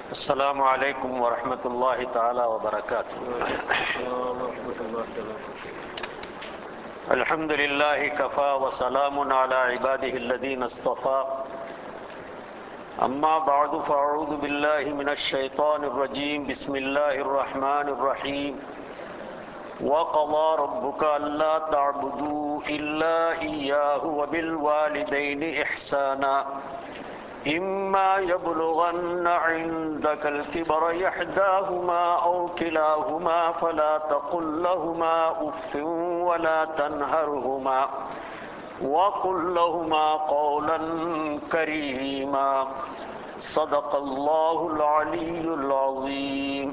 السلام عليكم ورحمة الله تعالى وبركاته الحمد لله كفى وسلام على عباده الذين اصطفى أما بعد فأعوذ بالله من الشيطان الرجيم بسم الله الرحمن الرحيم وقضى ربك ألا تعبدوا إلا إياه وبالوالدين إحسانا إما يبلغن عندك الكبر إحداهما أو كلاهما فلا تقل لهما أف ولا تنهرهما وقل لهما قولا كريما صدق الله العلي العظيم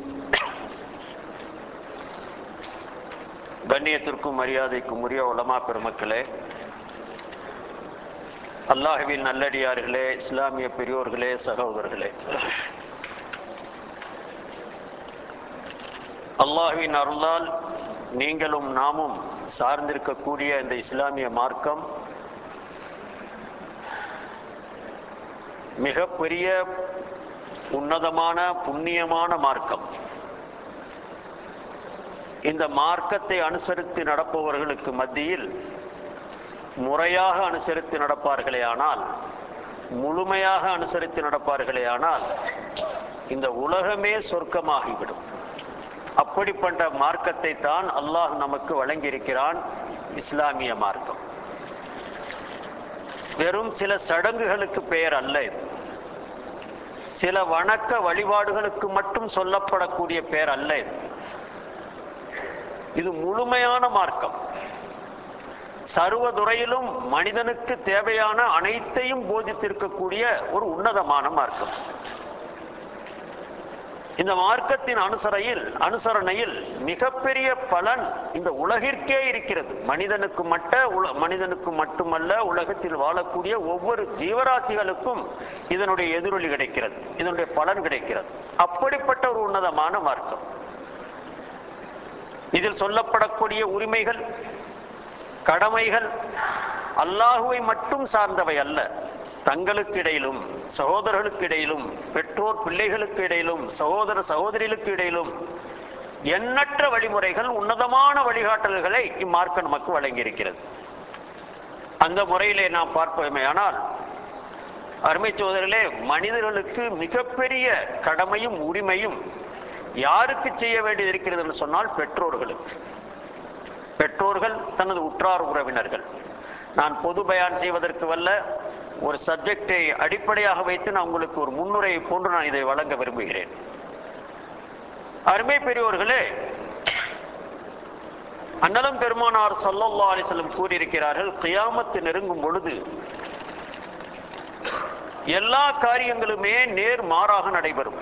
கண்ணியத்திற்கும் மரியாதைக்கும் உரிய உலமா பெருமக்களே அல்லாஹுவின் நல்லடியார்களே இஸ்லாமிய பெரியோர்களே சகோதரர்களே அல்லாஹுவின் அருளால் நீங்களும் நாமும் சார்ந்திருக்கக்கூடிய இந்த இஸ்லாமிய மார்க்கம் மிகப்பெரிய உன்னதமான புண்ணியமான மார்க்கம் இந்த மார்க்கத்தை அனுசரித்து நடப்பவர்களுக்கு மத்தியில் முறையாக அனுசரித்து நடப்பார்களே ஆனால் முழுமையாக அனுசரித்து நடப்பார்களே ஆனால் இந்த உலகமே சொர்க்கமாகிவிடும் அப்படிப்பட்ட மார்க்கத்தை தான் அல்லாஹ் நமக்கு வழங்கியிருக்கிறான் இஸ்லாமிய மார்க்கம் வெறும் சில சடங்குகளுக்கு பெயர் அல்ல இது சில வணக்க வழிபாடுகளுக்கு மட்டும் சொல்லப்படக்கூடிய பெயர் அல்ல இது இது முழுமையான மார்க்கம் சர்வதுறையிலும் மனிதனுக்கு தேவையான அனைத்தையும் போதித்திருக்கக்கூடிய ஒரு உன்னதமான மார்க்கம் இந்த மார்க்கத்தின் அனுசரையில் அனுசரணையில் மிகப்பெரிய பலன் இந்த உலகிற்கே இருக்கிறது மனிதனுக்கு மட்ட உல மனிதனுக்கு மட்டுமல்ல உலகத்தில் வாழக்கூடிய ஒவ்வொரு ஜீவராசிகளுக்கும் இதனுடைய எதிரொலி கிடைக்கிறது இதனுடைய பலன் கிடைக்கிறது அப்படிப்பட்ட ஒரு உன்னதமான மார்க்கம் இதில் சொல்லப்படக்கூடிய உரிமைகள் கடமைகள் அல்லாஹுவை மட்டும் சார்ந்தவை அல்ல தங்களுக்கு இடையிலும் சகோதரர்களுக்கு இடையிலும் பெற்றோர் பிள்ளைகளுக்கு இடையிலும் சகோதர சகோதரிகளுக்கு இடையிலும் எண்ணற்ற வழிமுறைகள் உன்னதமான வழிகாட்டல்களை இம்மார்க்க நமக்கு வழங்கியிருக்கிறது அந்த முறையிலே நாம் பார்ப்போமே ஆனால் அருமை சோதரிலே மனிதர்களுக்கு மிகப்பெரிய கடமையும் உரிமையும் யாருக்கு செய்ய வேண்டியது இருக்கிறது என்று சொன்னால் பெற்றோர்களுக்கு பெற்றோர்கள் தனது உற்றார் உறவினர்கள் நான் பொது பயான் செய்வதற்கு வல்ல ஒரு சப்ஜெக்டை அடிப்படையாக வைத்து நான் உங்களுக்கு ஒரு முன்னுரையை போன்று நான் இதை வழங்க விரும்புகிறேன் அருமை பெரியோர்களே அன்னலம் பெருமானார் சல்லல்லா அலிசல்லம் கூறியிருக்கிறார்கள் கியாமத்து நெருங்கும் பொழுது எல்லா காரியங்களுமே நேர் மாறாக நடைபெறும்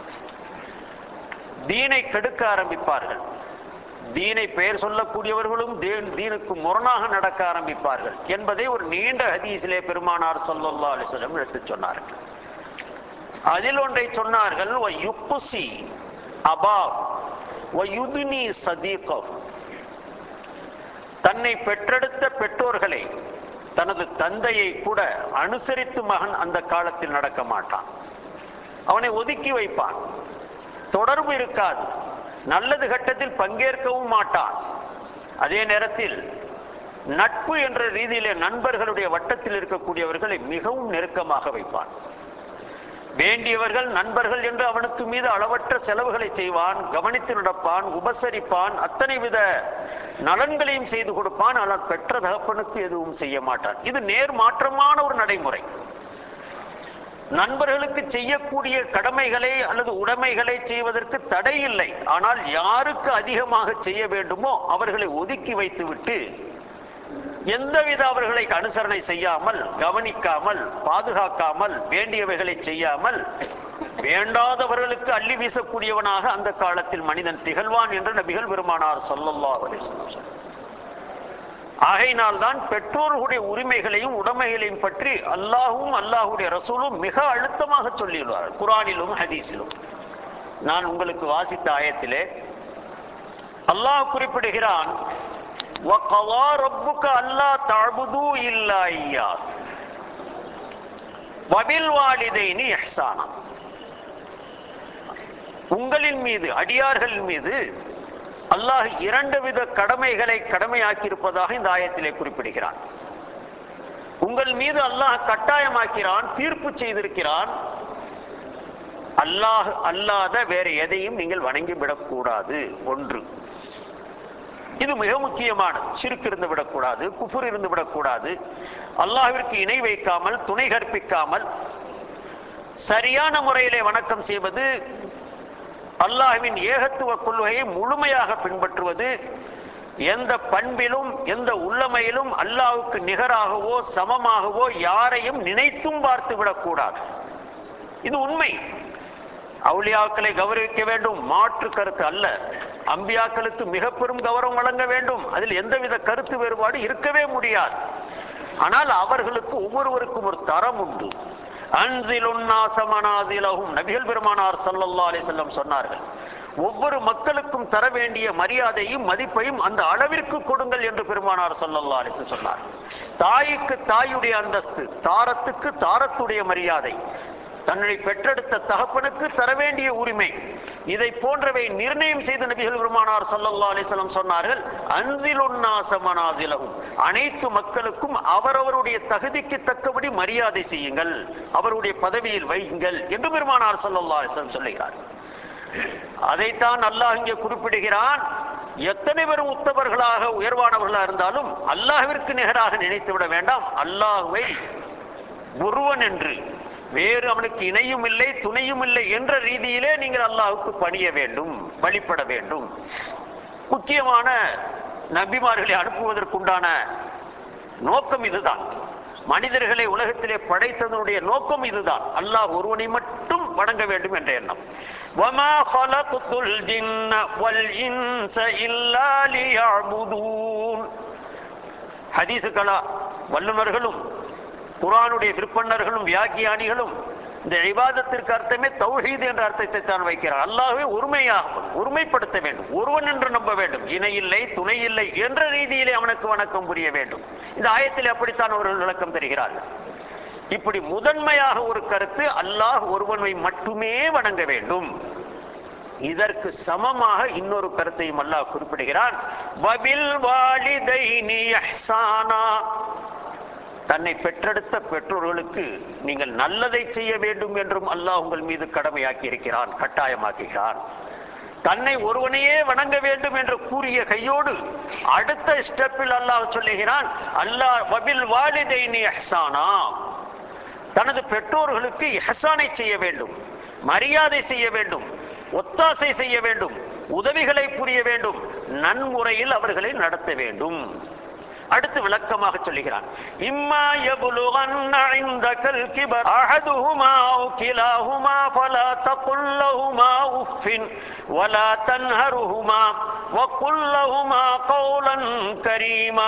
தீனை கெடுக்க ஆரம்பிப்பார்கள் தீனை பெயர் சொல்லக்கூடியவர்களும் தீனுக்கு முரணாக நடக்க ஆரம்பிப்பார்கள் என்பதை ஒரு நீண்ட ஹதீசிலே பெருமானார் சொல்லல்லா அலிஸ்லம் எடுத்து சொன்னார்கள் அதில் ஒன்றை சொன்னார்கள் யுப்புசி அபா யுதுனி சதீகம் தன்னை பெற்றெடுத்த பெற்றோர்களை தனது தந்தையை கூட அனுசரித்து மகன் அந்த காலத்தில் நடக்க மாட்டான் அவனை ஒதுக்கி வைப்பான் தொடர்பு இருக்காது நல்லது கட்டத்தில் பங்கேற்கவும் மாட்டான் அதே நேரத்தில் நட்பு என்ற ரீதியிலே நண்பர்களுடைய வட்டத்தில் இருக்கக்கூடியவர்களை மிகவும் நெருக்கமாக வைப்பான் வேண்டியவர்கள் நண்பர்கள் என்று அவனுக்கு மீது அளவற்ற செலவுகளை செய்வான் கவனித்து நடப்பான் உபசரிப்பான் அத்தனை வித நலன்களையும் செய்து கொடுப்பான் ஆனால் பெற்ற தகப்பனுக்கு எதுவும் செய்ய மாட்டான் இது நேர் மாற்றமான ஒரு நடைமுறை நண்பர்களுக்கு செய்யக்கூடிய கடமைகளை அல்லது உடைமைகளை செய்வதற்கு தடை இல்லை ஆனால் யாருக்கு அதிகமாக செய்ய வேண்டுமோ அவர்களை ஒதுக்கி வைத்துவிட்டு எந்தவித அவர்களை அனுசரணை செய்யாமல் கவனிக்காமல் பாதுகாக்காமல் வேண்டியவைகளை செய்யாமல் வேண்டாதவர்களுக்கு அள்ளி வீசக்கூடியவனாக அந்த காலத்தில் மனிதன் திகழ்வான் என்று நபிகள் பெருமானார் சொல்லல்லா ஆகையினால் தான் பெற்றோர்களுடைய உரிமைகளையும் உடைமைகளையும் பற்றி அல்லாஹும் அல்லாஹுடைய ரசூலும் மிக அழுத்தமாக சொல்லியுள்ளார் குரானிலும் ஹதீஸிலும் நான் உங்களுக்கு வாசித்த ஆயத்திலே அல்லாஹ் குறிப்பிடுகிறான் وَقَضَى رَبُّكَ أَلَّا تَعْبُدُوا إِلَّا إِيَّاهُ வபில் வாலிதைனி இஹ்சானா உங்களின் மீது அடியார்களின் மீது அல்லாஹ் இரண்டு வித கடமைகளை கடமையாக்கியிருப்பதாக இந்த ஆயத்திலே குறிப்பிடுகிறான் உங்கள் மீது அல்லாஹ் கட்டாயமாக்கிறான் தீர்ப்பு செய்திருக்கிறான் அல்லாஹ் அல்லாத வேற எதையும் நீங்கள் வணங்கி விடக்கூடாது ஒன்று இது மிக முக்கியமானது சிறுக்கு இருந்து விடக்கூடாது குஃபுர் இருந்து விடக்கூடாது அல்லாஹ்விற்கு இணை வைக்காமல் துணை கற்பிக்காமல் சரியான முறையிலே வணக்கம் செய்வது அல்லாஹ்வின் ஏகத்துவ கொள்கையை முழுமையாக பின்பற்றுவது எந்த பண்பிலும் எந்த உள்ளமையிலும் அல்லாஹ்வுக்கு நிகராகவோ சமமாகவோ யாரையும் நினைத்தும் பார்த்து விடக்கூடாது இது உண்மை அவுலியாக்களை கௌரவிக்க வேண்டும் மாற்று கருத்து அல்ல அம்பியாக்களுக்கு மிக பெரும் கௌரவம் வழங்க வேண்டும் அதில் எந்தவித கருத்து வேறுபாடு இருக்கவே முடியாது ஆனால் அவர்களுக்கு ஒவ்வொருவருக்கும் ஒரு தரம் உண்டு அன்சிலுன்னாசமனாசிலகும் நபிகள் பெருமானார் ஸல்லல்லாஹு அலைஹி வஸல்லம் சொன்னார்கள் ஒவ்வொரு மக்களுக்கும் தர வேண்டிய மரியாதையும் மதிப்பையும் அந்த அளவிற்கு கொடுங்கள் என்று பெருமானார் ஸல்லல்லாஹு அலைஹி வஸல்லம் சொன்னார் தாய்க்கு தாயுடைய அந்தஸ்து தாரத்துக்கு தாரத்துடைய மரியாதை தன்னை பெற்றெடுத்த தகப்பனுக்கு தர வேண்டிய உரிமை இதை போன்றவை நிர்ணயம் செய்த நபிகள் பெருமானார் ஸல்லல்லாஹு அலைஹி வஸல்லம் சொன்னார்கள் அன்சிலுன்னாசமனாசிலகும் அனைத்து மக்களுக்கும் அவரவருடைய தகுதிக்கு தக்கபடி மரியாதை செய்யுங்கள் அவருடைய பதவியில் வையுங்கள் என்று பெருமானார் ஸல்லல்லாஹு அலைஹி வஸல்லம் சொல்லுகிறார் அதைத்தான் அல்லாஹ் இங்கே குறிப்பிடுகிறான் எத்தனை பேரும் உத்தவர்களாக உயர்வானவர்களாக இருந்தாலும் அல்லாஹ்விற்கு நிகராக நினைத்து விட வேண்டாம் அல்லாஹ்வை ஒருவன் என்று வேறு அவனுக்கு இணையும் இல்லை துணையும் இல்லை என்ற ரீதியிலே நீங்கள் அல்லாஹ்வுக்கு பணிய வேண்டும் வழிபட வேண்டும் முக்கியமான நபிமார்களை அனுப்புவதற்குண்டான நோக்கம் இதுதான் மனிதர்களை உலகத்திலே படைத்ததனுடைய நோக்கம் இதுதான் அல்லாஹ் ஒருவனை மட்டும் வணங்க வேண்டும் என்ற எண்ணம் وَمَا خَلَقْتُ الْجِنَّ وَالْإِنسَ إِلَّا لِيَعْبُدُونَ ஹதீசுகளா வல்லுநர்களும் குர்ஆனுடைய விற்பன்னர்களும் வியாக்கியானிகளும் இந்த இபாதத்திற்கு அர்த்தமே தௌஹீத் என்ற அர்த்தத்தை தான் வைக்கிறார் அல்லாஹ்வை ஒருமையாக ஒருமைப்படுத்த வேண்டும் ஒருவன் என்று நம்ப வேண்டும் இணை இல்லை துணை இல்லை என்ற ரீதியிலே அவனுக்கு வணக்கம் புரிய வேண்டும் இந்த ஆயத்தில் அப்படித்தான் அவர்கள் விளக்கம் தருகிறார்கள் இப்படி முதன்மையாக ஒரு கருத்து அல்லாஹ் ஒருவனை மட்டுமே வணங்க வேண்டும் இதற்கு சமமாக இன்னொரு கருத்தையும் அல்லாஹ் குறிப்பிடுகிறான் வபில் வாலிதைனி இஹ்சானா தன்னை பெற்றெடுத்த பெற்றோர்களுக்கு நீங்கள் நல்லதை செய்ய வேண்டும் என்றும் அல்லாஹ் உங்கள் மீது கடமையாக்கி இருக்கிறான் கட்டாயமாக்குகிறான் தன்னை ஒருவனையே வணங்க வேண்டும் என்று கூறிய கையோடு அடுத்த ஸ்டெப்பில் அல்லாஹ் சொல்லுகிறான் அல்லாஹ் வபில் வாலிதைனி இஹ்சானா தனது பெற்றோர்களுக்கு இஹ்சானை செய்ய வேண்டும் மரியாதை செய்ய வேண்டும் ஒத்தாசை செய்ய வேண்டும் உதவிகளை புரிய வேண்டும் நன்முறையில் அவர்களை நடத்த வேண்டும் அடுத்து விளக்கமாக சொல்லுகிறான் இம்மா யபுலுகன்ன இந்தகல் கிபர் அஹதுஹுமா அவு கிலாஹுமா ஃபலா தகுல் லஹுமா உஃபின் வலா தன்ஹருஹுமா வகுல் லஹுமா கௌலன் கரீமா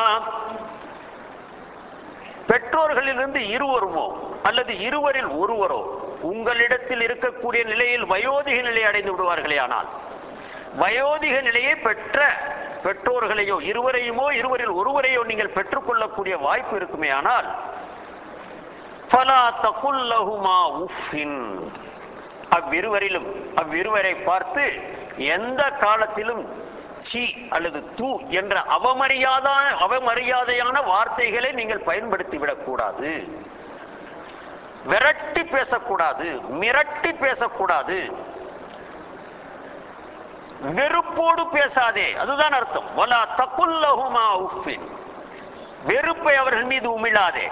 பெற்றோர்களிலிருந்து இருவருமோ அல்லது இருவரில் ஒருவரோ உங்களிடத்தில் இருக்கக்கூடிய நிலையில் வயோதிக நிலை அடைந்து விடுவார்களே ஆனால் வயோதிக நிலையை பெற்ற பெற்றோர்களையோ இருவரையுமோ இருவரில் ஒருவரையோ நீங்கள் பெற்றுக்கொள்ளக்கூடிய வாய்ப்பு இருக்குமே ஆனால் ஃபலா தகுல்லஹுமா உஃபின் அவ்விருவரிலும் அவ்விருவரை பார்த்து எந்த காலத்திலும் சி அல்லது தூ என்ற அவமரியாதான அவமரியாதையான வார்த்தைகளை நீங்கள் பயன்படுத்தி விடக்கூடாது விரட்டி பேசக்கூடாது மிரட்டி பேசக்கூடாது வெறுப்போடு பேசாதே அதுதான் அர்த்தம் வலா தகுல்லஹுமா உஃபின் வெறுப்பை அவர்கள் மீது உமிழாதே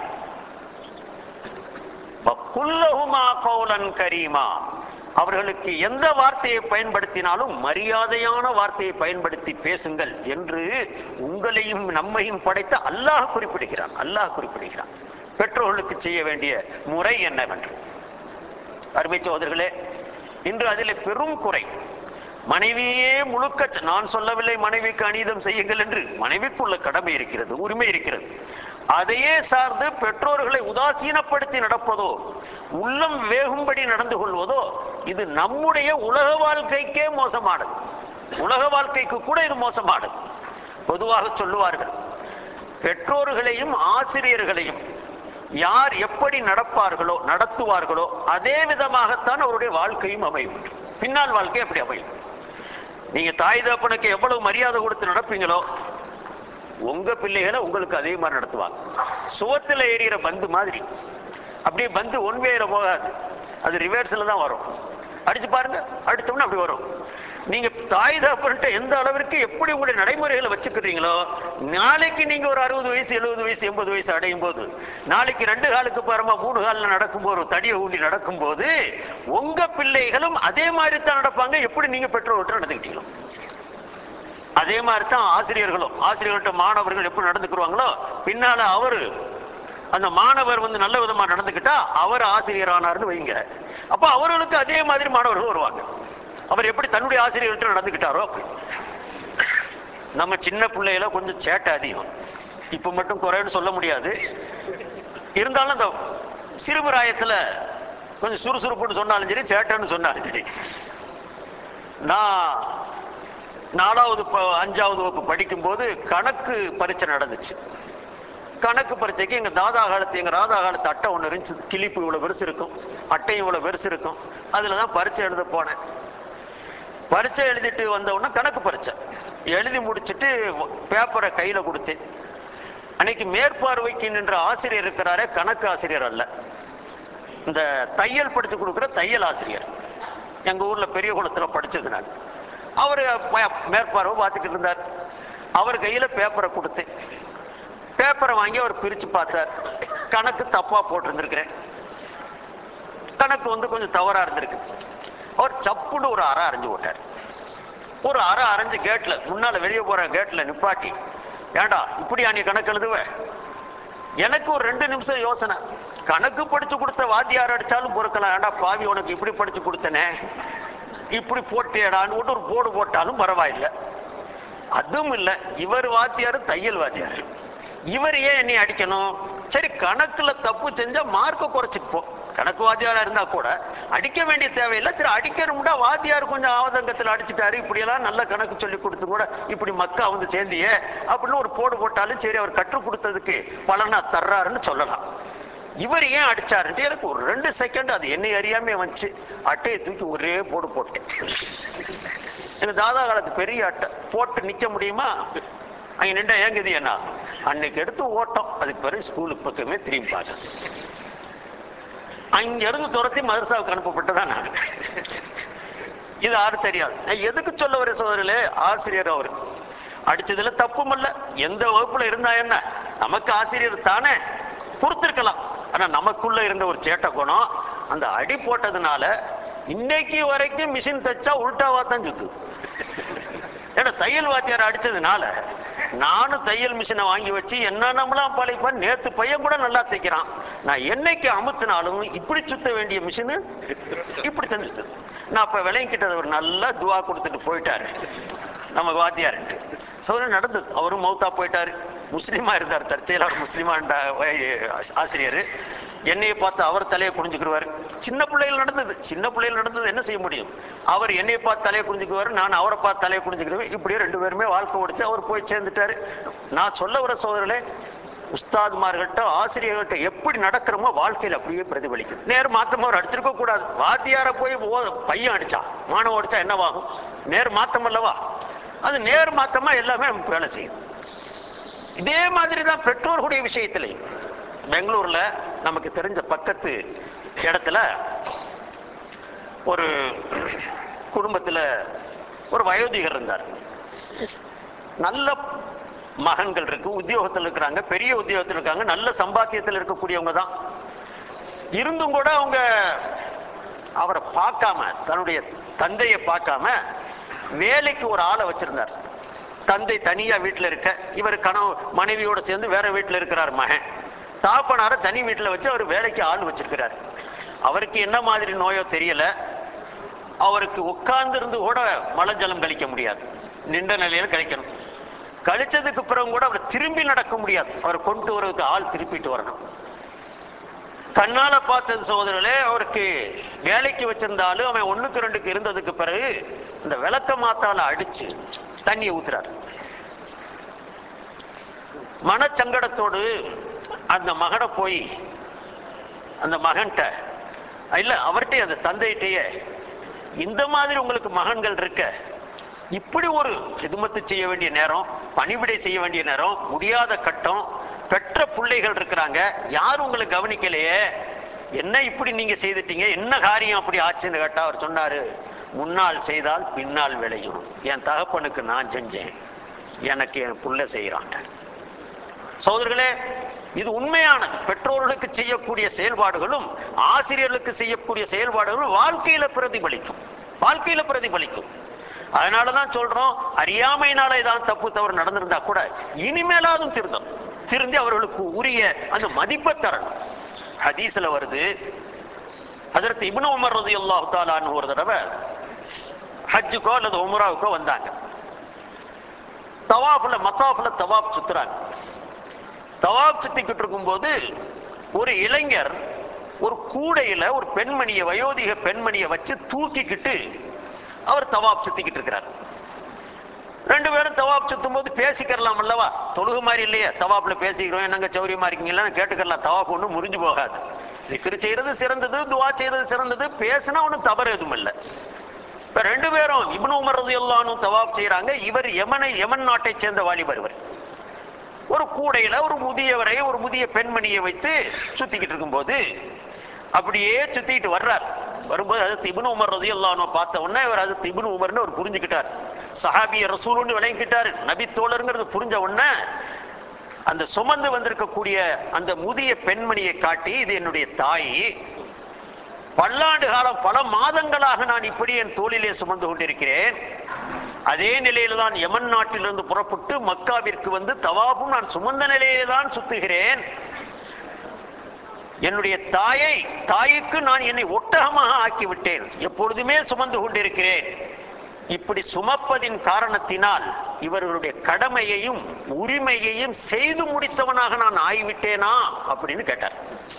குல்லஹுமா கௌலன் கரீமா அவர்களுக்கு எந்த வார்த்தையை பயன்படுத்தினாலும் மரியாதையான வார்த்தையை பயன்படுத்தி பேசுங்கள் என்று உங்களையும் நம்மையும் படைத்த அல்லாஹ் குறிப்பிடுகிறான் அல்லாஹ் குறிப்பிடுகிறான் பெற்றோர்களுக்கு செய்ய வேண்டிய முறை என்னவென்று அருமை சோதர்களே இன்று அதில் பெரும் குறை மனைவியே முழுக்க நான் சொல்லவில்லை மனைவிக்கு அநீதம் செய்யுங்கள் என்று மனைவிக்குள்ள கடமை இருக்கிறது உரிமை இருக்கிறது அதையே சார்ந்து பெற்றோர்களை உதாசீனப்படுத்தி நடப்பதோ உள்ளம் வேகும்படி நடந்து கொள்வதோ இது நம்முடைய உலக வாழ்க்கைக்கே மோசமானது உலக வாழ்க்கைக்கு கூட இது மோசமானது பொதுவாக சொல்லுவார்கள் பெற்றோர்களையும் ஆசிரியர்களையும் யார் எப்படி நடப்பார்களோ நடத்துவார்களோ அதே விதமாகத்தான் அவருடைய வாழ்க்கையும் அமையும் பின்னால் வாழ்க்கை எப்படி அமையும் நீங்க தாய் தகப்பனுக்கு எவ்வளவு மரியாதை கொடுத்து நடப்பீங்களோ உங்க பிள்ளைகளை உங்களுக்கு அதே மாதிரி நடத்துவாங்க சுவத்துல எறிகிற பந்து மாதிரி அப்படியே பந்து ஒன் வேல போகாது அது ரிவர்ஸ்ல தான் வரும் அடிச்சு பாருங்க அடிச்சோம்னா அப்படி வரும் நீங்க தாய் தகப்பன்ட்ட எந்த அளவிற்கு எப்படி உங்களுடைய நடைமுறைகளை வச்சுக்கிறீங்களோ நாளைக்கு நீங்க ஒரு அறுபது வயசு எழுபது வயசு எண்பது வயசு அடையும் போது நாளைக்கு ரெண்டு காலுக்கு பாருமா மூணு காலில் நடக்கும்போது ஒரு தடியை ஊண்டி நடக்கும்போது உங்க பிள்ளைகளும் அதே மாதிரி தான் நடப்பாங்க எப்படி நீங்க பெற்றோர்கிட்ட நடந்துக்கிட்டீங்களோ அதே மாதிரி தான் ஆசிரியர்களும் ஆசிரியர்கள்ட்ட மாணவர்கள் எப்படி நடந்துக்குருவாங்களோ பின்னால அவரு அந்த மாணவர் வந்து நல்ல விதமா நடந்துக்கிட்டா அவர் ஆசிரியர் ஆனார்னு வைங்க அப்ப அவர்களுக்கு அதே மாதிரி மாணவர்கள் வருவாங்க அவர் எப்படி தன்னுடைய ஆசிரியர்கள்ட்ட நடந்துக்கிட்டாரோ அப்படி. நம்ம சின்ன பிள்ளையில கொஞ்சம் சேட்டை அதிகம் இப்ப மட்டும் குறைன்னு சொல்ல முடியாது இருந்தாலும் அந்த சிறுபிராயத்துல கொஞ்சம் சுறுசுறுப்புன்னு சொன்னாலும் சரி சேட்டைன்னு சொன்னாலும் சரி நான் நாலாவது ப- அஞ்சாவது வகுப்பு படிக்கும்போது கணக்கு பரீட்சை நடந்துச்சு கணக்கு பரீட்சைக்கு எங்க தாதா காலத்து எங்க ராதா காலத்து அட்டை ஒன்று இருந்துச்சு கிளிப்பு இவ்வளவு பெருசு இருக்கும் அட்டையும் இவ்வளவு பெருசு இருக்கும் அதுல தான் பரீட்சை எழுத போனேன் பரீட்சை எழுதிட்டு வந்த உடனே கணக்கு பரீட்சை எழுதி முடிச்சிட்டு பேப்பரை கையில கொடுத்தேன் அன்னைக்கு மேற்பார்வைக்கு நின்ற ஆசிரியர் இருக்கிறாரே கணக்கு ஆசிரியர் அல்ல இந்த தையல் படிச்சு கொடுக்குற தையல் ஆசிரியர் எங்க ஊர்ல பெரிய குளத்துல படிச்சது நான் அவர் மேற்பார்வை பார்த்துக்கிட்டு இருந்தார் அவர் கையில பேப்பரை கொடுத்தேன் பேப்பரை வாங்கி அவர் பிரிச்சு பார்த்தார் கணக்கு தப்பா போட்டிருந்திருக்கிறேன் கணக்கு வந்து கொஞ்சம் தவறா இருந்திருக்கு அவர் சப்புன்னு ஒரு அறை அரைஞ்சு விட்டார் ஒரு அறை அரைஞ்சு கேட்ல முன்னால வெளியே போற கேட்ல நிப்பாட்டி ஏண்டா இப்படியா நீ கணக்கு எழுதுவ எனக்கு ஒரு ரெண்டு நிமிஷம் யோசனை கணக்கு படிச்சு கொடுத்த வாத்தியார் அடிச்சாலும் பொறுக்கலாம் ஏண்டா பாவி உனக்கு இப்படி படிச்சு கொடுத்தனே இப்படி போட்டியடான்னு போட்டு ஒரு போர்டு போட்டாலும் பரவாயில்லை அதுவும் இல்ல இவர் வாத்தியார் தையல் வாத்தியார் இவர் ஏன் என்னை அடிக்கணும் சரி கணக்குல தப்பு செஞ்சா மார்க்க குறைச்சிட்டு போ கணக்கு வாத்தியாரா இருந்தா கூட அடிக்க வேண்டிய தேவையில்லை சரி அடிக்கணும்டா வாத்தியார் கொஞ்சம் ஆவதங்கத்தில் அடிச்சுட்டாரு இப்படியெல்லாம் நல்ல கணக்கு சொல்லி கொடுத்து கூட இப்படி மக்கா வந்து சேர்ந்தியே அப்படின்னு ஒரு போடு போட்டாலும் சரி அவர் கற்றுக் கொடுத்ததுக்கு பலனா தர்றாருன்னு சொல்லலாம் இவர் ஏன் அடிச்சாருன்ட்டு எனக்கு ஒரு ரெண்டு செகண்ட் அது என்னை அறியாம வந்துச்சு அட்டையை தூக்கி ஒரே போடு போட்டேன் எனக்கு தாதா காலத்து பெரிய அட்டை போட்டு நிக்க முடியுமா அங்க நின்றா ஏங்குது என்ன அன்னைக்கு எடுத்து ஓட்டம் அதுக்கு பிறகு ஸ்கூலுக்கு பக்கமே திரும்பி பார்த்தேன் அங்க இருந்து துரத்தி மதரசாவுக்கு அனுப்பப்பட்டதான் நான் இது யாரு தெரியாது நான் எதுக்கு சொல்ல வர சோதரிலே ஆசிரியர் அவர் அடிச்சதுல தப்பும் இல்ல எந்த வகுப்புல இருந்தா என்ன நமக்கு ஆசிரியர் தானே பொறுத்திருக்கலாம் ஆனா நமக்குள்ள இருந்த ஒரு சேட்ட குணம் அந்த அடி போட்டதுனால இன்னைக்கு வரைக்கும் மிஷின் தச்சா உல்டாவா தான் சுத்து ஏன்னா தையல் வாத்தியார் அடிச்சதுனால நானும் தையல் மிஷினை வாங்கி வச்சு என்ன நம்மளாம் பழைப்பேன் நேத்து பையன் கூட நல்லா தைக்கிறான் நான் என்னைக்கு அமுத்தினாலும் இப்படி சுத்த வேண்டிய மிஷினு இப்படி தந்துச்சு நான் அப்ப விளங்கிக்கிட்டது ஒரு நல்லா துவா கொடுத்துட்டு போயிட்டாரு நம்ம வாத்தியார் சோதனை நடந்தது அவரும் மௌத்தா போயிட்டாரு முஸ்லீமா இருந்தார் தற்செயலா அவர் முஸ்லீமா ஆசிரியர் என்னைய பார்த்து அவர் தலையை குனிஞ்சுக்குருவார் சின்ன பிள்ளைகள் நடந்தது சின்ன பிள்ளைகள் நடந்தது என்ன செய்ய முடியும் அவர் என்னைய பார்த்து தலையை குனிஞ்சுக்குவார் நான் அவரை பார்த்து தலையை குனிஞ்சுக்கிறேன் இப்படியே ரெண்டு பேருமே வாழ்க்கை ஓடிச்சு அவர் போய் சேர்ந்துட்டாரு நான் சொல்ல வர சோதரர்களே உஸ்தாத்மார்கள்ட்ட ஆசிரியர்கள்ட்ட எப்படி நடக்கிறோமோ வாழ்க்கையில் அப்படியே பிரதிபலிக்கும் நேர் மாத்தமா அவர் அடிச்சிருக்க கூடாது வாத்தியார போய் ஓ- பையன் அடிச்சான் மாணவன் அடிச்சா என்னவாகும் நேர் மாத்தம் அல்லவா அது நேர் மாத்தமா எல்லாமே நமக்கு வேலை செய்யும் இதே மாதிரி தான் பெற்றோர்களுடைய விஷயத்திலையும் பெங்களூர்ல நமக்கு தெரிஞ்ச பக்கத்து இடத்துல ஒரு குடும்பத்துல ஒரு வயோதிகர் இருந்தார் நல்ல மகன்கள் இருக்கு உத்தியோகத்தில் இருக்கிறாங்க பெரிய உத்தியோகத்தில் இருக்காங்க நல்ல சம்பாத்தியத்தில் இருக்கக்கூடியவங்க தான் இருந்தும் கூட அவங்க அவரை பார்க்காம தன்னுடைய தந்தையை பார்க்காம வேலைக்கு ஒரு ஆளை வச்சிருந்தார் தந்தை தனியா வீட்டுல இருக்க இவர் கணவ மனைவியோட சேர்ந்து வேற வீட்டுல இருக்கிறார் மகன் தாப்பனார தனி வீட்டுல வச்சு அவர் வேலைக்கு ஆள் வச்சிருக்கிறார் அவருக்கு என்ன மாதிரி நோயோ தெரியல அவருக்கு உட்கார்ந்து இருந்து கூட மலஜலம் கழிக்க முடியாது நின்ற நிலையில கழிக்கணும் கழிச்சதுக்கு பிறகு கூட அவர் திரும்பி நடக்க முடியாது அவர் கொண்டு வரதுக்கு ஆள் திருப்பிட்டு வரணும் கண்ணால பார்த்தது சகோதரர்களே அவருக்கு வேலைக்கு வச்சிருந்தாலும் அவன் ஒண்ணுக்கு ரெண்டுக்கு இருந்ததுக்கு பிறகு இந்த விளக்க மாத்தால அடிச்சு தண்ணியை ஊத்துறாரு மனச்சங்கடத்தோடு அந்த மகனை போய் அந்த மகன்கிட்ட இல்ல அவர்கிட்ட அந்த தந்தைகிட்டயே இந்த மாதிரி உங்களுக்கு மகன்கள் இருக்க இப்படி ஒரு ஹிதுமத்து செய்ய வேண்டிய நேரம் பணிவிடை செய்ய வேண்டிய நேரம் முடியாத கட்டம் பெற்ற பிள்ளைகள் இருக்கிறாங்க யாரும் உங்களை கவனிக்கலையே என்ன இப்படி நீங்க செய்துட்டீங்க என்ன காரியம் அப்படி ஆச்சுன்னு கேட்டா அவர் சொன்னாரு முன்னால் செய்தால் பின்னால் விளையும் என் தகப்பனுக்கு நான் செஞ்சேன் எனக்கு என் புள்ள செய்யறாங்க சோதர்களே இது உண்மையானது பெற்றோர்களுக்கு செய்யக்கூடிய செயல்பாடுகளும் ஆசிரியர்களுக்கு செய்யக்கூடிய செயல்பாடுகளும் வாழ்க்கையில பிரதிபலிக்கும் வாழ்க்கையில பிரதிபலிக்கும் அதனாலதான் சொல்றோம் அறியாமையினால ஏதாவது தப்பு தவறு நடந்திருந்தா கூட இனிமேலாதும் திருந்தம் திருந்தி அவர்களுக்கு உரிய அந்த மதிப்பை தரணும் ஹதீஸ்ல வருது அதற்கு இப்னு உமர் ரலியல்லாஹு தஆலான்னு ஒரு தடவை ஹஜ்ஜுக்கோ அல்லது உம்ராவுக்கோ வந்தாங்க தவாஃப்ல மத்தாஃப்ல தவாப் சுத்துறாங்க தவாப் சுத்திக்கிட்டு இருக்கும்போது ஒரு இளைஞர் ஒரு கூடையில ஒரு பெண்மணியை வயோதிக பெண்மணியை வச்சு தூக்கிக்கிட்டு அவர் தவாப் சுத்திக்கிட்டு இருக்கிறார் ரெண்டு பேரும் தவாப் சுத்தும் போது பேசிக்கிறலாம் அல்லவா தொழுகு மாதிரி இல்லையா தவாப்ல பேசிக்கிறோம் என்னங்க சௌரியமா இருக்கீங்களா கேட்டுக்கலாம் தவாப் ஒன்றும் முறிஞ்சு போகாது திக்ரு செய்யறது சிறந்தது துவா செய்யறது சிறந்தது பேசினா ஒன்றும் தவறு எதுவும் இல்லை இப்ப ரெண்டு பேரும் இப்னு உமர் ரலியல்லாஹு தவாப் செய்யறாங்க இவர் யமனை யமன் நாட்டை சேர்ந்த வாலிபர் இவர் ஒரு கூடையில ஒரு முதியவரை ஒரு முதிய பெண்மணியை வைத்து சுத்திக்கிட்டு இருக்கும்போது அப்படியே சுத்திட்டு வர்றார் வரும்போது அது இப்னு உமர் ரலியல்லாஹு பார்த்த உடனே இவர் அது இப்னு உமர்னு அவர் புரிஞ்சுக்கிட்டார் சஹாபிய ரசூலுன்னு விளங்கிக்கிட்டாரு நபி தோழருங்கிறது புரிஞ்ச உடனே அந்த சுமந்து வந்திருக்கக்கூடிய அந்த முதிய பெண்மணியை காட்டி இது என்னுடைய தாய் பல்லாண்டு காலம் பல மாதங்களாக நான் இப்படி என் தோளிலே சுமந்து கொண்டிருக்கிறேன் அதே நிலையில தான் யமன் நாட்டிலிருந்து புறப்பட்டு மக்காவிற்கு வந்து தவாபும் நான் சுமந்த நிலையிலே தான் சுத்துகிறேன் என்னுடைய தாயை தாய்க்கு நான் என்னை ஒட்டகமாக ஆக்கி விட்டேன் எப்பொழுதுமே சுமந்து கொண்டிருக்கிறேன் இப்படி சுமப்பதின் காரணத்தினால் இவர்களுடைய கடமையையும் உரிமையையும் செய்து முடித்தவனாக நான் ஆகிவிட்டேனா அப்படின்னு கேட்டார்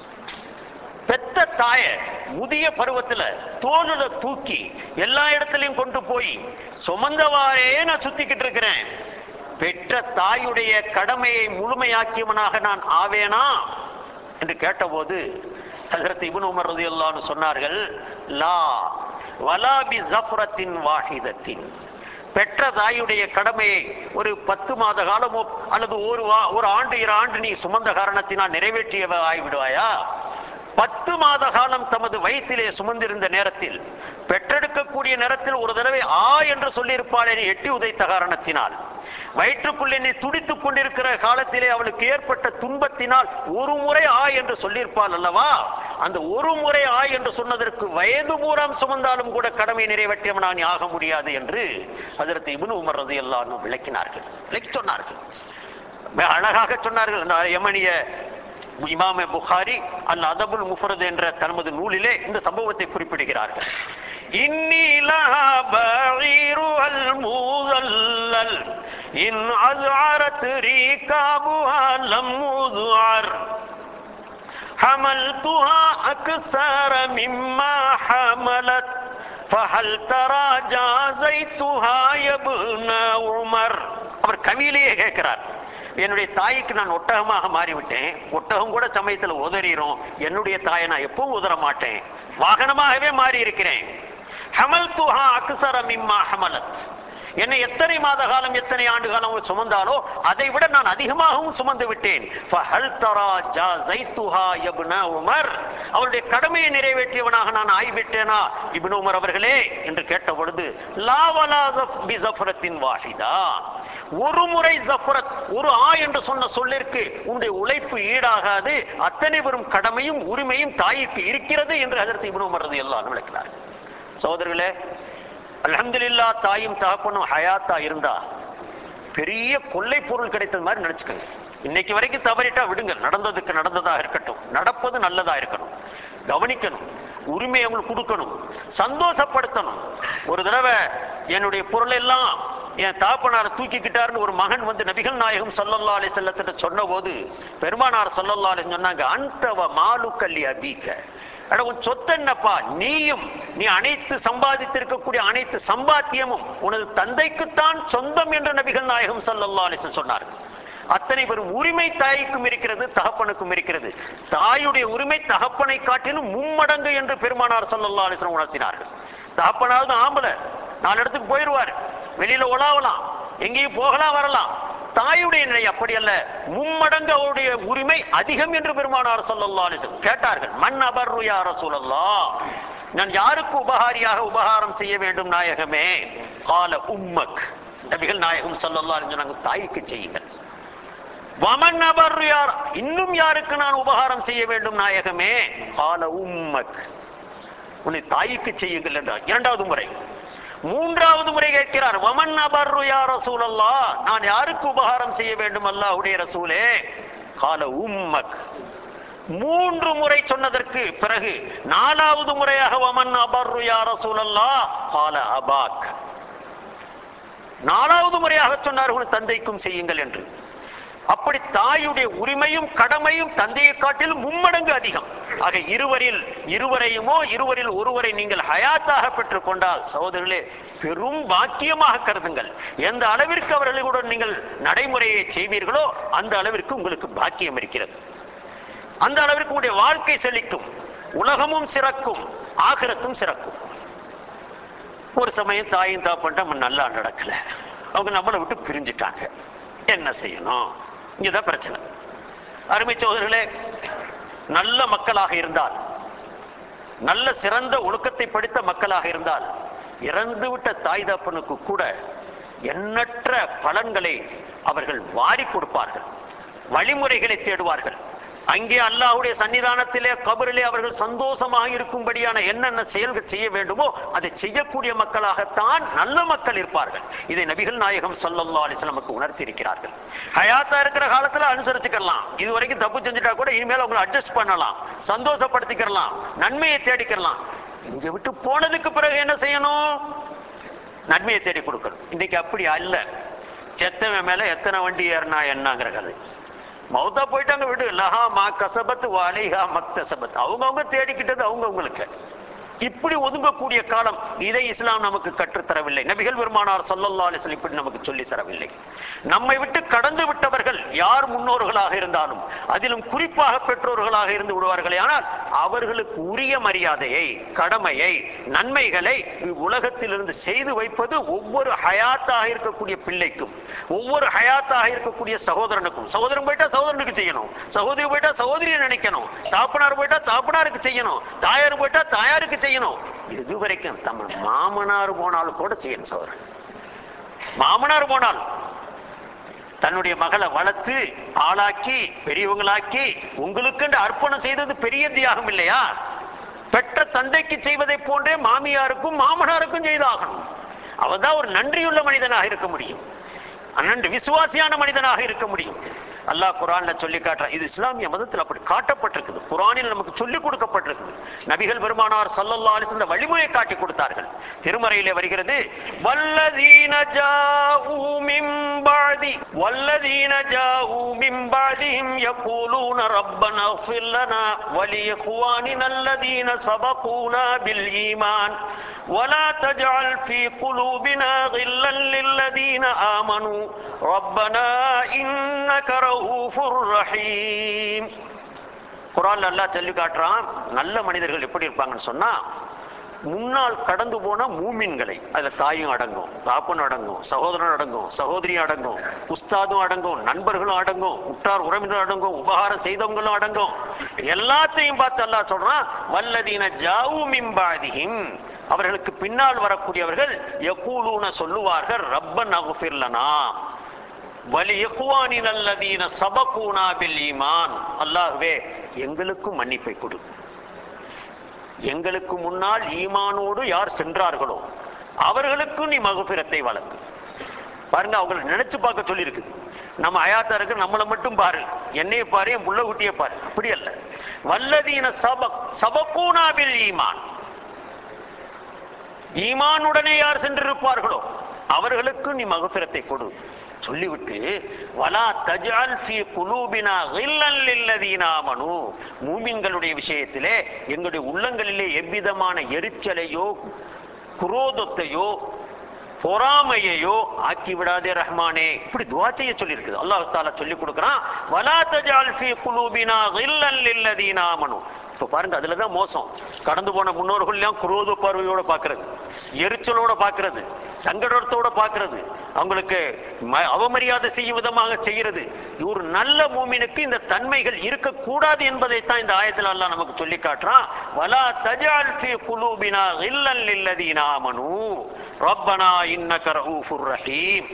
பெத்த தாய முதிய பருவத்துல தோலுல தூக்கி எல்லா இடத்துலயும் கொண்டு போய் சுமந்தவாறே நான் சுத்திக்கிட்டு இருக்கிறேன் பெற்ற தாயுடைய கடமையை முழுமையாக்கியவனாக நான் ஆவேனா என்று கேட்டபோது ஹஜரத் இப்னு உமர் ரலியல்லாஹு சொன்னார்கள் லா வலா பி ஜஃப்ரத்தின் வாஹிதத்தின் பெற்ற தாயுடைய கடமையை ஒரு பத்து மாத காலமோ அல்லது ஒரு வா- ஒரு ஆண்டு இரு ஆண்டு நீ சுமந்த காரணத்தினால் நிறைவேற்றியவ ஆகிவிடுவாயா பத்து மாத காலம் தமது வயிற்றிலே சுமந்திருந்த நேரத்தில் பெற்றெடுக்கக்கூடிய நேரத்தில் ஒரு தடவை ஆ என்று சொல்லியிருப்பாள் என எட்டி உதைத்த காரணத்தினால் வயிற்றுக்குள்ளே நீ துடித்துக் கொண்டிருக்கிற காலத்திலே அவளுக்கு ஏற்பட்ட துன்பத்தினால் ஒரு முறை ஆ என்று சொல்லியிருப்பாள் அல்லவா அந்த ஒரு முறை ஆ என்று சொன்னதற்கு வயது பூராம் சுமந்தாலும் கூட கடமை நிறைவேற்றியவனா நீ ஆக முடியாது என்று அதற்கு இப்னு உமர் ரலியல்லாஹு விளக்கினார்கள் விளக்கி சொன்னார்கள் மிக அழகாக சொன்னார்கள் அந்த யமனிய இமாம புகாரி அல் அதபுல் முஃபரத் என்ற தனது நூலிலே இந்த சம்பவத்தை குறிப்பிடுகிறார்கள் இன்னி லஹா பஈருஹல் மூதல்லல் இன் அஸ்அரத் ரீகாபுஹா லம் உதுஅர் حملتها أكثر مما حملت فهل ترى جازيتها يا ابن عمر அவர் கவியிலேயே கேட்கிறார் என்னுடைய தாய்க்கு நான் ஒட்டகமாக மாறிவிட்டேன் ஒட்டகம் கூட சமயத்தில் உதறிரும் என்னுடைய தாயை நான் எப்பவும் உதற மாட்டேன் வாகனமாகவே மாறி இருக்கிறேன் ஹமல் துஹா அக்சர மிம்மா ஹமலத் என்னை எத்தனை மாத காலம் எத்தனை ஆண்டு காலம் சுமந்தாலோ அதை விட நான் அதிகமாகவும் சுமந்து விட்டேன் ஃபஹல் தரா ஜாஸைத்துஹா யப்ன உமர் அவருடைய கடமையை நிறைவேற்றியவனாக நான் ஆகிவிட்டேனா இப்னு உமர் அவர்களே என்று கேட்ட பொழுது லாவலா பி ஜஃப்ரத்தின் வாஹிதா ஒரு முறை ஜஃப்ரத் ஒரு ஆ என்று சொன்ன சொல்லிற்கு உன்னுடைய உழைப்பு ஈடாகாது அத்தனை பெரும் கடமையும் உரிமையும் தாய்க்கு இருக்கிறது என்று அதற்கு இப்னு உமர் ரலியல்லாஹு அன்ஹு விளக்கினார் சகோதரர்களே அல்ஹம்துலில்லா தாயும் தகப்பனும் ஹயாத்தா இருந்தா பெரிய கொள்ளை பொருள் கிடைத்தது மாதிரி நினைச்சுக்கோங்க இன்னைக்கு வரைக்கும் தவறிட்டா விடுங்க நடந்ததுக்கு நடந்ததா இருக்கட்டும் நடப்பது நல்லதா இருக்கணும் கவனிக்கணும் உரிமை அவங்களுக்கு கொடுக்கணும் சந்தோஷப்படுத்தணும் ஒரு தடவை என்னுடைய பொருள் எல்லாம் என் தாப்பனாரை தூக்கிக்கிட்டாருன்னு ஒரு மகன் வந்து நபிகள் நாயகம் சல்லல்லா அலி செல்லத்திட்ட சொன்ன போது பெருமானார் சல்லல்லா அலி சொன்னாங்க அன்தவ மாலுக்கல்லி அபீக்க அட உன் சொத்து என்னப்பா நீயும் நீ அனைத்து சம்பாதித்திருக்கக்கூடிய அனைத்து சம்பாத்தியமும் உனது தந்தைக்குத்தான் சொந்தம் என்று நபிகள் நாயகம் சல்லல்லா அலிசன் சொன்னார் அத்தனை பெரும் உரிமை தாய்க்கும் இருக்கிறது தகப்பனுக்கும் இருக்கிறது தாயுடைய உரிமை தகப்பனை காட்டிலும் மும்மடங்கு என்று பெருமானார் சல்லல்லா அலிஸ்லாம் உணர்த்தினார்கள் தகப்பனாவது ஆம்பளை நாலு இடத்துக்கு போயிடுவார் வெளியில உலாவலாம் எங்கேயும் போகலாம் வரலாம் தாயுடைய நிலை அப்படி அல்ல மும்மடங்கு அவருடைய உரிமை அதிகம் என்று பெருமானார் ஸல்லல்லாஹு அலைஹி வஸல்லம் கேட்டார்கள் மன் அபர்ரு யா ரசூலல்லாஹ் நான் யாருக்கு உபகாரியாக உபகாரம் செய்ய வேண்டும் நாயகமே கால உம்மக் நபிகள் நாயகம் ஸல்லல்லாஹு அலைஹி வஸல்லம் தாய்க்கு செய்யுங்கள் வமன் அபர்ரு யார் இன்னும் யாருக்கு நான் உபகாரம் செய்ய வேண்டும் நாயகமே கால உம்மக் உன்னை தாய்க்கு செய்யுங்கள் என்றார் இரண்டாவது முறை மூன்றாவது முறை கேட்கிறார் வமன் அபர்ரு யா ரசூலல்லா நான் யாருக்கு உபகாரம் செய்ய வேண்டும் அல்லாஹ்வுடைய ரசூலே கால உம்மக் மூன்று முறை சொன்னதற்கு பிறகு நாலாவது முறையாக வமன் அபர்ரு யா ரசூலல்லா கால அபாக் நாலாவது முறையாக சொன்னார் உன் தந்தைக்கும் செய்யுங்கள் என்று அப்படி தாயுடைய உரிமையும் கடமையும் தந்தையை காட்டிலும் மும்மடங்கு அதிகம் ஆக இருவரில் இருவரையுமோ இருவரில் ஒருவரை நீங்கள் ஹயாத்தாக பெற்றுக் கொண்டால் சகோதரர்களே பெரும் பாக்கியமாக கருதுங்கள் எந்த அளவிற்கு அவர்களுடன் நீங்கள் நடைமுறையை செய்வீர்களோ அந்த அளவிற்கு உங்களுக்கு பாக்கியம் இருக்கிறது அந்த அளவிற்கு உங்களுடைய வாழ்க்கை செழிக்கும் உலகமும் சிறக்கும் ஆகிரத்தும் சிறக்கும் ஒரு சமயம் தாயும் தாப்பன்ட்டு நம்ம நல்லா நடக்கல அவங்க நம்மளை விட்டு பிரிஞ்சுட்டாங்க என்ன செய்யணும் இங்கதான் பிரச்சனை அருமை சோதர்களே நல்ல மக்களாக இருந்தால் நல்ல சிறந்த ஒழுக்கத்தை படித்த மக்களாக இருந்தால் இறந்துவிட்ட தாய் தப்பனுக்கு கூட எண்ணற்ற பலன்களை அவர்கள் வாரி கொடுப்பார்கள் வழிமுறைகளை தேடுவார்கள் அங்கே அல்லாஹ்வுடைய சன்னிதானத்திலே கபரிலே அவர்கள் சந்தோஷமாக இருக்கும்படியான என்னென்ன செயல்கள் செய்ய வேண்டுமோ அதை செய்யக்கூடிய மக்களாகத்தான் நல்ல மக்கள் இருப்பார்கள் இதை நபிகள் நாயகம் ஸல்லல்லாஹு அலைஹி வஸல்லம் நமக்கு உணர்த்தி இருக்கிறார்கள் ஹயாத்தா இருக்கிற காலத்துல அனுசரிச்சுக்கலாம் இது வரைக்கும் தப்பு செஞ்சுட்டா கூட இனிமேல் அவங்களை அட்ஜஸ்ட் பண்ணலாம் சந்தோஷப்படுத்திக்கிறலாம் நன்மையை தேடிக்கிறலாம் இங்க விட்டு போனதுக்கு பிறகு என்ன செய்யணும் நன்மையை தேடி கொடுக்கணும் இன்னைக்கு அப்படி அல்ல செத்தவன் மேல எத்தனை வண்டி ஏறினா என்னங்கிற கதை மௌத்தா போயிட்டாங்க விடு லஹா மா கசபத் வாலிஹா மக்தசபத் அவங்கவுங்க தேடிக்கிட்டது அவங்கவுங்களுக்கு இப்படி ஒதுங்கக்கூடிய காலம் இதை இஸ்லாம் நமக்கு கற்றுத்தரவில்லை நபிகள் பெருமானார் ஸல்லல்லாஹு அலைஹி வஸல்லம் இப்படி நமக்கு சொல்லித் தரவில்லை நம்மை விட்டு கடந்து விட்டவர்கள் யார் முன்னோர்களாக இருந்தாலும் அதிலும் குறிப்பாக பெற்றோர்களாக இருந்து விடுவார்களே ஆனால் அவர்களுக்கு உரிய மரியாதையை கடமையை நன்மைகளை உலகத்திலிருந்து செய்து வைப்பது ஒவ்வொரு ஹயாத்தாக இருக்கக்கூடிய பிள்ளைக்கும் ஒவ்வொரு ஹயாத்தாக இருக்கக்கூடிய சகோதரனுக்கும் சகோதரன் போயிட்டா சகோதரனுக்கு செய்யணும் சகோதரி போயிட்டா சகோதரியை நினைக்கணும் தாப்பனார் போயிட்டா தாப்பனாருக்கு செய்யணும் தாயார் போயிட்டா தாயாருக்கு செய்யணும் இது வரைக்கும் தமிழ் மாமனார் போனாலும் கூட செய்யணும் சகோதரன் மாமனார் போனால் தன்னுடைய மகளை வளர்த்து ஆளாக்கி பெரியவங்களாக்கி உங்களுக்கென்று அர்ப்பணம் செய்தது பெரிய தியாகம் இல்லையா பெற்ற தந்தைக்கு செய்வதை போன்றே மாமியாருக்கும் மாமனாருக்கும் செய்தாகணும் அவதான் ஒரு நன்றியுள்ள மனிதனாக இருக்க முடியும் நன்றி விசுவாசியான மனிதனாக இருக்க முடியும் அல்லாஹ் குரான்ல சொல்லி காட்டுறான் இது இஸ்லாமிய மதத்தில் அப்படி காட்டப்பட்டிருக்குது குரானில் நமக்கு சொல்லிக் கொடுக்கப்பட்டிருக்குது நபிகள் பெருமானார் ஸல்லல்லாஹு அலைஹி வஸல்லம் வழிமுறை காட்டி கொடுத்தார்கள் திருமறையிலே வருகிறது வல்லதீன ஜாஊ மின் பாதி வல்லதீன ஜாஊ மின் பாதிஹிம் யகூலூன ரப்பனா இஃபிர் லனா வலியகுவானினா அல்லதீன சபகூனா பில் ஈமான் ولا تجعل في قلوبنا غلا للذين آمنوا ربنا إنك رؤوف رحيم குரான்ல அல்லாஹ் சொல்லி காட்டுறான் நல்ல மனிதர்கள் எப்படி இருப்பாங்கன்னு சொன்னா முன்னால் கடந்து போன மூமின்களை அதுல தாயும் அடங்கும் தாப்பன் அடங்கும் சகோதரன் அடங்கும் சகோதரி அடங்கும் உஸ்தாதும் அடங்கும் நண்பர்களும் அடங்கும் உற்றார் உறவினர் அடங்கும் உபகாரம் செய்தவங்களும் அடங்கும் எல்லாத்தையும் பார்த்து அல்லாஹ் சொல்றான் வல்லதீன ஜாவு மிம்பாதிஹிம் அவர்களுக்கு பின்னால் வரக்கூடியவர்கள் யகூலூன சொல்லுவார்கள் ரப்பன் அகுஃபிர்லனா வலி யகுவானின் அல்லதீன சபகூனா பில் ஈமான் அல்லாஹ்வே எங்களுக்கும் மன்னிப்பை கொடு எங்களுக்கு முன்னால் ஈமானோடு யார் சென்றார்களோ அவர்களுக்கும் நீ மகுபிரத்தை வழங்கு பாருங்க அவங்களை நினைச்சு பார்க்க சொல்லி இருக்குது நம்ம அயாத்தா இருக்கு நம்மளை மட்டும் பாரு என்னைய பாரு என் புள்ள குட்டிய பாரு அப்படி அல்ல வல்லதீன சபக் சபக்கூனாபில் ஈமான் ஈமானுடனே யார் சென்றிருப்பார்களோ அவர்களுக்கு நீ மகபிரத்தை கொடு சொல்லிவிட்டு வலா தஜால் ஃபீ குலூபினா கில்லன் லில்லதீன ஆமனு மூமின்களுடைய விஷயத்திலே எங்களுடைய உள்ளங்களிலே எவ்விதமான எரிச்சலையோ குரோதத்தையோ பொறாமையையோ ஆக்கி விடாதே ரஹ்மானே இப்படி துவா செய்ய சொல்லி இருக்குது அல்லாஹ் தாலா சொல்லி கொடுக்குறான் வலா தஜால் ஃபீ குலூபினா கில்லன் லில்லதீன ஆமனு இப்ப பாருங்க அதுலதான் மோசம் கடந்து போன முன்னோர்கள் எல்லாம் குரோத பார்வையோட பாக்குறது எரிச்சலோட பாக்குறது சங்கடத்தோட பாக்குறது அவங்களுக்கு ம- அவமரியாதை செய்யும் விதமாக செய்கிறது ஒரு நல்ல மூமினுக்கு இந்த தன்மைகள் இருக்கக்கூடாது என்பதைத்தான் இந்த ஆயத்தில் அல்லாஹ் நமக்கு சொல்லி காட்டுறான் வலா தஜால் ஃபீ குலூபினா இல்லல் லில்லதீன ஆமனூ ரப்பனா இன்னக ரഊஃபுர் ரஹீம்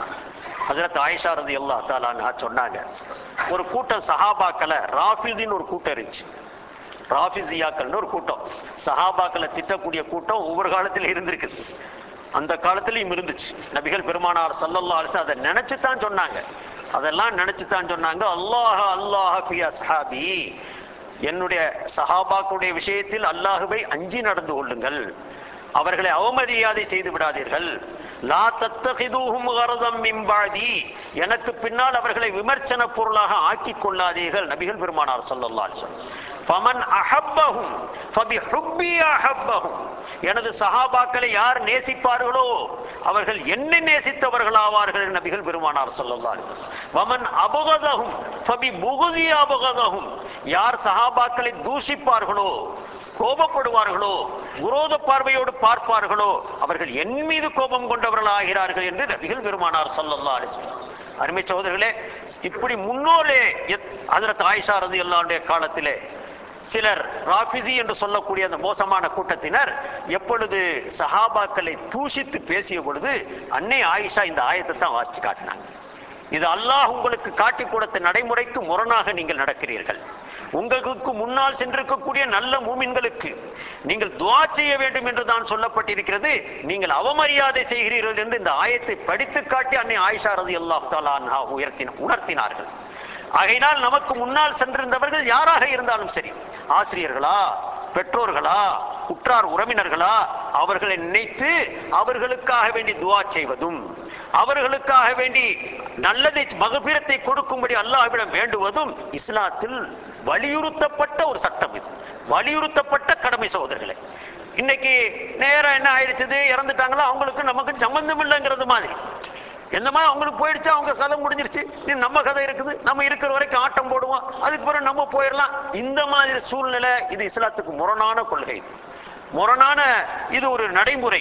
ஹஜரத் ஆயிஷா ரலியல்லாஹு தஆலா அன்ஹா சொன்னாங்க ஒரு கூட்டம் சஹாபாக்களை ராஃபிதின்னு ஒரு கூட்டம் இருந்துச்சு ராஃபிசியாக்கள்னு ஒரு கூட்டம் சஹாபாக்களை திட்டக்கூடிய கூட்டம் ஒவ்வொரு காலத்துல இருந்திருக்குது அந்த காலத்திலயும் இருந்துச்சு நபிகள் பெருமானார் ஸல்லல்லாஹு அலைஹி வஸல்லம் அதை நினைச்சு தான் சொன்னாங்க அதெல்லாம் நினைச்சு தான் சொன்னாங்க அல்லாஹ் அல்லாஹ் ஃபி அஸ்ஹாபி என்னுடைய சஹாபாக்களுடைய விஷயத்தில் அல்லாஹுவை அஞ்சி நடந்து கொள்ளுங்கள் அவர்களை அவமரியாதை செய்து விடாதீர்கள் லா தத்தகிதூஹும் கரதம் மிம்பாதி எனக்கு பின்னால் அவர்களை விமர்சன பொருளாக ஆக்கிக் கொள்ளாதீர்கள் நபிகள் பெருமானார் ஸல்லல்லாஹு அலைஹி வஸல்லம் ஃபமன் அஹப்பஹும் ஃபபிஹுப்பி அஹப்பஹும் எனது சஹாபாக்களை யார் நேசிப்பார்களோ அவர்கள் என்னை நேசித்தவர்கள் ஆவார்கள் என்று நபிகள் பெருமானார் ஸல்லல்லாஹு அலைஹி வஸல்லம் வமன் அபகதஹும் ஃபபி புகுதி அபகதஹும் யார் சஹாபாக்களை தூஷிப்பார்களோ கோபப்படுவார்களோ விரோத பார்வையோடு பார்ப்பார்களோ அவர்கள் என் மீது கோபம் கொண்டவர்களாகிறார்கள் என்று நபிகள் பெருமானார் ஸல்லல்லாஹு அலைஹி வஸல்லம் அருமை சகோதரர்களே இப்படி முன்னோரே ஹஜரத் ஆயிஷா ரலியல்லாஹுடைய காலத்திலே சிலர் ராபிசி என்று சொல்லக்கூடிய அந்த மோசமான கூட்டத்தினர் எப்பொழுது சஹாபாக்களை தூஷித்து பேசிய பொழுது அன்னை ஆயிஷா இந்த ஆயத்தை தான் வாசிச்சு காட்டினாங்க இது அல்லாஹ் உங்களுக்கு காட்டி கொடுத்த நடைமுறைக்கு முரணாக நீங்கள் நடக்கிறீர்கள் உங்களுக்கு முன்னால் சென்றிருக்கக்கூடிய நல்ல மூமின்களுக்கு நீங்கள் துஆ செய்ய வேண்டும் என்று தான் சொல்லப்பட்டிருக்கிறது நீங்கள் அவமரியாதை செய்கிறீர்கள் என்று இந்த ஆயத்தை படித்து காட்டி அன்னை ஆயிஷா ரலியல்லாஹு தஆலா அன்ஹா உயர்த்தின உணர்த்தினார்கள் ஆகையினால் நமக்கு முன்னால் சென்றிருந்தவர்கள் யாராக இருந்தாலும் சரி ஆசிரியர்களா பெற்றோர்களா உற்றார் உறவினர்களா அவர்களை நினைத்து அவர்களுக்காக வேண்டி துஆ செய்வதும் அவர்களுக்காக வேண்டி நல்லதை மகபீரத்தை கொடுக்கும்படி அல்லாஹ்விடம் வேண்டுவதும் இஸ்லாத்தில் வலியுறுத்தப்பட்ட ஒரு சட்டம் இது வலியுறுத்தப்பட்ட கடமை சகோதரர்களே இன்னைக்கு நேரம் என்ன ஆயிடுச்சது இறந்துட்டாங்களா அவங்களுக்கு நமக்கு சம்பந்தம் இல்லைங்கிறது மாதிரி என்னமா அவங்களுக்கு போயிடுச்சு அவங்க கதை முடிஞ்சிருச்சு இனி நம்ம கதை இருக்குது நம்ம இருக்கிற வரைக்கும் ஆட்டம் போடுவோம் அதுக்கு பிறகு நம்ம போயிடலாம் இந்த மாதிரி சூழ்நிலை இது இஸ்லாத்துக்கு முரணான கொள்கை முரணான இது ஒரு நடைமுறை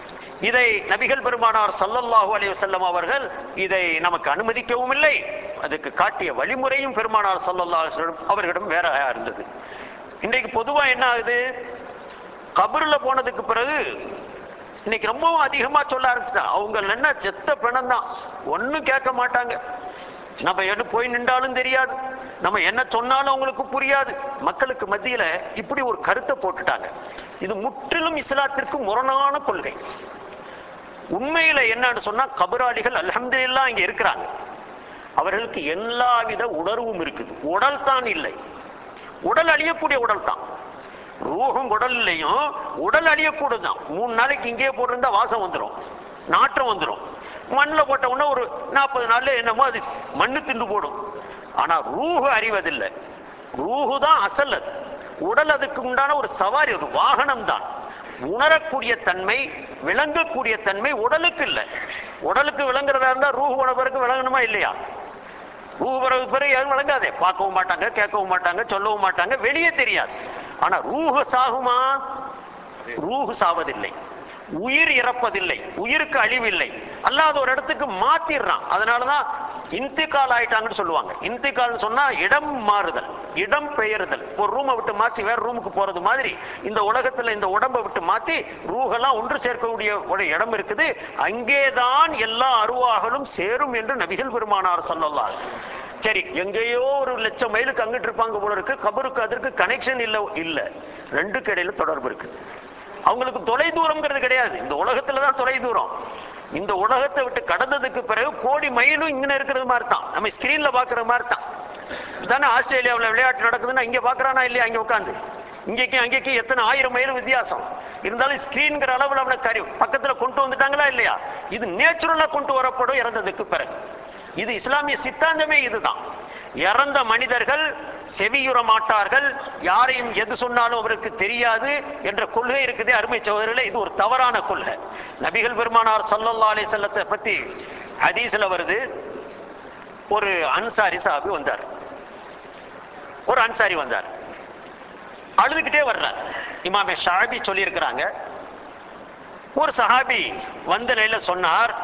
இதை நபிகள் பெருமானார் ஸல்லல்லாஹு அலைஹி வஸல்லம் அவர்கள் இதை நமக்கு அனுமதிக்கவும் இல்லை அதுக்கு காட்டிய வழிமுறையும் பெருமானார் ஸல்லல்லாஹு அலைஹி வஸல்லம் அவர்களிடம் வேற இருந்தது இன்றைக்கு பொதுவா என்ன ஆகுது கபர்ல போனதுக்கு பிறகு இன்னைக்கு ரொம்பவும் அதிகமா சொல்ல ஆரம்பிச்சுட்டான் அவங்க என்ன செத்த பிணம் தான் ஒன்னும் கேட்க மாட்டாங்க நம்ம என்ன போய் நின்றாலும் தெரியாது நம்ம என்ன சொன்னாலும் அவங்களுக்கு புரியாது மக்களுக்கு மத்தியில இப்படி ஒரு கருத்தை போட்டுட்டாங்க இது முற்றிலும் இஸ்லாத்திற்கு முரணான கொள்கை உண்மையில என்னன்னு சொன்னா கபராளிகள் அல்ஹம்துலில்லாஹ் இங்க இருக்கிறாங்க அவர்களுக்கு எல்லாவித உணர்வும் இருக்குது உடல் தான் இல்லை உடல் அழியக்கூடிய உடல் தான் ரூஹும் உடல்லையும் உடல் அழியக்கூடதான் மூணு நாளைக்கு இங்கேயே போட்டிருந்தா வாசம் வந்துடும் நாற்றம் வந்துடும் மண்ணில் போட்ட உடனே ஒரு நாற்பது நாள்ல என்னமோ அது மண்ணு திண்டு போடும் ஆனா ரூஹு அறிவதில்லை ரூஹு தான் அசல் அது உடல் அதுக்கு உண்டான ஒரு சவாரி ஒரு வாகனம் தான் உணரக்கூடிய தன்மை விளங்கக்கூடிய தன்மை உடலுக்கு இல்லை உடலுக்கு விளங்குறதா இருந்தா ரூஹு உணவருக்கு விளங்கணுமா இல்லையா ரூஹு பிறகு பிறகு யாரும் விளங்காதே பார்க்கவும் மாட்டாங்க கேட்கவும் மாட்டாங்க சொல்லவும் மாட்டாங்க வெளியே தெரியாது ஆனா ரூஹு சாகுமா ரூஹு சாவதில்லை உயிர் இறப்பதில்லை உயிருக்கு அழிவில்லை அல்லாத ஒரு இடத்துக்கு மாத்திடுறான் அதனாலதான் இன்திகால் ஆயிட்டாங்கன்னு சொல்லுவாங்க இன்திகால்னு சொன்னா இடம் மாறுதல் இடம் பெயர்தல் ஒரு ரூமை விட்டு மாற்றி வேற ரூமுக்கு போறது மாதிரி இந்த உலகத்துல இந்த உடம்பை விட்டு மாத்தி ரூஹெல்லாம் ஒன்று சேர்க்கக்கூடிய ஒரு இடம் இருக்குது அங்கேதான் எல்லா அருவாகளும் சேரும் என்று நபிகள் பெருமானார் சொல்லலாம் சரி எங்கேயோ ஒரு லட்சம் மைலுக்கு அங்கிட்டு இருப்பாங்க போல இருக்கு கபருக்கு அதற்கு கனெக்ஷன் இல்ல இல்ல ரெண்டுக்கு இடையில தொடர்பு இருக்குது அவங்களுக்கு தொலை தூரம்ங்கிறது கிடையாது இந்த உலகத்துல தான் தொலை தூரம் இந்த உலகத்தை விட்டு கடந்ததுக்கு பிறகு கோடி மைலும் இங்க இருக்கிறது மாதிரி தான் நம்ம ஸ்கிரீன்ல பாக்குற மாதிரி தான் தானே ஆஸ்திரேலியாவுல விளையாட்டு நடக்குதுன்னா இங்க பாக்குறானா இல்லையா அங்க உட்காந்து இங்கேக்கும் அங்கேக்கும் எத்தனை ஆயிரம் மைல் வித்தியாசம் இருந்தாலும் ஸ்கிரீன்ங்கிற அளவுல அவனை கரி பக்கத்துல கொண்டு வந்துட்டாங்களா இல்லையா இது நேச்சுரலா கொண்டு வரப்படும் இறந்ததுக்கு பிறகு இது இஸ்லாமிய சித்தாந்தமே இதுதான் இறந்த மனிதர்கள் செவியுற மாட்டார்கள் யாரையும் எது சொன்னாலும் அவருக்கு தெரியாது என்ற கொள்கை இருக்குது அருமை சகோதரர்களே இது ஒரு தவறான கொள்கை நபிகள் பெருமானார் ஸல்லல்லாஹு அலைஹி வஸல்லத்தை பத்தி ஹதீஸ்ல வருது ஒரு அன்சாரி சாபி வந்தார் ஒரு அன்சாரி வந்தார் அழுதுகிட்டே வர்றார் இமாமே ஷாபி சொல்லியிருக்கிறாங்க ஒரு சஹாபி வந்த நிலையில சொன்னார்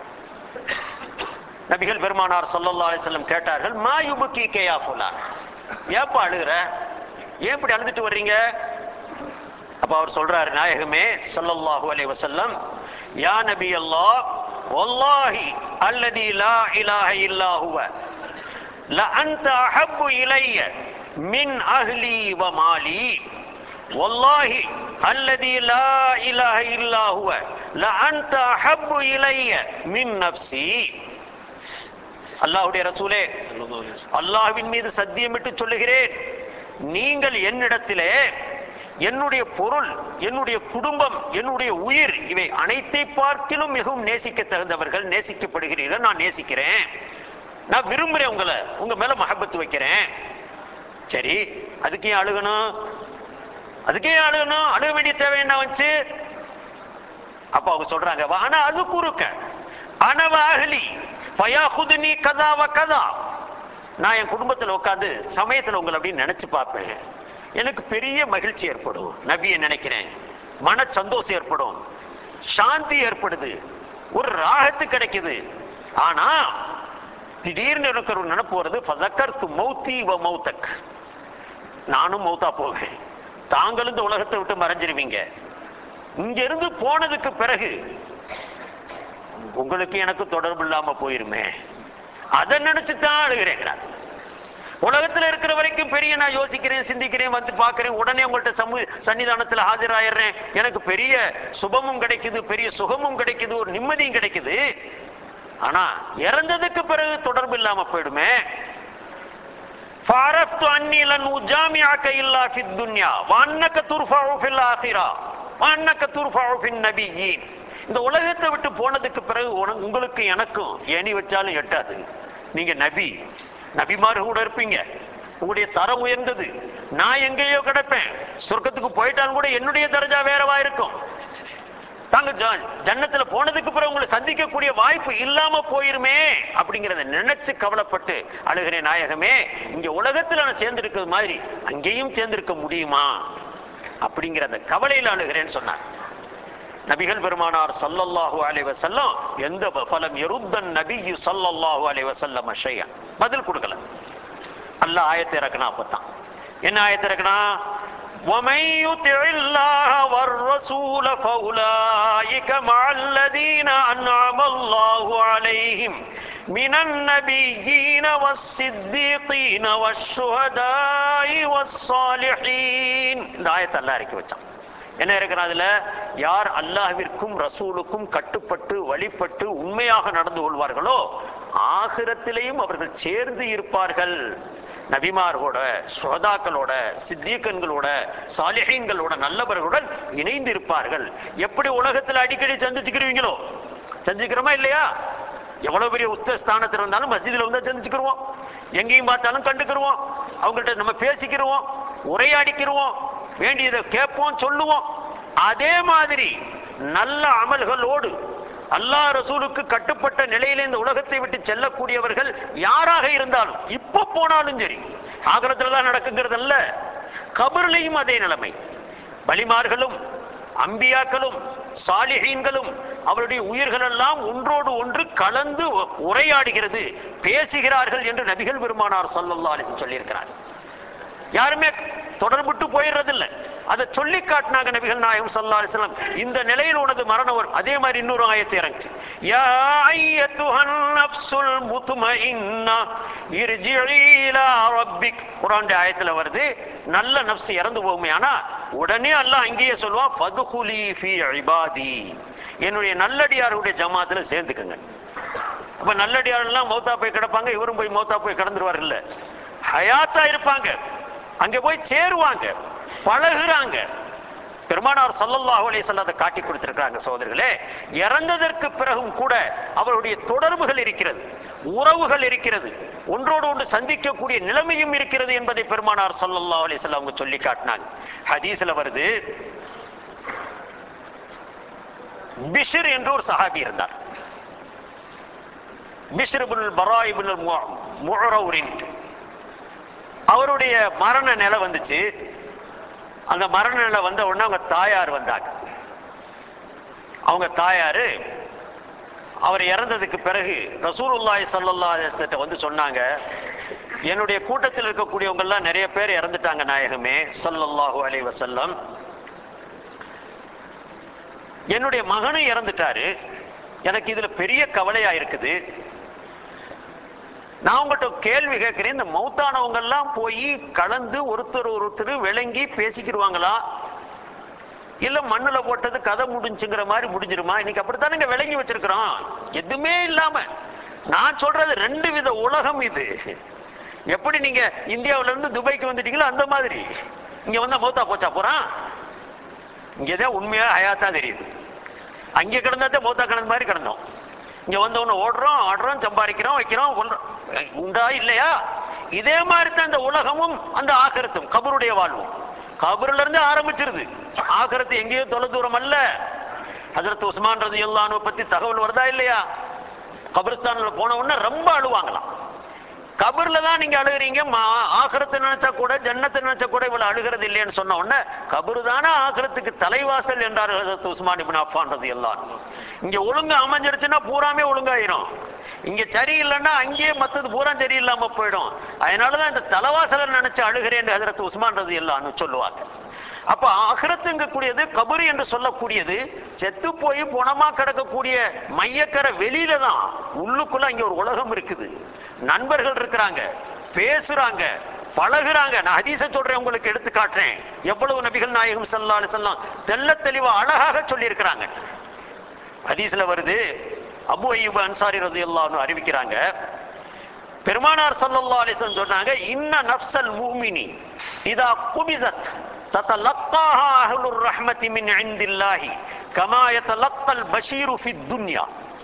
நபிகள் பெருமானார் ஸல்லல்லாஹு அலைஹி வஸல்லம் கேட்டார்கள் மா யுபகி கேயா ஃபுலான் ஏப்பா அழுகுற ஏன் இப்படி அழுதுட்டு வர்றீங்க அப்ப அவர் சொல்றாரு நாயகமே ஸல்லல்லாஹு அலைஹி வஸல்லம் யா நபி அல்லாஹ் வல்லாஹி அல்லதி லா இலாஹ இல்லா ஹுவ لأنت أحب إلي من أهلي ومالي والله الذي لا إله إلا هو لأنت أحب إلي من نفسي அல்லாஹ்வுடைய ரசூலே அல்லாஹ்வின் மீது சத்தியமிட்டு சொல்லுகிறேன் நீங்கள் என்னிடத்திலே என்னுடைய பொருள் என்னுடைய குடும்பம் என்னுடைய உயிர் இவை அனைத்தை பார்க்கிலும் மிகவும் நேசிக்க தகுந்தவர்கள் நேசிக்கப்படுகிறீர்கள் நான் நேசிக்கிறேன் நான் விரும்புறேன் உங்களை உங்க மேல மஹபத்து வைக்கிறேன் சரி அதுக்கு ஏன் அழுகணும் அதுக்கு ஏன் அழுகணும் அழுக வேண்டிய தேவை என்ன வந்துச்சு அப்ப அவங்க சொல்றாங்க ஆனா அது குறுக்க அனவ அகலி ஃபயாஹுதுனி கதா வ கதா நான் என் குடும்பத்துல உட்காந்து சமயத்துல உங்களை அப்படின்னு நினைச்சு பார்ப்பேன் எனக்கு பெரிய மகிழ்ச்சி ஏற்படும் நபியை நினைக்கிறேன் மன சந்தோஷம் ஏற்படும் சாந்தி ஏற்படுது ஒரு ராகத்து கிடைக்குது ஆனா திடீர்னு எனக்கு ஒரு நினைப்பு வருது ஃபதக்கர்த்து மௌத்தி வ மௌத்தக் நானும் மௌத்தா போவேன் தாங்களும் இந்த உலகத்தை விட்டு மறைஞ்சிருவீங்க இங்க இருந்து போனதுக்கு பிறகு உங்களுக்கு எனக்கு தொடர்பு இல்லாம போயிருமே அதை நினைச்சு தான் அழுகிறேங்கிறார் உலகத்துல இருக்கிற வரைக்கும் பெரிய நான் யோசிக்கிறேன் சிந்திக்கிறேன் வந்து பார்க்கிறேன் உடனே உங்கள்ட்ட சமூக சன்னிதானத்துல ஆஜராயிடுறேன் எனக்கு பெரிய சுபமும் கிடைக்குது பெரிய சுகமும் கிடைக்குது ஒரு நிம்மதியும் கிடைக்குது ஆனா இறந்ததுக்கு பிறகு தொடர்பு இல்லாம போயிடுமே فعرفت أني لن أجامعك إلا في الدنيا وأنك ترفع في الآخرة وأنك ترفع في النبيين இந்த உலகத்தை விட்டு போனதுக்கு பிறகு உனக்கு- உங்களுக்கு எனக்கும் ஏணி வச்சாலும் எட்டாது நீங்க நபி நபிமார் கூட இருப்பீங்க உங்களுடைய தரம் உயர்ந்தது நான் எங்கேயோ கிடப்பேன் சொர்க்கத்துக்கு போயிட்டாலும் கூட என்னுடைய தரஜா வேறவா இருக்கும் தாங்க ஜ- ஜன்னத்துல போனதுக்கு பிறகு உங்களை சந்திக்கக்கூடிய வாய்ப்பு இல்லாம போயிருமே அப்படிங்கறத நினைச்சு கவலைப்பட்டு அழுகிறேன் நாயகமே இங்க உலகத்துல நான் சேர்ந்திருக்கிறது மாதிரி அங்கேயும் சேர்ந்திருக்க முடியுமா அப்படிங்கிற அந்த கவலையில அழுகிறேன்னு சொன்னார் நபிகள் பெருமானார் ஸல்லல்லாஹு அலைஹி வஸல்லம் எந்த ப- பலம் யருத்தன் நபியு ஸல்லல்லாஹு அலைஹி வஸல்லம் ஷையன் பதில் கொடுக்கல அல்லாஹ் ஆயத்தை இறக்குனா அப்பதான் என்ன ஆயத்தை இறக்குனா ومن يطع الله والرسول فأولئك مع الذين أنعم الله عليهم من النبيين والصديقين والشهداء والصالحين இந்த ஆயத்தை அல்லாஹ் இறக்கி வச்சான் என்ன இருக்கிற அதுல யார் அல்லாஹ்விற்கும் ரசூலுக்கும் கட்டுப்பட்டு வழிபட்டு உண்மையாக நடந்து கொள்வார்களோ ஆகிரத்திலேயும் அவர்கள் சேர்ந்து இருப்பார்கள் நபிமார்களோட சுகதாக்களோட சித்திகன்களோட சாலிஹீன்களோட நல்லவர்களுடன் இணைந்து இருப்பார்கள் எப்படி உலகத்துல அடிக்கடி சந்திச்சுக்கிறீங்களோ சந்திக்கிறோமா இல்லையா எவ்வளவு பெரிய உத்த ஸ்தானத்தில் இருந்தாலும் மஸ்ஜிதில் வந்து சந்திச்சுக்கிருவோம் எங்கேயும் பார்த்தாலும் கண்டுக்கிருவோம் அவங்கள்ட்ட நம்ம பேசிக்கிருவோம் உரையாடிக்கிருவோம் வேண்டியதை கேட்போம் சொல்லுவோம் அதே மாதிரி நல்ல அமல்களோடு அல்லாஹ் ரசூலுக்கு கட்டுப்பட்ட நிலையில இந்த உலகத்தை விட்டு செல்லக்கூடியவர்கள் யாராக இருந்தாலும் இப்ப போனாலும் சரி ஆகரத்துல தான் நடக்குங்கிறது அல்ல கபர்லையும் அதே நிலைமை பலிமார்களும் அம்பியாக்களும் சாலிஹீன்களும் அவருடைய உயிர்கள் எல்லாம் ஒன்றோடு ஒன்று கலந்து உ- உரையாடுகிறது பேசுகிறார்கள் என்று நபிகள் பெருமானார் ஸல்லல்லாஹு அலைஹி வஸல்லம் சொல்லியிருக்கிறார் யாருமே தொடர்புட்டு போயிடுறதில்ல அதை சொல்லி காட்டினாங்க நபிகள் நாயகம் ஸல்லல்லாஹு அலைஹி வஸல்லம் இந்த நிலையில் உனது மரணம் வரும் அதே மாதிரி இன்னொரு ஆயத்தை இறங்குச்சு யா ஐயத்துஹன் நஃப்ஸுல் முத்மஇன்னா இர்ஜிஇ இலா ரப்பிக் குர்ஆன் ஆயத்துல வருது நல்ல நஃப்ஸ் இறந்து போகுமே ஆனா உடனே அல்லாஹ் அங்கேயே சொல்லுவான் ஃபதுகுலி ஃபீ இபாதி என்னுடைய நல்லடியாருடைய ஜமாத்துல சேர்ந்துக்கங்க அப்ப நல்லடியார் எல்லாம் மௌத்தா போய் கிடப்பாங்க இவரும் போய் மௌத்தா போய் கிடந்துருவார்கள் ஹயாத்தா இருப்பாங்க அங்க போய் சேருவாங்க பழகுறாங்க பெருமானார் ஸல்லல்லாஹு அலைஹி வஸல்லம் அதை காட்டி கொடுத்திருக்கிறாங்க சகோதரர்களே இறந்ததற்கு பிறகும் கூட அவருடைய தொடர்புகள் இருக்கிறது உறவுகள் இருக்கிறது ஒன்றோடு ஒன்று சந்திக்கக்கூடிய நிலைமையும் இருக்கிறது என்பதை பெருமானார் ஸல்லல்லாஹு அலைஹி வஸல்லம் அவங்க சொல்லி காட்டினாங்க ஹதீஸ்ல வருது பிஷர் என்று ஒரு சஹாபி இருந்தார் பிஷ்ர் இப்னுல் பரா இப்னுல் மு- முஅரவுரின் அவருடைய மரண நிலை வந்துச்சு அந்த மரண நிலை வந்த உடனே அவங்க தாயார் வந்தாங்க அவங்க தாயாரு அவர் இறந்ததுக்கு பிறகு ரசூலுல்லாஹி ஸல்லல்லாஹு அலைஹி வஸல்லம் வந்து சொன்னாங்க என்னுடைய கூட்டத்தில் இருக்கக்கூடியவங்க எல்லாம் நிறைய பேர் இறந்துட்டாங்க நாயகமே ஸல்லல்லாஹு அலைஹி வஸல்லம் என்னுடைய மகனும் இறந்துட்டாரு எனக்கு இதுல பெரிய கவலையா இருக்குது நான் உங்கள்கிட்ட கேள்வி கேட்கிறேன் இந்த மௌத்தானவங்க எல்லாம் போய் கலந்து ஒருத்தர் ஒருத்தர் விளங்கி பேசிக்கிடுவாங்களா இல்ல மண்ணுல போட்டது கதை முடிஞ்சுங்கிற மாதிரி முடிஞ்சிருமா இன்னைக்கு அப்படித்தானே விளங்கி வச்சிருக்கிறோம் எதுவுமே இல்லாம நான் சொல்றது ரெண்டு வித உலகம் இது எப்படி நீங்க இந்தியாவுல இருந்து துபாய்க்கு வந்துட்டீங்களோ அந்த மாதிரி இங்க வந்தா மௌத்தா போச்சா போறான் இங்கதான் உண்மையா ஹயாத்தா தெரியுது அங்க கிடந்தாத்தே மௌத்தா கிடந்த மாதிரி கிடந்தோம் இங்க வந்த உடனே ஓடுறோம் ஆடுறோம் சம்பாதிக்கிறோம் வைக்கிறோம் கொல்றோம். உண்டா இல்லையா இதே மாதிரி தான் இந்த உலகமும் அந்த ஆகரத்தும் கபருடைய வாழ்வும் கபருல இருந்து ஆரம்பிச்சிருது ஆகரத்து எங்கேயோ தொலை தூரம் அல்ல ஹஜரத் உஸ்மான் ரதி பத்தி தகவல் வருதா இல்லையா கபிரிஸ்தான்ல போன உடனே ரொம்ப அழுவாங்களாம் கபர்ல தான் நீங்க அழுகுறீங்க மா- ஆகிரத்தை நினைச்சா கூட ஜன்னத்தை நினைச்சா கூட இவ்வளவு அழுகிறது இல்லைன்னு சொன்ன உடனே கபரு தானே ஆகிரத்துக்கு தலைவாசல் என்றார் ஹஜரத் உஸ்மான் இப்னு அஃபான் ரலியல்லாஹு அன்ஹு இங்க ஒழுங்கா அமைஞ்சிருச்சுன்னா பூராமே ஒழுங்காயிரும் இங்க சரியில்லைன்னா அங்கேயே மத்தது பூரா சரியில்லாம போயிடும் அதனாலதான் இந்த தலைவாசலை நினைச்சு அழுகிறேன் ஹஜரத் உஸ்மான் ரலியல்லாஹு அன்ஹு சொல்லுவாங்க அப்ப ஆகிரத்துங்கக்கூடியது கபரு என்று சொல்லக்கூடியது செத்து போய் புணமா கிடக்கக்கூடிய மையக்கரை வெளியில தான் உள்ளுக்குள்ள இங்க ஒரு உலகம் இருக்குது நண்பர்கள் இருக்கிறாங்க பேசுறாங்க பழகுறாங்க நான் ஹதீஸ சொல்றேன் உங்களுக்கு எடுத்து காட்டுறேன் எவ்வளவு நபிகள் நாயகம் ஸல்லல்லாஹு அலைஹி வஸல்லம் தெள்ள தெளிவா அழகாக சொல்லி இருக்கிறாங்க ஹதீஸ்ல வருது அபு அய்யூப் அன்சாரி ரலியல்லாஹு அன்ஹு அறிவிக்கிறாங்க பெருமானார் ஸல்லல்லாஹு அலைஹி வஸல்லம் சொன்னாங்க இன்ன நஃப்ஸல் மூமினி இதா குபிஸத் தத்தலக்காஹா அஹ்லுர் ரஹ்மதி மின் இன்தில்லாஹி கமா யதலக்கல் பஷீரு ஃபித் துன்யா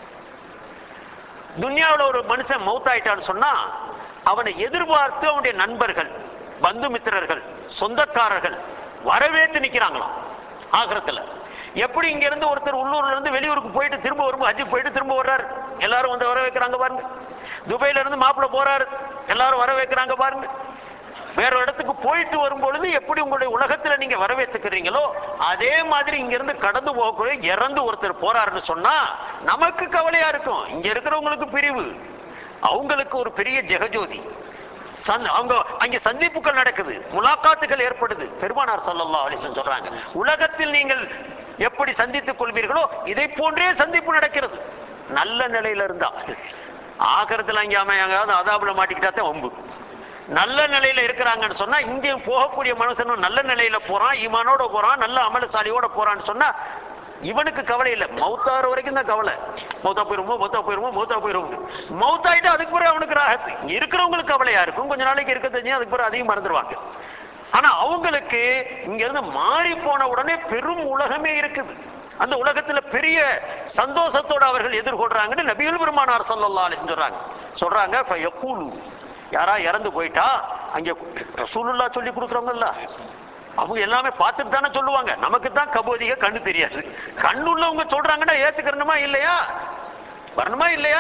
துன்யாவுல ஒரு மனுஷன் மௌத்தாயிட்டான்னு சொன்னா அவனை எதிர்பார்த்து அவனுடைய நண்பர்கள் பந்து மித்திரர்கள் சொந்தக்காரர்கள் வரவேற்று நிக்கிறாங்களாம் ஆகிரத்துல எப்படி இங்க இருந்து ஒருத்தர் உள்ளூர்ல இருந்து வெளியூருக்கு போயிட்டு திரும்ப வரும்போது ஹஜ்ஜுக்கு போயிட்டு திரும்ப வர்றாரு எல்லாரும் வந்து வர வைக்கிறாங்க பாருங்க துபாயில இருந்து மாப்பிள்ளை போறாரு எல்லாரும் வர வைக்கிறாங்க பாருங்க வேற ஒரு இடத்துக்கு போயிட்டு வரும்பொழுது எப்படி உங்களுடைய உலகத்துல நீங்க வரவேற்றுக்கிறீங்களோ அதே மாதிரி இங்க இருந்து கடந்து போகக்கூடிய இறந்து ஒருத்தர் போறாருன்னு சொன்னா நமக்கு கவலையா இருக்கும் இங்க இருக்கிறவங்களுக்கு பிரிவு அவங்களுக்கு ஒரு பெரிய ஜெகஜோதி சந்- அவங்க அங்க சந்திப்புகள் நடக்குது முலாக்காத்துகள் ஏற்படுது பெருமானார் ஸல்லல்லாஹு அலைஹி வஸல்லம் சொல்றாங்க உலகத்தில் நீங்கள் எப்படி சந்தித்துக் கொள்வீர்களோ இதை போன்றே சந்திப்பு நடக்கிறது நல்ல நிலையில இருந்தா ஆகரத்துல அங்க அவன் எங்கேயாவது அதாபுல மாட்டிக்கிட்டாதான் வம்பு நல்ல நிலையில இருக்கிறாங்கன்னு சொன்னா இங்கேயும் போகக்கூடிய மனுஷனும் நல்ல நிலையில போறான் ஈமானோட போறான் நல்ல அமலசாலியோட போறான்னு சொன்னா இவனுக்கு கவலை இல்லை மௌத்தாறு வரைக்கும் தான் கவலை மௌத்தா போயிருமோ மௌத்தா போயிருமோ மௌத்தா போயிருமோ மௌத்தாயிட்டு அதுக்கு பிறகு அவனுக்கு ராகத்து இங்க இருக்கிறவங்களுக்கு கவலையா இருக்கும் கொஞ்ச நாளைக்கு இருக்க தெரிஞ்சு அதுக்கு பிறகு அதையும் மறந்துடுவாங்க ஆனா அவங்களுக்கு இங்க இருந்து மாறி போன உடனே பெரும் உலகமே இருக்குது அந்த உலகத்துல பெரிய சந்தோஷத்தோட அவர்கள் எதிர்கொள்றாங்கன்னு நபிகள் பெருமானார் ஸல்லல்லாஹு அலைஹி வஸல்லம் சொல்றாங்க சொல்றாங்க ஃபயக்கூலு யாரா இறந்து போயிட்டா அங்க ரசூலுல்லாஹ் சொல்லி கொடுக்குறவங்கல்ல அவங்க எல்லாமே பார்த்துட்டு தானே சொல்லுவாங்க நமக்கு தான் கபோதிக கண்ணு தெரியாது கண்ணுள்ளவங்க சொல்றாங்கன்னா ஏத்துக்கிறணுமா இல்லையா வரணுமா இல்லையா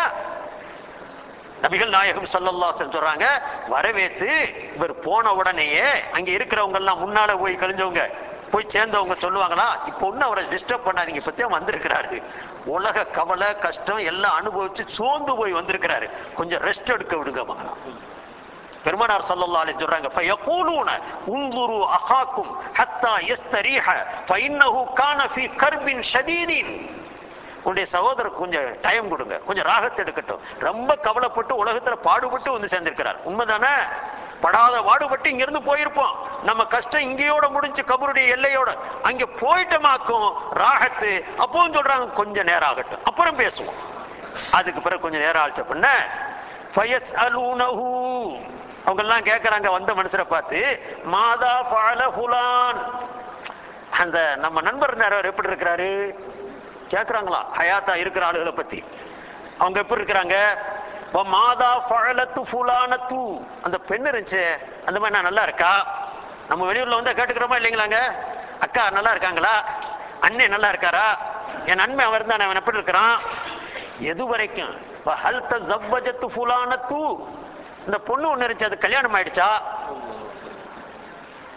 நபிகள் நாயகம் ஸல்லல்லாஹு அலைஹி வஸல்லம் சொல்றாங்க வரவேத்து இவர் போன உடனேயே அங்க இருக்கிறவங்க எல்லாம் முன்னால போய் கழிஞ்சவங்க போய் சேர்ந்தவங்க சொல்லுவாங்களா இப்போ ஒன்னும் அவரை டிஸ்டர்ப் பண்ணாதீங்க இப்பதான் வந்திருக்கிறாரு உலக கவலை கஷ்டம் எல்லாம் அனுபவிச்சு சோர்ந்து போய் வந்திருக்கிறாரு கொஞ்சம் ரெஸ்ட் எடுக்க விடுங்க மகனா பெருமானார் ஸல்லல்லாஹு அலைஹி சொல்றாங்க ஃபயகூலூன உன்துரு அஹாக்கும் ஹத்தா யஸ்தரீஹ ஃபஇன்னஹு கான ஃபீ கர்பின் ஷதீதின் உன்னுடைய சகோதரர் கொஞ்சம் டைம் கொடுங்க கொஞ்சம் ராகத்தை எடுக்கட்டும் ரொம்ப கவலைப்பட்டு உலகத்துல பாடுபட்டு வந்து சேர்ந்திருக்கிறார் உண்மைதானே படாத பாடுபட்டு இங்க இருந்து போயிருப்போம் நம்ம கஷ்டம் இங்கேயோட முடிஞ்சு கபருடைய எல்லையோட அங்க போயிட்டமாக்கும் ராகத்து அப்பவும் சொல்றாங்க கொஞ்சம் நேரம் ஆகட்டும் அப்புறம் பேசுவோம் அதுக்கு பிறகு கொஞ்சம் நேரம் ஆச்சு பண்ண ஃபயஸ் அலூனஹூ அவங்க எல்லாம் கேட்கறாங்க வந்த மனுஷரை பார்த்து மாதா ஃபால ஃபுலான் அந்த நம்ம நண்பர் இருந்தாரு அவர் எப்படி இருக்கிறாரு கேக்குறாங்களா ஹயாத்தா இருக்கிற ஆளுகளை பத்தி அவங்க எப்படி இருக்கிறாங்க "வ மாதா ஃபஅலத்து ஃபுலானத்து அந்த பெண் இருந்துச்சு அந்த மாதிரி நான் நல்லா இருக்கா நம்ம வெளியூர்ல வந்து கேட்டுக்கிறோமா இல்லைங்களாங்க அக்கா நல்லா இருக்காங்களா அண்ணே நல்லா இருக்காரா என் நன்மை அவர் தான் அவன் எப்படி இருக்கிறான் எது வரைக்கும் "வ ஹல் தஸவ்வஜத்து ஃபுலானத்து இந்த பொண்ணு ஒண்ணு இருந்துச்சு அது கல்யாணம் ஆயிடுச்சா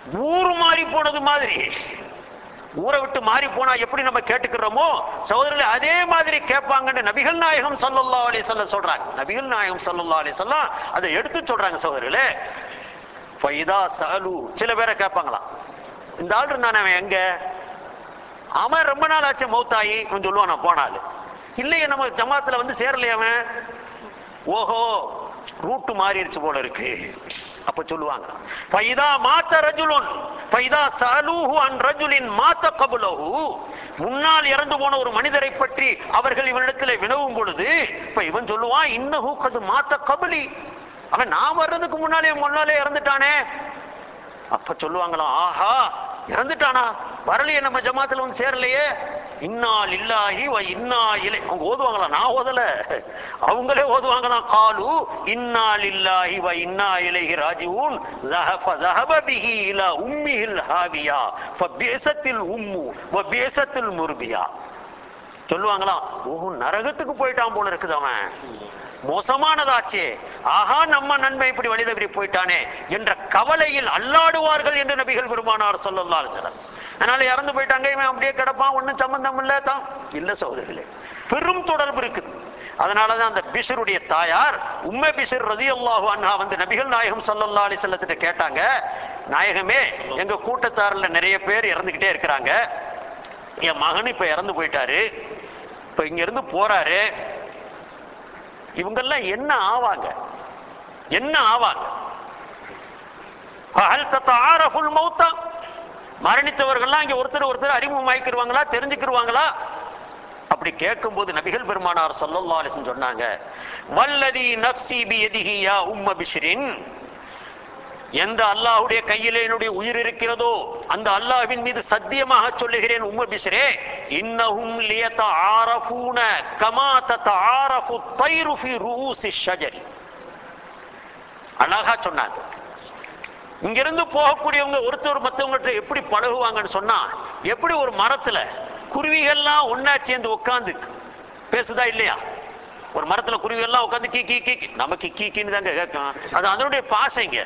ஊர் மாறி போனது மாதிரி ஊரை விட்டு மாறி போனா எப்படி நம்ம கேட்டுக்கிறோமோ சகோதரர்களே அதே மாதிரி கேட்பாங்கன்னு நபிகள் நாயகம் ஸல்லல்லாஹு அலைஹி வஸல்லம் சொல்றாங்க நபிகள் நாயகம் ஸல்லல்லாஹு அலைஹி வஸல்லம் அதை எடுத்து சொல்றாங்க சகோதரர்களே ஃபைதா சஅலு சில பேரை கேட்பாங்களாம் இந்த ஆள் இருந்தானே அவன் எங்க அவன் ரொம்ப நாள் ஆச்சு மௌத்தாயி அவன் சொல்லுவான் நான் போனாலு இல்லையே நம்ம ஜமாத்துல வந்து சேரலையே அவன் ஓஹோ ரூட்டு மாறிடுச்சு போல இருக்கு அப்ப சொல்லுவாங்க பைதா மாத்த ரஜுலுன் பைதா சலூஹு அன் ரஜுலின் மாத்த கபுலஹு முன்னால் இறந்து போன ஒரு மனிதரை பற்றி அவர்கள் இவனிடத்தில் வினவும் பொழுது இப்ப இவன் சொல்லுவான் இன்னஹு கது மாத்த கபலி அவன் நான் வர்றதுக்கு முன்னாலே முன்னாலே இறந்துட்டானே அப்ப சொல்லுவாங்களாம் ஆஹா இறந்துட்டானா வரலையே நம்ம ஜமாத்துல வந்து சேரலையே இன்னா இல்லாஹி வ இன்னா இலை அவங்க ஓதுவாங்களா நான் ஓதல அவங்களே ஓதுவாங்களாம் காலு இன்னா இல்லாஹி வ இன்னா இலைஹி ராஜிஊன் ذهب ذهب به الى امه الهاويه فبئست الام وبئست المربيه சொல்லுவாங்களாம் ஓஹோ நரகத்துக்கு போயிட்டான் போல இருக்குது அவன் மோசமானதாச்சே ஆஹா நம்ம நன்மை இப்படி வழி தவறி போயிட்டானே என்ற கவலையில் அல்லாடுவார்கள் என்று நபிகள் பெருமானார் சொல்லல்லா அதனால இறந்து போயிட்டாங்க இவன் அப்படியே கிடப்பான் ஒண்ணும் சம்பந்தம் இல்ல தான் இல்ல சகோதரர்களே பெரும் தொடர்பு இருக்குது அதனாலதான் அந்த பிஷருடைய தாயார் உம்மை பிஷர் ரதி அல்லாஹு அன்ஹா வந்து நபிகள் நாயகம் சல்லல்லா அலி செல்லத்திட்ட கேட்டாங்க நாயகமே எங்க கூட்டத்தாரில் நிறைய பேர் இறந்துகிட்டே இருக்கிறாங்க என் மகன் இப்ப இறந்து போயிட்டாரு இப்ப இங்க இருந்து போறாரு இவங்கெல்லாம் என்ன ஆவாங்க என்ன ஆவாங்க ஹல் தத்தாரஃபுல் மௌத்தா மரணித்தவர்கள்லாம் இங்க ஒருத்தர் ஒருத்தர் அறிமுகமாக்கிடுவாங்களா தெரிஞ்சுக்கிருவாங்களா அப்படி கேட்கும்போது நபிகள் பெருமானார் ஸல்லல்லாஹு அலைஹி வஸல்லம் சொன்னாங்க வல்லதி நஃப்சி பியதிஹி யா உம்ம பிஷ்ரின் எந்த அல்லாஹ்வுடைய கையிலே என்னுடைய உயிர் இருக்கிறதோ அந்த அல்லாஹ்வின் மீது சத்தியமாக சொல்லுகிறேன் உம்ம பிஸ்ரே இன்னஹும் லியதஆரஃபூன கமா ததஆரஃபு தைரு ஃபி ரூசி ஷஜரி அழகா சொன்னாங்க இங்கிருந்து போகக்கூடியவங்க ஒருத்தர் மத்தவங்ககிட்ட எப்படி பழகுவாங்கன்னு சொன்னா எப்படி ஒரு மரத்துல குருவிகள்லாம் ஒண்ணா சேர்ந்து உட்கார்ந்து பேசுதா இல்லையா ஒரு மரத்துல குருவிகள்லாம் உட்கார்ந்து கீ கீ கீ கீ. நமக்கு கீ கீன்னு தாங்க கேட்கும் அது அதனுடைய பாசைங்க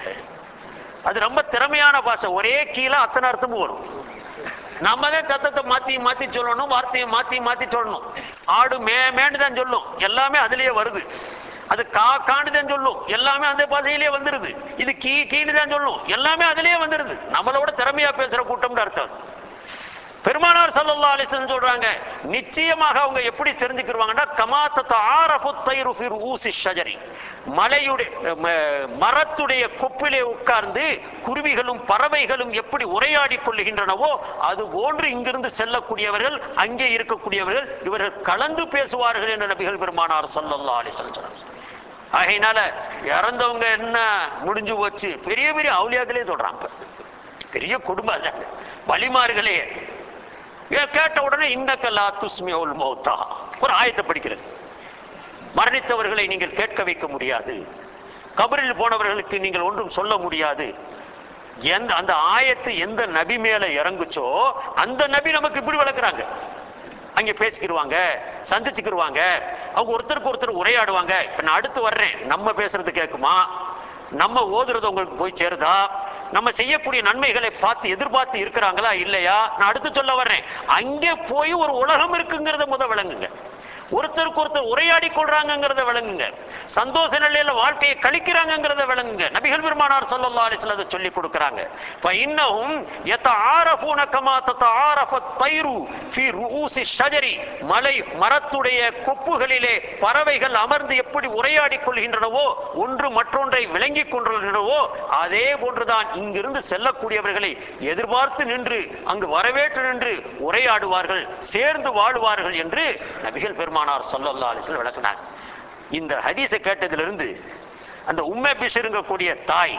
அது ரொம்ப திறமையான பாஷை ஒரே கீழே அத்தனை அர்த்தமும் வரும் நம்ம தான் சத்தத்தை மாத்தி மாத்தி சொல்லணும் வார்த்தையை மாத்தி மாத்தி சொல்லணும் ஆடு மே மேன்னு தான் சொல்லும் எல்லாமே அதுலயே வருது அது கா காண்டு தான் சொல்லும் எல்லாமே அந்த பாஷையிலேயே வந்துருது இது கீ கீன்னு தான் சொல்லும் எல்லாமே அதுலயே வந்துருது நம்மளோட திறமையா பேசுற கூட்டம்னு அர்த்தம் பெருமானார் ஸல்லல்லாஹு அலைஹி வஸல்லம் சொல்றாங்க நிச்சயமாக அவங்க எப்படி தெரிஞ்சுக்கிருவாங்கன்னா கமாத்தத்த ஆரஃபு தைரு ஃபி ரூசி ஷஜரி மலையுடைய ம- மரத்துடைய கொப்பிலே உட்கார்ந்து குருவிகளும் பறவைகளும் எப்படி உரையாடி கொள்ளுகின்றனவோ அது போன்று இங்கிருந்து செல்லக்கூடியவர்கள் அங்கே இருக்கக்கூடியவர்கள் இவர்கள் கலந்து பேசுவார்கள் என்று நபிகள் பெருமானார் ஸல்லல்லாஹு அலைஹி வஸல்லம் சொன்னாங்க ஆகையினால இறந்தவங்க என்ன முடிஞ்சு போச்சு பெரிய பெரிய அவுலியாக்களே சொல்றாங்க பெரிய குடும்பம் அதாங்க வழிமார்களே ஏன் கேட்ட உடனே இன்னக்கல்லா துஸ்மியோல் மௌத்தா ஒரு ஆயத்தை படிக்கிறது மரணித்தவர்களை நீங்கள் கேட்க வைக்க முடியாது கபரில் போனவர்களுக்கு நீங்கள் ஒன்றும் சொல்ல முடியாது எந்த அந்த ஆயத்து எந்த நபி மேல இறங்குச்சோ அந்த நபி நமக்கு இப்படி வளர்க்குறாங்க அங்க பேசிக்கிருவாங்க சந்திச்சுக்கிருவாங்க அவங்க ஒருத்தருக்கு ஒருத்தர் உரையாடுவாங்க இப்ப நான் அடுத்து வர்றேன் நம்ம பேசுறது கேட்குமா நம்ம ஓதுறது உங்களுக்கு போய் சேருதா நம்ம செய்யக்கூடிய நன்மைகளை பார்த்து எதிர்பார்த்து இருக்கிறாங்களா இல்லையா நான் அடுத்து சொல்ல வர்றேன் அங்கே போய் ஒரு உலகம் இருக்குங்கிறத முத விளங்குங்க ஒருத்தருக்கு ஒருத்தர் உரையாடி கொள்றாங்கிறத விளங்குங்க சந்தோஷ நிலையில வாழ்க்கையை கழிக்கிறாங்கிறத விளங்குங்க நபிகள் பெருமானார் ஸல்லல்லாஹு அலைஹி வஸல்லம் அதை சொல்லி கொடுக்கறாங்க ஃப இன்னஹும் யதஆரஃபூன கமா ததஆரஃப தைரு ஃபி ரூசி ஷஜரி மலை மரத்துடைய கொப்புகளிலே பறவைகள் அமர்ந்து எப்படி உரையாடி கொள்கின்றனவோ ஒன்று மற்றொன்றை விளங்கிக் கொள்கின்றனவோ அதே போன்றுதான் இங்கிருந்து செல்லக்கூடியவர்களை எதிர்பார்த்து நின்று அங்கு வரவேற்று நின்று உரையாடுவார்கள் சேர்ந்து வாழுவார்கள் என்று நபிகள் பெருமானார் ஸல்லல்லாஹு அலைஹி வஸல்லம் விளக்கினார் இந்த ஹதீஸை கேட்டதிலிருந்து அந்த உம்மை பிஷருங்கக்கூடிய தாய்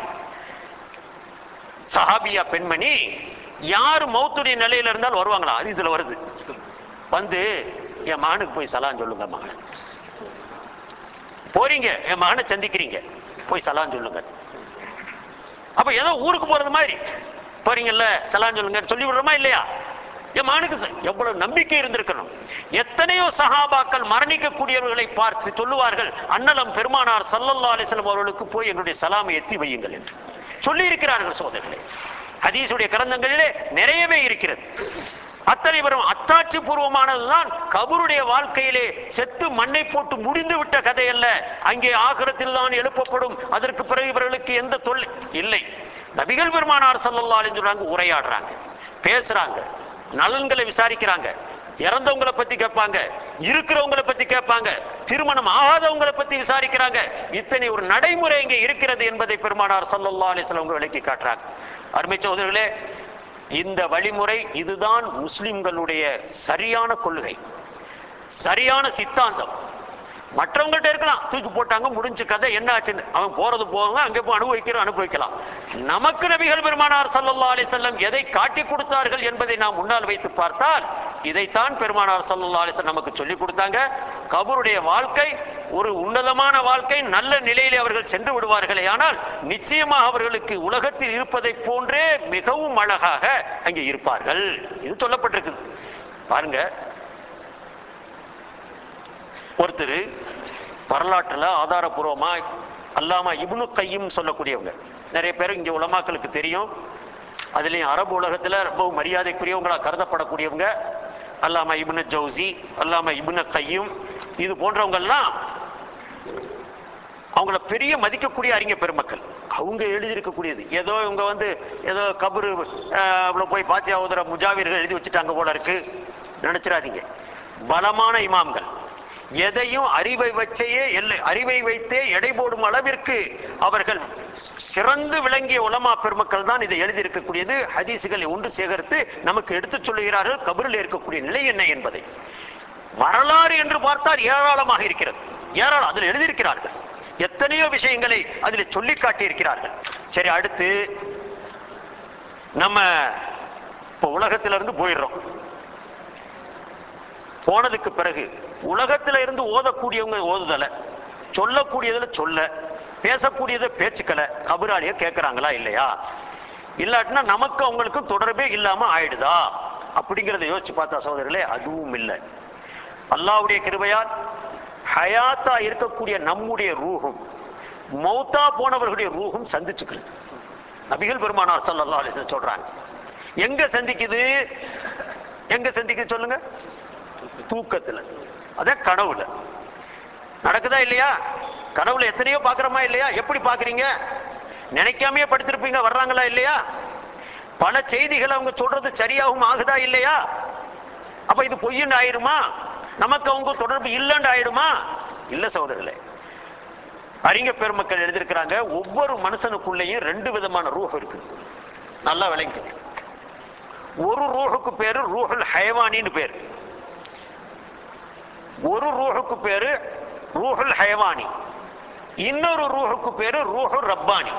சஹாபியா பெண்மணி யார் மௌத்துடைய நிலையில இருந்தாலும் வருவாங்களா ஹதீஸ்ல வருது வந்து என் மகனுக்கு போய் சலான் சொல்லுங்க மகன் போறீங்க என் மகனை சந்திக்கிறீங்க போய் சலான் சொல்லுங்க அப்ப ஏதோ ஊருக்கு போறது மாதிரி போறீங்கல்ல சலான் சொல்லுங்க சொல்லி விடுறோமா இல்லையா என் மகனுக்கு ச- எவ்வளவு நம்பிக்கை இருந்திருக்கணும் எத்தனையோ சஹாபாக்கள் மரணிக்கக்கூடியவர்களை பார்த்து சொல்லுவார்கள் அன்னலம் பெருமானார் ஸல்லல்லாஹு அலைஹி வஸல்லம் அவர்களுக்கு போய் எங்களுடைய சலாமை எத்தி வையுங்கள் என்று சொல்லி இருக்கிறார்கள் சோதரர்களே ஹதீஸுடைய கிரந்தங்களிலே நிறையவே இருக்கிறது அத்தனை வரும் அத்தாட்சி பூர்வமானதுதான் கபருடைய வாழ்க்கையிலே செத்து மண்ணை போட்டு முடிந்து விட்ட கதை அல்ல அங்கே ஆகரத்தில் தான் எழுப்பப்படும் அதற்கு பிறகு இவர்களுக்கு எந்த தொல்லை இல்லை நபிகள் பெருமானார் சல்லல்லா அலைஹி சொல்றாங்க உரையாடுறாங்க பேசுறாங்க நலன்களை விசாரிக்கிறாங்க இறந்தவங்களை பத்தி கேட்பாங்க இருக்கிறவங்களை பத்தி கேட்பாங்க திருமணம் ஆகாதவங்களை பத்தி விசாரிக்கிறாங்க இத்தனை ஒரு நடைமுறை இங்கே இருக்கிறது என்பதை பெருமானார் சல்லல்லா அலிஸ்லாம் அவங்க விளக்கி காட்டுறாங்க அருமை சகோதரர்களே இந்த வழிமுறை இதுதான் முஸ்லிம்களுடைய சரியான கொள்கை சரியான சித்தாந்தம் மற்றவங்கள்ட்ட இருக்கலாம் தூக்கி போட்டாங்க முடிஞ்ச கதை என்ன ஆச்சுன்னு அவன் போறது போவாங்க அங்கே போய் அனுபவிக்கிற அனுபவிக்கலாம் நமக்கு நபிகள் பெருமானார் சல்லல்லா அலி செல்லம் எதை காட்டி கொடுத்தார்கள் என்பதை நாம் முன்னால் வைத்து பார்த்தால் இதைத்தான் பெருமானார் சல்லல்லா அலி நமக்கு சொல்லிக் கொடுத்தாங்க கபருடைய வாழ்க்கை ஒரு உன்னதமான வாழ்க்கை நல்ல நிலையிலே அவர்கள் சென்று விடுவார்களே ஆனால் நிச்சயமாக அவர்களுக்கு உலகத்தில் இருப்பதைப் போன்றே மிகவும் அழகாக அங்கே இருப்பார்கள் இது சொல்லப்பட்டிருக்குது பாருங்க ஒருத்தர் வரலாற்றுல ஆதாரபூர்வமா அல்லாம இப்னு கையும் சொல்லக்கூடியவங்க நிறைய பேர் இங்க உலமாக்களுக்கு தெரியும் அதுலயும் அரபு உலகத்துல ரொம்ப மரியாதைக்குரியவங்களா கருதப்படக்கூடியவங்க அல்லாம இப்னு ஜவுசி அல்லாம இப்னு கையும் இது போன்றவங்கெல்லாம் அவங்கள பெரிய மதிக்கக்கூடிய அறிஞர் பெருமக்கள் அவங்க எழுதியிருக்கக்கூடியது ஏதோ இவங்க வந்து ஏதோ கபரு அஹ், அவ்வளவு போய் பாத்தியா ஓதுற முஜாவிர்கள் எழுதி வச்சுட்டாங்க போல இருக்கு நினைச்சிடாதீங்க பலமான இமாம்கள் எதையும் அறிவை வச்சையே எல்லை அறிவை வைத்தே எடை போடும் அளவிற்கு அவர்கள் சிறந்து விளங்கிய உலமா பெருமக்கள் தான் இதை எழுதியிருக்கக்கூடியது ஹதீசுகளை ஒன்று சேகரித்து நமக்கு எடுத்துச் சொல்லுகிறார்கள் கபரில் இருக்கக்கூடிய நிலை என்ன என்பதை வரலாறு என்று பார்த்தால் ஏராளமாக இருக்கிறது ஏராளம் அதில் எழுதியிருக்கிறார்கள் எத்தனையோ விஷயங்களை அதில் சொல்லி காட்டியிருக்கிறார்கள் சரி அடுத்து நம்ம இப்போ உலகத்திலிருந்து போயிடுறோம் போனதுக்கு பிறகு உலகத்துல இருந்து ஓதக்கூடியவங்க ஓதுதல சொல்லக்கூடியதுல சொல்ல பேசக்கூடியதை பேச்சுக்களை கபராளிய கேட்கறாங்களா இல்லையா இல்லாட்டினா நமக்கு அவங்களுக்கும் தொடர்பே இல்லாம ஆயிடுதா அப்படிங்கறத யோசிச்சு பார்த்தா சகோதரர்களே அதுவும் இல்லை அல்லாஹ்வுடைய கிருபையால் ஹயாத்தா இருக்கக்கூடிய நம்முடைய ரூஹும் மௌத்தா போனவர்களுடைய ரூஹும் சந்திச்சுக்கிறது நபிகள் பெருமானார் ஸல்லல்லாஹு அலைஹி வஸல்லம் சொல்றாங்க எங்க சந்திக்குது எங்க சந்திக்குது சொல்லுங்க தூக்கத்துல அதான் கனவுல நடக்குதா இல்லையா கனவுல எத்தனையோ பாக்குறோமா இல்லையா எப்படி பாக்குறீங்க நினைக்காமயே படுத்திருப்பீங்க வர்றாங்களா இல்லையா பல செய்திகள் அவங்க சொல்றது சரியாகவும் ஆகுதா இல்லையா அப்ப இது பொய்யுன்னு ஆயிருமா நமக்கு அவங்க தொடர்பு இல்லைன்னு ஆயிடுமா இல்ல சகோதரர்களே அறிஞர் பெருமக்கள் எழுதியிருக்கிறாங்க ஒவ்வொரு மனுஷனுக்குள்ளேயும் ரெண்டு விதமான ரூஹ் இருக்குது நல்லா விளங்கி ஒரு ரூஹுக்கு பேரு ரூஹுல் ஹயவானின்னு பேரு ஒரு ரூஹுக்கு பேரு ரூஹுல் ஹயவானி இன்னொரு ரூஹுக்கு பேரு ரூஹு ரப்பானி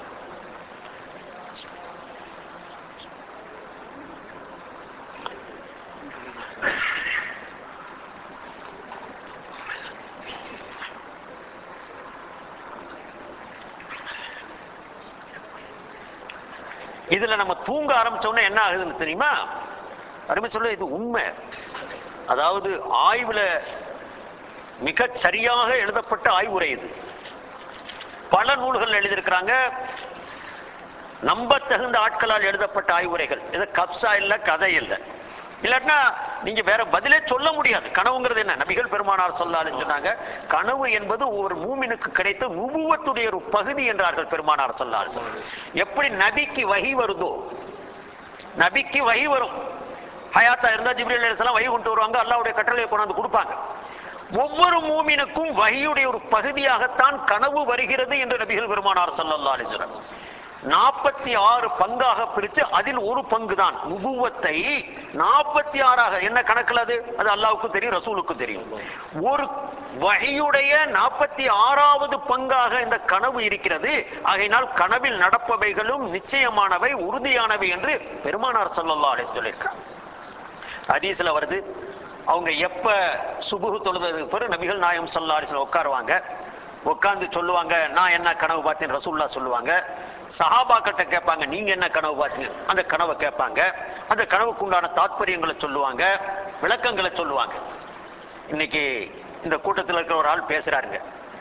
இதுல நம்ம தூங்க ஆரம்பிச்சோம்னா என்ன ஆகுதுன்னு தெரியுமா அருமை சொல்ல இது உண்மை அதாவது ஆய்வுல மிக சரியாக எழுதப்பட்ட ஆய்வுரை இது பல நூல்கள் எழுதியிருக்கிறாங்க நம்ப தகுந்த ஆட்களால் எழுதப்பட்ட ஆய்வுரைகள் இது கப்சா இல்ல கதை இல்ல இல்லாட்டினா நீங்க வேற பதிலே சொல்ல முடியாது கனவுங்கிறது என்ன நபிகள் பெருமானார் சொல்லாலும் சொன்னாங்க கனவு என்பது ஒரு மூமினுக்கு கிடைத்த நுபுவத்துடைய ஒரு பகுதி என்றார்கள் பெருமானார் சொல்லாலும் எப்படி நபிக்கு வகி வருதோ நபிக்கு வகி வரும் ஹயாத்தா இருந்தா ஜிப்ரீல் அலைஹிஸ்ஸலாம் வகி கொண்டு வருவாங்க அல்லாஹ்வுடைய கட்டளையை கொண்டாந்து கொடுப்பாங்க ஒவ்வொரு மூமினுக்கும் வகியுடைய ஒரு பகுதியாகத்தான் கனவு வருகிறது என்று நபிகள் பெருமானார் ஸல்லல்லாஹு அலைஹி வஸல்லம் நாற்பத்தி ஆறு பங்காக பிரித்து அதில் ஒரு பங்கு தான் நுபுவத்தை நாற்பத்தி ஆறாக என்ன கணக்குல அது அது அல்லாவுக்கும் தெரியும் ரசூலுக்கும் தெரியும் ஒரு வகையுடைய நாற்பத்தி ஆறாவது பங்காக இந்த கனவு இருக்கிறது ஆகையினால் கனவில் நடப்பவைகளும் நிச்சயமானவை உறுதியானவை என்று பெருமானார் ஸல்லல்லாஹு அலைஹி சொல்லியிருக்காங்க ஹதீஸ்ல வருது அவங்க எப்ப சுபுகு தொழுததுக்கு பிறகு நபிகள் நாயம் ஸல்லல்லாஹு அலைஹி வஸல்லம் உட்காருவாங்க உட்கார்ந்து சொல்லுவாங்க நான் என்ன கனவு பார்த்தேன் ரசூல்லா சொல்லுவாங்க சஹாபாக்கிட்ட கேட்பாங்க நீங்க என்ன கனவு பார்த்தீங்க அந்த கனவை கேட்பாங்க அந்த கனவுக்கு உண்டான தாத்பரியங்களை சொல்லுவாங்க விளக்கங்களை சொல்லுவாங்க இன்னைக்கு இந்த கூட்டத்தில் இருக்கிற ஒரு ஆள் பேசுறாருங்க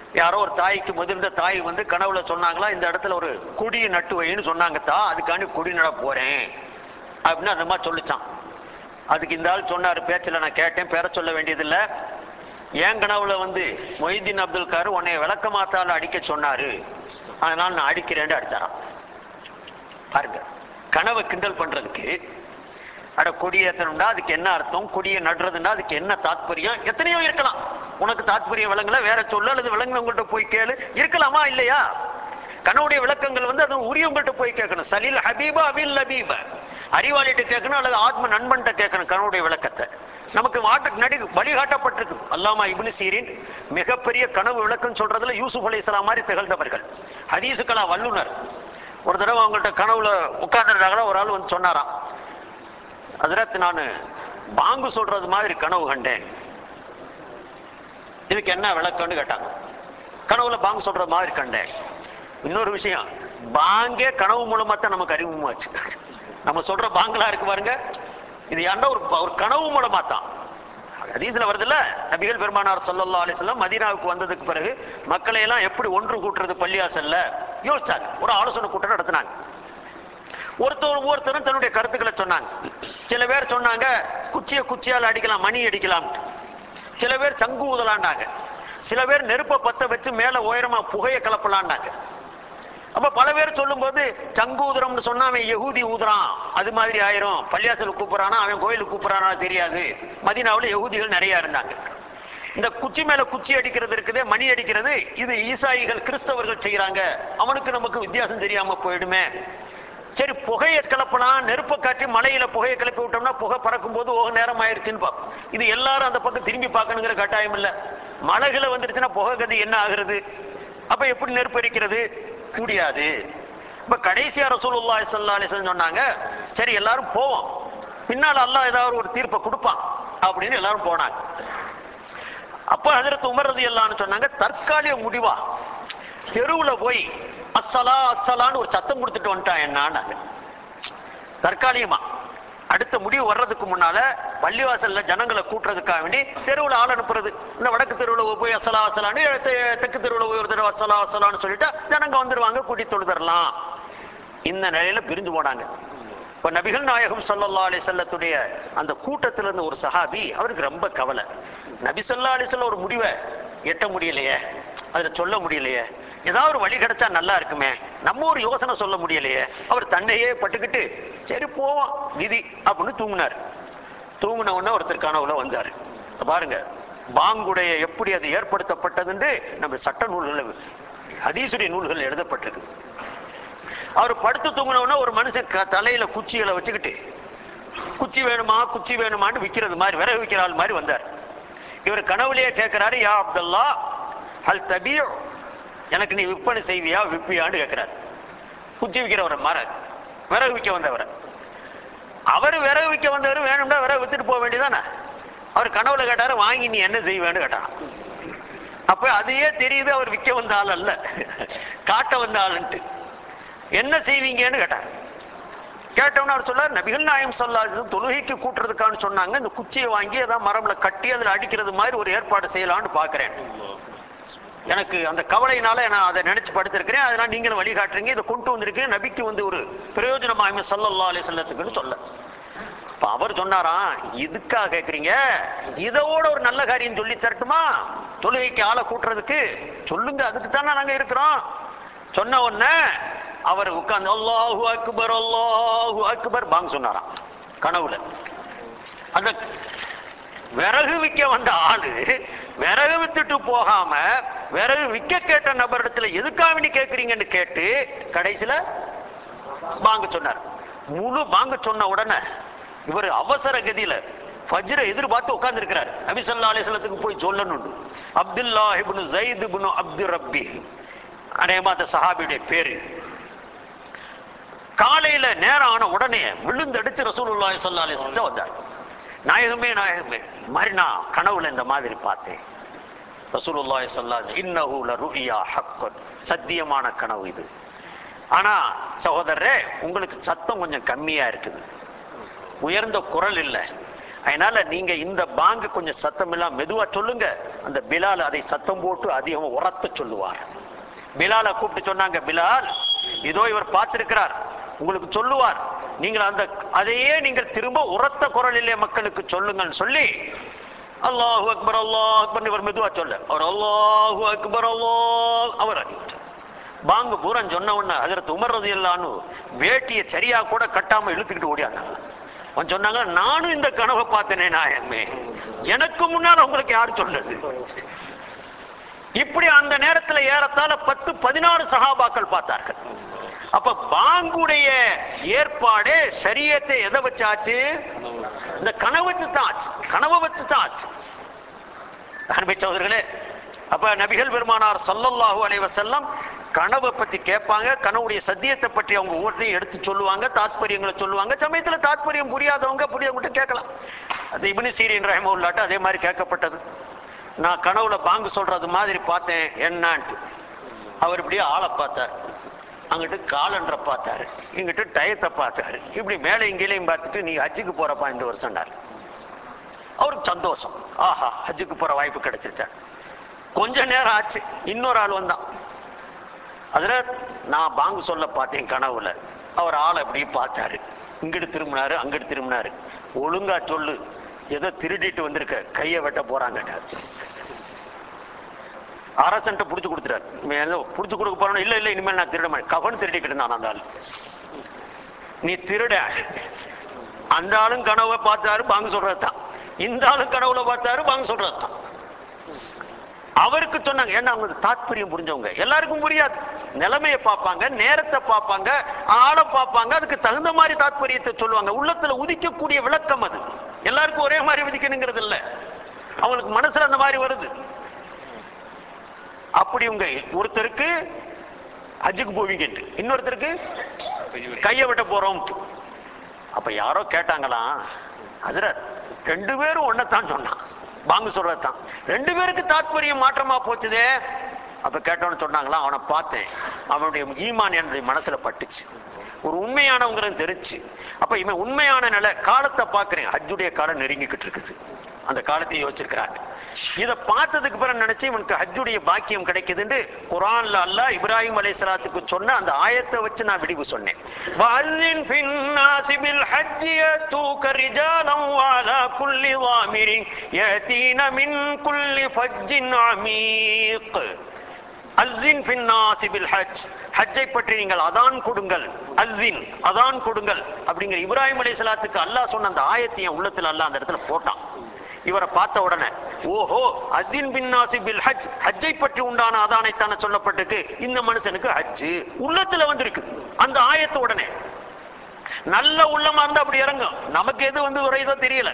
யாரோ ஒரு தாய்க்கு முதிர்ந்த தாய் வந்து கனவுல சொன்னாங்களா இந்த இடத்துல ஒரு கொடியை நட்டு வைன்னு சொன்னாங்க தா அதுக்காண்டி கொடி நட போறேன் அப்படின்னு அந்த மாதிரி சொல்லிச்சான் அதுக்கு இந்த ஆள் சொன்னாரு பேச்சுல நான் கேட்டேன் பேர சொல்ல வேண்டியதில்லை என் கனவுல வந்து மொய்தீன் அப்துல் காரு உன்னை விளக்கமாத்தால அடிக்க சொன்னாரு அதனால நான் அடிக்கிறேன்னு அடிச்சாராம் பாருங்க கனவை கிண்டல் பண்றதுக்கு அட கொடியேற்றணும்னா அதுக்கு என்ன அர்த்தம் கொடியை நடுறதுன்னா அதுக்கு என்ன தாத்பரியம் எத்தனையோ இருக்கலாம் உனக்கு தாத்பரியம் விளங்கல வேற சொல்லு அல்லது விளங்குனவங்கள்ட்ட போய் கேளு இருக்கலாமா இல்லையா கனவுடைய விளக்கங்கள் வந்து அது உரியவங்கள்ட்ட போய் கேட்கணும் சலீல் ஹபீபா அபில் லபீப அறிவாளிகிட்ட கேட்கணும் அல்லது ஆத்ம நண்பன்கிட்ட கேட்கணும் கனவுடைய விளக்கத்தை நமக்கு வாட்ட நடி வழிகாட்டப்பட்டிருக்கு அல்லாமா இப்னு சீரின் மிகப்பெரிய கனவு விளக்கம் சொல்றதுல யூசுப் அலைஹிஸ்ஸலாம் மாதிரி திகழ்ந்தவர்கள் ஹதீசுக்கலா வல்லுனர் ஒரு தடவை அவங்கள்ட்ட கனவுல உட்கார்ந்துருந்தாங்களா ஒரு ஆள் வந்து சொன்னாராம் அதிரத் நான் பாங்கு சொல்றது மாதிரி கனவு கண்டேன் இதுக்கு என்ன விளக்கம்னு கேட்டாங்க கனவுல பாங்கு சொல்றது மாதிரி கண்டேன் இன்னொரு விஷயம் பாங்கே கனவு மூலமா தான் நமக்கு அறிமுகமாச்சு நம்ம சொல்ற பாங்களா இருக்கு பாருங்க இது ஏன்டா ஒரு ஒரு கனவு மூலமா தான் ஹதீஸ்ல வருதுல்ல நபிகள் பெருமானார் ஸல்லல்லாஹு அலைஹி வஸல்லம் மதீனாவுக்கு வந்ததுக்கு பிறகு மக்களை எல்லாம் எப்படி ஒன்று கூட்டுறது பள்ளியாசல்ல யோசிச்சாங்க ஒரு ஆலோசனை கூட்டம் நடத்தினாங்க ஒருத்தர் ஒவ்வொருத்தரும் தன்னுடைய கருத்துக்களை சொன்னாங்க சில பேர் சொன்னாங்க குச்சியை குச்சியால் அடிக்கலாம் மணி அடிக்கலாம் சில பேர் சங்கு ஊதலாண்டாங்க சில பேர் நெருப்பை பத்த வச்சு மேல உயரமா புகையை கலப்பலான்னாங்க அப்ப பல பேர் சொல்லும்போது சங்கு ஊதுறோம்னு சொன்னா அவன் யகூதி ஊதுறான் அது மாதிரி ஆயிரும் பள்ளியாசல் கூப்பிடுறானா அவன் கோயிலுக்கு கூப்பிடுறானா தெரியாது மதீனாவுல யகூதிகள் நிறைய இருந்தாங்க இந்த குச்சி மேல குச்சி அடிக்கிறது இருக்குதே மணி அடிக்கிறது இது ஈசாயிகள் கிறிஸ்தவர்கள் செய்யறாங்க அவனுக்கு நமக்கு வித்தியாசம் தெரியாம போயிடுமே சரி புகையை கிளப்பலாம் நெருப்பை காட்டி மலையில புகையை கிளப்பி விட்டோம்னா புகை பறக்கும் போது ஓக நேரம் ஆயிருச்சுன்னு பார்ப்போம் இது எல்லாரும் அந்த பக்கம் திரும்பி பார்க்கணுங்கிற கட்டாயம் இல்ல மலைகளை வந்துருச்சுன்னா புகை கதி என்ன ஆகுறது அப்ப எப்படி நெருப்பு எரிக்கிறது முடியாது இப்ப கடைசியா ரசூலுல்லாஹி ஸல்லல்லாஹு அலைஹி வஸல்லம் சொன்னாங்க சரி எல்லாரும் போவோம் பின்னால அல்லாஹ் ஏதாவது ஒரு தீர்ப்பை கொடுப்பான் அப்படின்னு எல்லாரும் போனாங்க அப்ப ஹஜரத் உமர் ரலியல்லாஹு சொன்னாங்க தற்காலிக முடிவா தெருவுல போய் அஸ்ஸலா அஸ்ஸலான்னு ஒரு சத்தம் கொடுத்துட்டு வந்துட்டான் என்னான்னாங்க தற்காலிகமா அடுத்த முடிவு வர்றதுக்கு முன்னால பள்ளிவாசல்ல ஜனங்களை கூட்டுறதுக்காக வேண்டி தெருவுல ஆள் அனுப்புறது இந்த வடக்கு தெருவுல போய் அசலா அசலான்னு தெ- தெற்கு தெருவுல போய் ஒரு தடவை அசலா அசலான்னு சொல்லிட்டு ஜனங்க வந்துருவாங்க கூட்டி தொழுதரலாம் இந்த நிலையில பிரிஞ்சு போனாங்க இப்ப நபிகள் நாயகம் ஸல்லல்லாஹு அலைஹி செல்லத்துடைய அந்த கூட்டத்துல இருந்த ஒரு சஹாபி அவருக்கு ரொம்ப கவலை நபி ஸல்லல்லாஹு அலைஹி வஸல்லம் ஒரு முடிவை எட்ட முடியலையே அதுல சொல்ல முடியலையே ஏதாவது ஒரு வழி கிடைச்சா நல்லா இருக்குமே நம்ம ஒரு யோசனை சொல்ல முடியலையே அவர் தன்னையே பட்டுக்கிட்டு சரி போவோம் விதி அப்படின்னு தூங்கினார் தூங்கின உடனே ஒருத்தர் கனவுல வந்தாரு பாருங்க பாங்குடைய எப்படி அது ஏற்படுத்தப்பட்டதுன்னு நம்ம சட்ட நூல்கள் ஹதீசுடைய நூல்கள் எழுதப்பட்டிருக்கு அவர் படுத்து தூங்கின உடனே ஒரு மனுஷன் க- தலையில குச்சிகளை வச்சுக்கிட்டு குச்சி வேணுமா குச்சி வேணுமான்னு விக்கிறது மாதிரி விறகு விக்கிற ஆள் மாதிரி வந்தார் இவர் கனவுலயே கேட்கிறாரு யா அப்துல்லா ஹல் தபியோ எனக்கு நீ விற்பனை செய்வியா விற்பியான்னு கேட்கிறார் குச்சி விற்கிறவரை மர விறகு விற்க வந்தவரை அவர் விறகு விற்க வந்தவர் வேணும்னா விறகு வித்துட்டு போக வேண்டியதானே அவர் கனவுல கேட்டாரு வாங்கி நீ என்ன செய்வேன்னு கேட்டான் அப்ப அதையே தெரியுது அவர் விற்க வந்த ஆள் அல்ல காட்ட வந்த ஆளுன்ட்டு என்ன செய்வீங்கன்னு கேட்டார் கேட்டவன அவர் சொல்லார் நபிகள் நாயம் சொல்லாது தொழுகைக்கு கூட்டுறதுக்கான்னு சொன்னாங்க இந்த குச்சியை வாங்கி ஏதாவது மரம்ல கட்டி அதுல அடிக்கிறது மாதிரி ஒரு ஏற்பாடு செய்யலாம்னு பாக்குறேன் எனக்கு அந்த கவலையினால நான் அதை நினைச்சு படுத்திருக்கிறேன் அதனால நீங்களும் வழிகாட்டுறீங்க இதை கொண்டு வந்திருக்கீங்க நபிக்கு வந்து ஒரு பிரயோஜனமாயுமே சல்லல்லா அலி சொல்லத்துக்குன்னு சொல்ல இப்ப அவர் சொன்னாராம் இதுக்காக கேக்குறீங்க இதோட ஒரு நல்ல காரியம் சொல்லி தரட்டுமா தொழுகைக்கு ஆளை கூட்டுறதுக்கு சொல்லுங்க அதுக்கு தானே நாங்க இருக்கிறோம் சொன்ன உடனே அவர் உட்கார்ந்து அல்லாஹு அக்பர் அல்லாஹு அக்பர் பாங்க சொன்னாராம் கனவுல அந்த விறகு விற்க வந்த ஆளு விறகு வித்துட்டு போகாம விறகு விற்க கேட்ட நபரிடத்துல எதுக்காக நீ கேக்குறீங்கன்னு கேட்டு கடைசியில பாங்க சொன்னார் முழு பாங்க சொன்ன உடனே இவர் அவசர கதியில ஃபஜ்ரை எதிர்பார்த்து உட்கார்ந்து இருக்கிறார் நபி ஸல்லல்லாஹு அலைஹி வஸல்லத்துக்கு போய் சொல்லணும் அப்துல்லா இப்னு ஸைத் இப்னு அப்து ரப்பி அநேகமா அந்த சஹாபியுடைய பேரு காலையில நேரம் ஆன உடனே விழுந்தடிச்சு ரசூலுல்லாஹி ஸல்லல்லாஹு அலைஹி வஸல்லம் வந்தார் நாயகமே நாயகமே இந்த மாதிரி நான் கனவுல இந்த மாதிரி பார்த்தேன் ரசூலுல்லாஹி ஸல்லல்லாஹு அலைஹி இன்னஹு லருயா ஹக்கன் சத்தியமான கனவு இது ஆனா சகோதரரே உங்களுக்கு சத்தம் கொஞ்சம் கம்மியா இருக்குது உயர்ந்த குரல் இல்லை அதனால நீங்க இந்த பாங்கு கொஞ்சம் சத்தம் இல்லாம மெதுவா சொல்லுங்க அந்த பிலால் அதை சத்தம் போட்டு அதிகம் உரத்த சொல்லுவார் பிலாலை கூப்பிட்டு சொன்னாங்க பிலால் இதோ இவர் பார்த்திருக்கிறார் உங்களுக்கு சொல்லுவார் நீங்கள் அந்த அதையே நீங்கள் திரும்ப உரத்த குரலிலே மக்களுக்கு சொல்லுங்கன்னு சொல்லி அல்லாஹு அக்பர் அல்லாஹ் அக்பர் இவர் மெதுவா சொல்ல அவர் அல்லாஹு அக்பர் அல்லாஹ் அவர் அறிவிட்டார் பாங்கு பூரன் சொன்ன உடனே ஹஜரத் உமர் ரதி வேட்டியை சரியா கூட கட்டாம இழுத்துக்கிட்டு ஓடியாங்க அவன் சொன்னாங்க நானும் இந்த கனவை பார்த்தனே நாயமே எனக்கு முன்னால் உங்களுக்கு யார் சொன்னது இப்படி அந்த நேரத்துல ஏறத்தாழ பத்து பதினாறு சகாபாக்கள் பார்த்தார்கள் அப்ப பாங்குடைய ஏற்பாடு சரியத்தை எதை வச்சாச்சு இந்த கனவு வச்சு தான் ஆச்சு கனவை வச்சு தான் ஆச்சு அன்பை சகோதரர்களே அப்ப நபிகள் பெருமானார் ஸல்லல்லாஹு அலைஹி வஸல்லம் கனவை பத்தி கேட்பாங்க கனவுடைய சத்தியத்தை பற்றி அவங்க ஒவ்வொருத்தையும் எடுத்து சொல்லுவாங்க தாத்பரியங்களை சொல்லுவாங்க சமயத்துல தாத்பரியம் புரியாதவங்க புரியவங்ககிட்ட கேட்கலாம் அது இப்னு சீரின் ரஹிமவுல்லாட்ட அதே மாதிரி கேட்கப்பட்டது நான் கனவுல பாங்கு சொல்றது மாதிரி பார்த்தேன் என்னான்ட்டு அவர் இப்படியே ஆளை பார்த்தார் அங்கிட்டு காலண்டரை பார்த்தாரு இங்கிட்டு டயத்தை பார்த்தாரு இப்படி மேலே இங்கேயும் பார்த்துட்டு நீ ஹஜ்ஜுக்கு போறப்பா இந்த வருஷம்னாரு அவருக்கு சந்தோஷம் ஆஹா ஹஜ்ஜுக்கு போற வாய்ப்பு கிடைச்சிருச்சா கொஞ்ச நேரம் ஆச்சு இன்னொரு ஆள் வந்தான் அதுல நான் பாங்கு சொல்ல பார்த்தேன் கனவுல அவர் ஆளை அப்படி பார்த்தாரு இங்கிட்டு திரும்பினாரு அங்கிட்டு திரும்பினாரு ஒழுங்கா சொல்லு ஏதோ திருடிட்டு வந்திருக்க கையை வெட்ட போறாங்கட்டார் அரசன்ட்ட புடிச்சு கொடுத்துட்டாரு இவன் ஏதோ புடிச்சு கொடுக்க போறானோ இல்ல இல்ல இனிமேல் நான் திருட மாட்டேன் கவன் திருடிக்கிட்டு இருந்தான் அந்த ஆள் நீ திருட அந்த ஆளும் கனவை பார்த்தாரு பாங்கு சொல்றதுதான் இந்த ஆளும் கனவுல பார்த்தாரு பாங்கு சொல்றதுதான் அவருக்கு சொன்னாங்க ஏன்னா அவங்க தாத்பரியம் புரிஞ்சவங்க எல்லாருக்கும் புரியாது நிலைமையை பார்ப்பாங்க நேரத்தை பார்ப்பாங்க ஆளை பார்ப்பாங்க அதுக்கு தகுந்த மாதிரி தாத்பரியத்தை சொல்லுவாங்க உள்ளத்துல உதிக்கக்கூடிய விளக்கம் அது எல்லாருக்கும் ஒரே மாதிரி உதிக்கணுங்கிறது இல்ல அவங்களுக்கு மனசுல அந்த மாதிரி வருது அப்படி உங்க ஒருத்தருக்கு ஹஜ்ஜுக்கு போவீங்க இன்னொருத்தருக்கு கையை வெட்ட போறோம் அப்ப யாரோ கேட்டாங்களாம் ஹஜரத் ரெண்டு பேரும் ஒன்னத்தான் சொன்னான் வாங்க சொல்றதுதான் ரெண்டு பேருக்கு தாத்பரியம் மாற்றமா போச்சுதே அப்ப கேட்டோன்னு சொன்னாங்களா அவனை பார்த்தேன் அவனுடைய ஈமான் என்னுடைய மனசுல பட்டுச்சு ஒரு உண்மையானவங்கிறது தெரிஞ்சு அப்ப இவன் உண்மையான நிலை காலத்தை பார்க்கிறேன் ஹஜ்ஜுடைய காலம் நெருங்கிக்கிட்டு இருக்குது அந்த காலத்தையும் யோசிச்சிருக்கிறாங்க இத பார்த்ததுக்கு பிறகு நினைச்சு இவனுக்கு ஹஜ்ஜுடைய பாக்கியம் கிடைக்குதுன்னு குரான்ல அல்லாஹ் இப்ராஹிம் அலைஹிஸ்ஸலாத்துக்கு சொன்ன அந்த ஆயத்தை வச்சு நான் விடிவு சொன்னேன் வஅذِّنْ فِي النَّاسِ بِالْحَجِّ يَأْتُوكَ رِجَالًا وَعَلَى كُلِّ ضَامِرٍ يَأْتِينَ مِنْ كُلِّ فَجٍّ عَمِيقٍ அல்தின் பின்னாசி பில் ஹஜ் ஹஜ்ஜை பற்றி நீங்கள் அதான் கொடுங்கள் அல்தின் அதான் கொடுங்கள் அப்படிங்கிற இப்ராஹிம் அலைஹிஸ்ஸலாத்துக்கு அல்லாஹ் சொன்ன அந்த ஆயத்தை என் உள்ளத்துல அல்லாஹ் அந்த இடத்துல போட்டான் இவரை பார்த்த உடனே ஓஹோ அத்தின் பின்னாசி பில் ஹஜ் ஹஜ்ஜை பற்றி உண்டான அதானைத்தானே சொல்லப்பட்டிருக்கு இந்த மனுஷனுக்கு ஹஜ்ஜு உள்ளத்துல வந்திருக்கு அந்த ஆயத்த உடனே நல்ல உள்ளமா இருந்தா அப்படி இறங்கும் நமக்கு எது வந்து உரையதோ தெரியல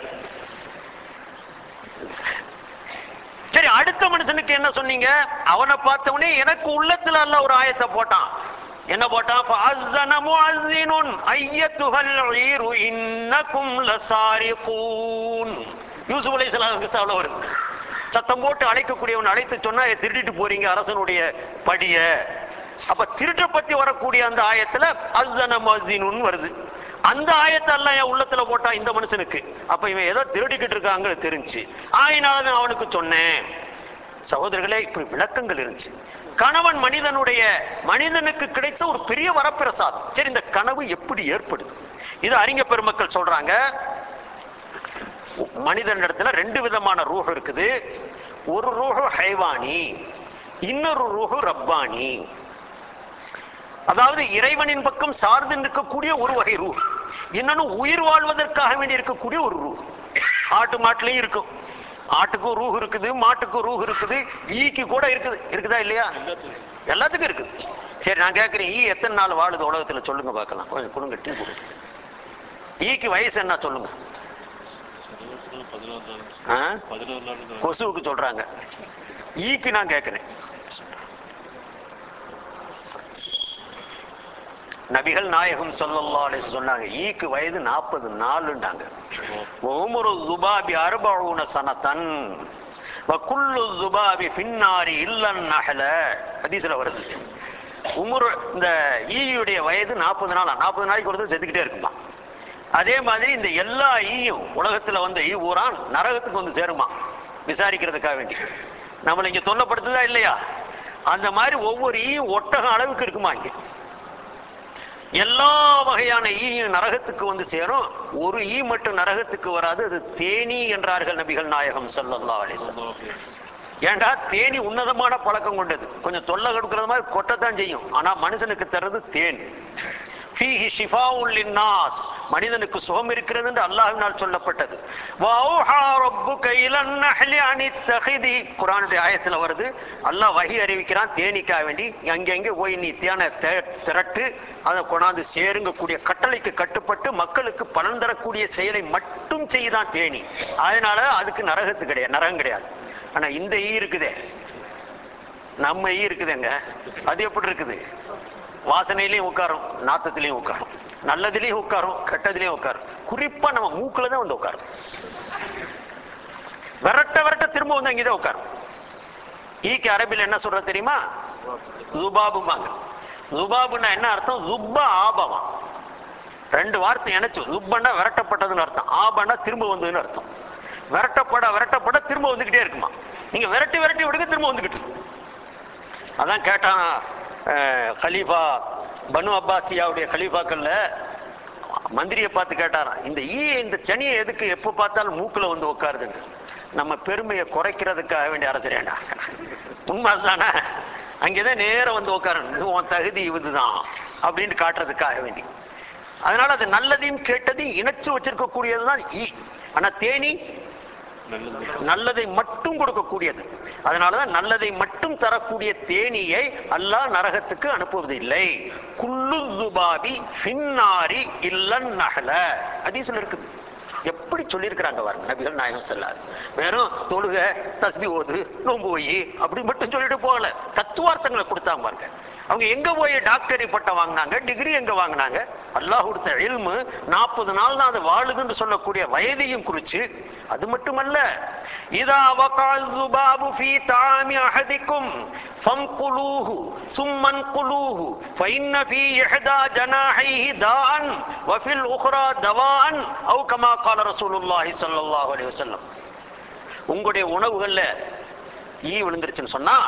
சரி அடுத்த மனுஷனுக்கு என்ன சொன்னீங்க அவனை பார்த்தவனே எனக்கு உள்ளத்துல அல்ல ஒரு ஆயத்தை போட்டான் என்ன போட்டான் فَأَذَّنَ مُؤَذِّنٌ أَيَّتُهَا الْعِيرُ إِنَّكُمْ لَسَارِقُونَ யூசுப் அலைஹிஸ்ஸலாம் கிஸ்ஸாவுல வருது சத்தம் போட்டு அழைக்கக்கூடியவன் அழைத்து சொன்னா "ஏய், திருடிட்டு போறீங்க அரசனுடைய படிய அப்ப திருட்ட பத்தி வரக்கூடிய அந்த ஆயத்துல அஸ்தன மஸ்தினுன்னு வருது அந்த ஆயத்தை எல்லாம் என் உள்ளத்துல போட்டா இந்த மனுஷனுக்கு அப்ப இவன் ஏதோ திருடிக்கிட்டு இருக்காங்க தெரிஞ்சு ஆயினால நான் அவனுக்கு சொன்னேன் சகோதரர்களே இப்படி விளக்கங்கள் இருந்துச்சு கணவன் மனிதனுடைய மனிதனுக்கு கிடைத்த ஒரு பெரிய வரப்பிரசாதம் சரி இந்த கனவு எப்படி ஏற்படுது இது அறிஞ பெருமக்கள் சொல்றாங்க மனிதனிடத்துல ரெண்டு விதமான ரூஹ் இருக்குது ஒரு ரூஹு ஹைவானி இன்னொரு ரூஹு ரப்பானி அதாவது இறைவனின் பக்கம் சார்ந்து நிற்கக்கூடிய ஒரு வகை ரூஹ் இன்னொன்னு உயிர் வாழ்வதற்காக வேண்டி இருக்கக்கூடிய ஒரு ரூஹ் ஆட்டு மாட்டுலயும் இருக்கும் ஆட்டுக்கும் ரூஹ் இருக்குது மாட்டுக்கும் ரூஹ் இருக்குது ஈக்கு கூட இருக்குது இருக்குதா இல்லையா எல்லாத்துக்கும் இருக்குது சரி நான் கேட்கிறேன் ஈ எத்தனை நாள் வாழுது உலகத்துல சொல்லுங்க பார்க்கலாம் கொஞ்சம் கொடுங்க டீ கொடுங்க ஈக்கு வயசு என்ன சொல்லுங்க ஆ? கொசுவுக்கு சொல்றாங்க ஈக்கு நான் கேட்கிறேன் நபிகள் நாயகம் ஸல்லல்லாஹு அலைஹி சொன்னாங்க ஈக்கு வயது நாற்பது நாலுண்டாங்க ஒவ்வொரு துபாபி அறுபவுன சனத்தன் வக்குள்ளு துபாபி பின்னாரி இல்லன் நகல ஹதீஸ்ல வருது உமுரு இந்த ஈயுடைய வயது நாற்பது நாளா நாற்பது நாளைக்கு ஒரு தடவை செத்துக்கிட்டே இருக்குமா அதே மாதிரி இந்த எல்லா ஈயும் உலகத்துல வந்த ஈ ஊரான் நரகத்துக்கு வந்து சேருமா விசாரிக்கிறதுக்காக வேண்டி நம்மளை இங்க தொல்லப்படுத்துதா இல்லையா அந்த மாதிரி ஒவ்வொரு ஈயும் ஒட்டகம் அளவுக்கு இருக்குமா இங்க எல்லா வகையான ஈயும் நரகத்துக்கு வந்து சேரும் ஒரு ஈ மட்டும் நரகத்துக்கு வராது அது தேனி என்றார்கள் நபிகள் நாயகம் ஸல்லல்லாஹு அலைஹி வஸல்லம் ஏன்டா தேனி உன்னதமான பழக்கம் கொண்டது கொஞ்சம் தொல்லை கொடுக்கறது மாதிரி கொட்டத்தான் செய்யும் ஆனா மனுஷனுக்கு தர்றது தேன் ஃபீஹி ஷிஃபாஉல் லின்னாஸ் மனிதனுக்கு சுகம் இருக்கிறது என்று அல்லாஹ்வினால் சொல்லப்பட்டது வௌஹா ரப்புக இலன் நஹ்லி அனித்தகிதி குர்ஆனுடைய ஆயத்துல வருது அல்லாஹ் வஹி அறிவிக்கிறான் தேனிக்காக வேண்டி அங்கங்க போய் நீ தேனை தே- திரட்டு அதை கொண்டாந்து சேருங்கக்கூடிய கட்டளைக்கு கட்டுப்பட்டு மக்களுக்கு பலன் தரக்கூடிய செயலை மட்டும் செய்தான் தேனி அதனால அதுக்கு நரகத்து கிடையாது நரகம் கிடையாது ஆனா இந்த ஈ இருக்குதே நம்ம ஈ இருக்குதுங்க அது எப்படி இருக்குது வாசனையிலையும் உட்காரும் நாத்தத்திலையும் உட்காரும் நல்லதுலயும் உட்காரும் கெட்டதுலயும் உட்காரும் குறிப்பா நம்ம மூக்குல தான் வந்து உட்காரும் விரட்ட விரட்ட திரும்ப வந்து அங்கேதான் உட்காரும் ஈக்கு அரபில் என்ன சொல்றது தெரியுமா ஜுபாபுமாங்க ஜுபாபுன்னா என்ன அர்த்தம் ஜுப்பா ஆபமா ரெண்டு வார்த்தை இணைச்சு ஜுப்பன்னா விரட்டப்பட்டதுன்னு அர்த்தம் ஆபன்னா திரும்ப வந்ததுன்னு அர்த்தம் விரட்டப்பட விரட்டப்பட திரும்ப வந்துகிட்டே இருக்குமா நீங்க விரட்டி விரட்டி விடுங்க திரும்ப வந்துகிட்டு இருக்கு. அதான் கேட்டான் அஹ், கலீஃபா பனு அப்பாசியாவுடைய கலீஃபாக்கள்ல மந்திரியை பார்த்து கேட்டாராம் இந்த ஈ இந்த சனியை எதுக்கு எப்ப பார்த்தாலும் மூக்குல வந்து உட்காருதுன்னு நம்ம பெருமையை குறைக்கிறதுக்காக வேண்டிய அரசரேண்டா உண்மை அதுதானே அங்கேதான் நேரம் வந்து உட்காரணும் உன் தகுதி இதுதான் அப்படின்னு காட்டுறதுக்காக வேண்டி அதனால அது நல்லதையும் கெட்டதையும் இணைச்சு வச்சிருக்கக்கூடியதுதான் ஈ ஆனா தேனி நல்லதை மட்டும் கொடுக்கக்கூடியது அதனாலதான் நல்லதை மட்டும் தரக்கூடிய தேனியை அல்லாஹ் நரகத்துக்கு அனுப்புவதில்லை குல்லு துபாபி ஃபின்னாரி இல்லன் நகல ஹதீஸ்ல இருக்குது எப்படி சொல்லியிருக்கிறாங்க பாருங்க நபிகள் நாயகம் செல்லாது வெறும் தொழுக தஸ்பி ஓது நோம்பு போய் அப்படி மட்டும் சொல்லிட்டு போகல தத்துவார்த்தங்களை கொடுத்தாங்க பாருங்க அவங்க எங்க போய் டாக்டரி பட்டம் வாங்கினாங்க டிகிரி எங்க வாங்கினாங்க அல்லாஹ் கொடுத்த இல்மு நாற்பது நாள் தான் அது வாழுதுன்னு சொல்லக்கூடிய வயதையும் குறிச்சு அது மட்டுமல்ல இதா வகால் ஜுபாபு ஃபீ தாமி அஹதிக்கும் فانقلوه ثم انقلوه فإن في إحدى جناحيه داء وفي الأخرى دواء أو كما قال رسول الله صلى الله عليه وسلم உங்களுடைய உணவுகள்ல ஈ விழுந்துருச்சுன்னு சொன்னா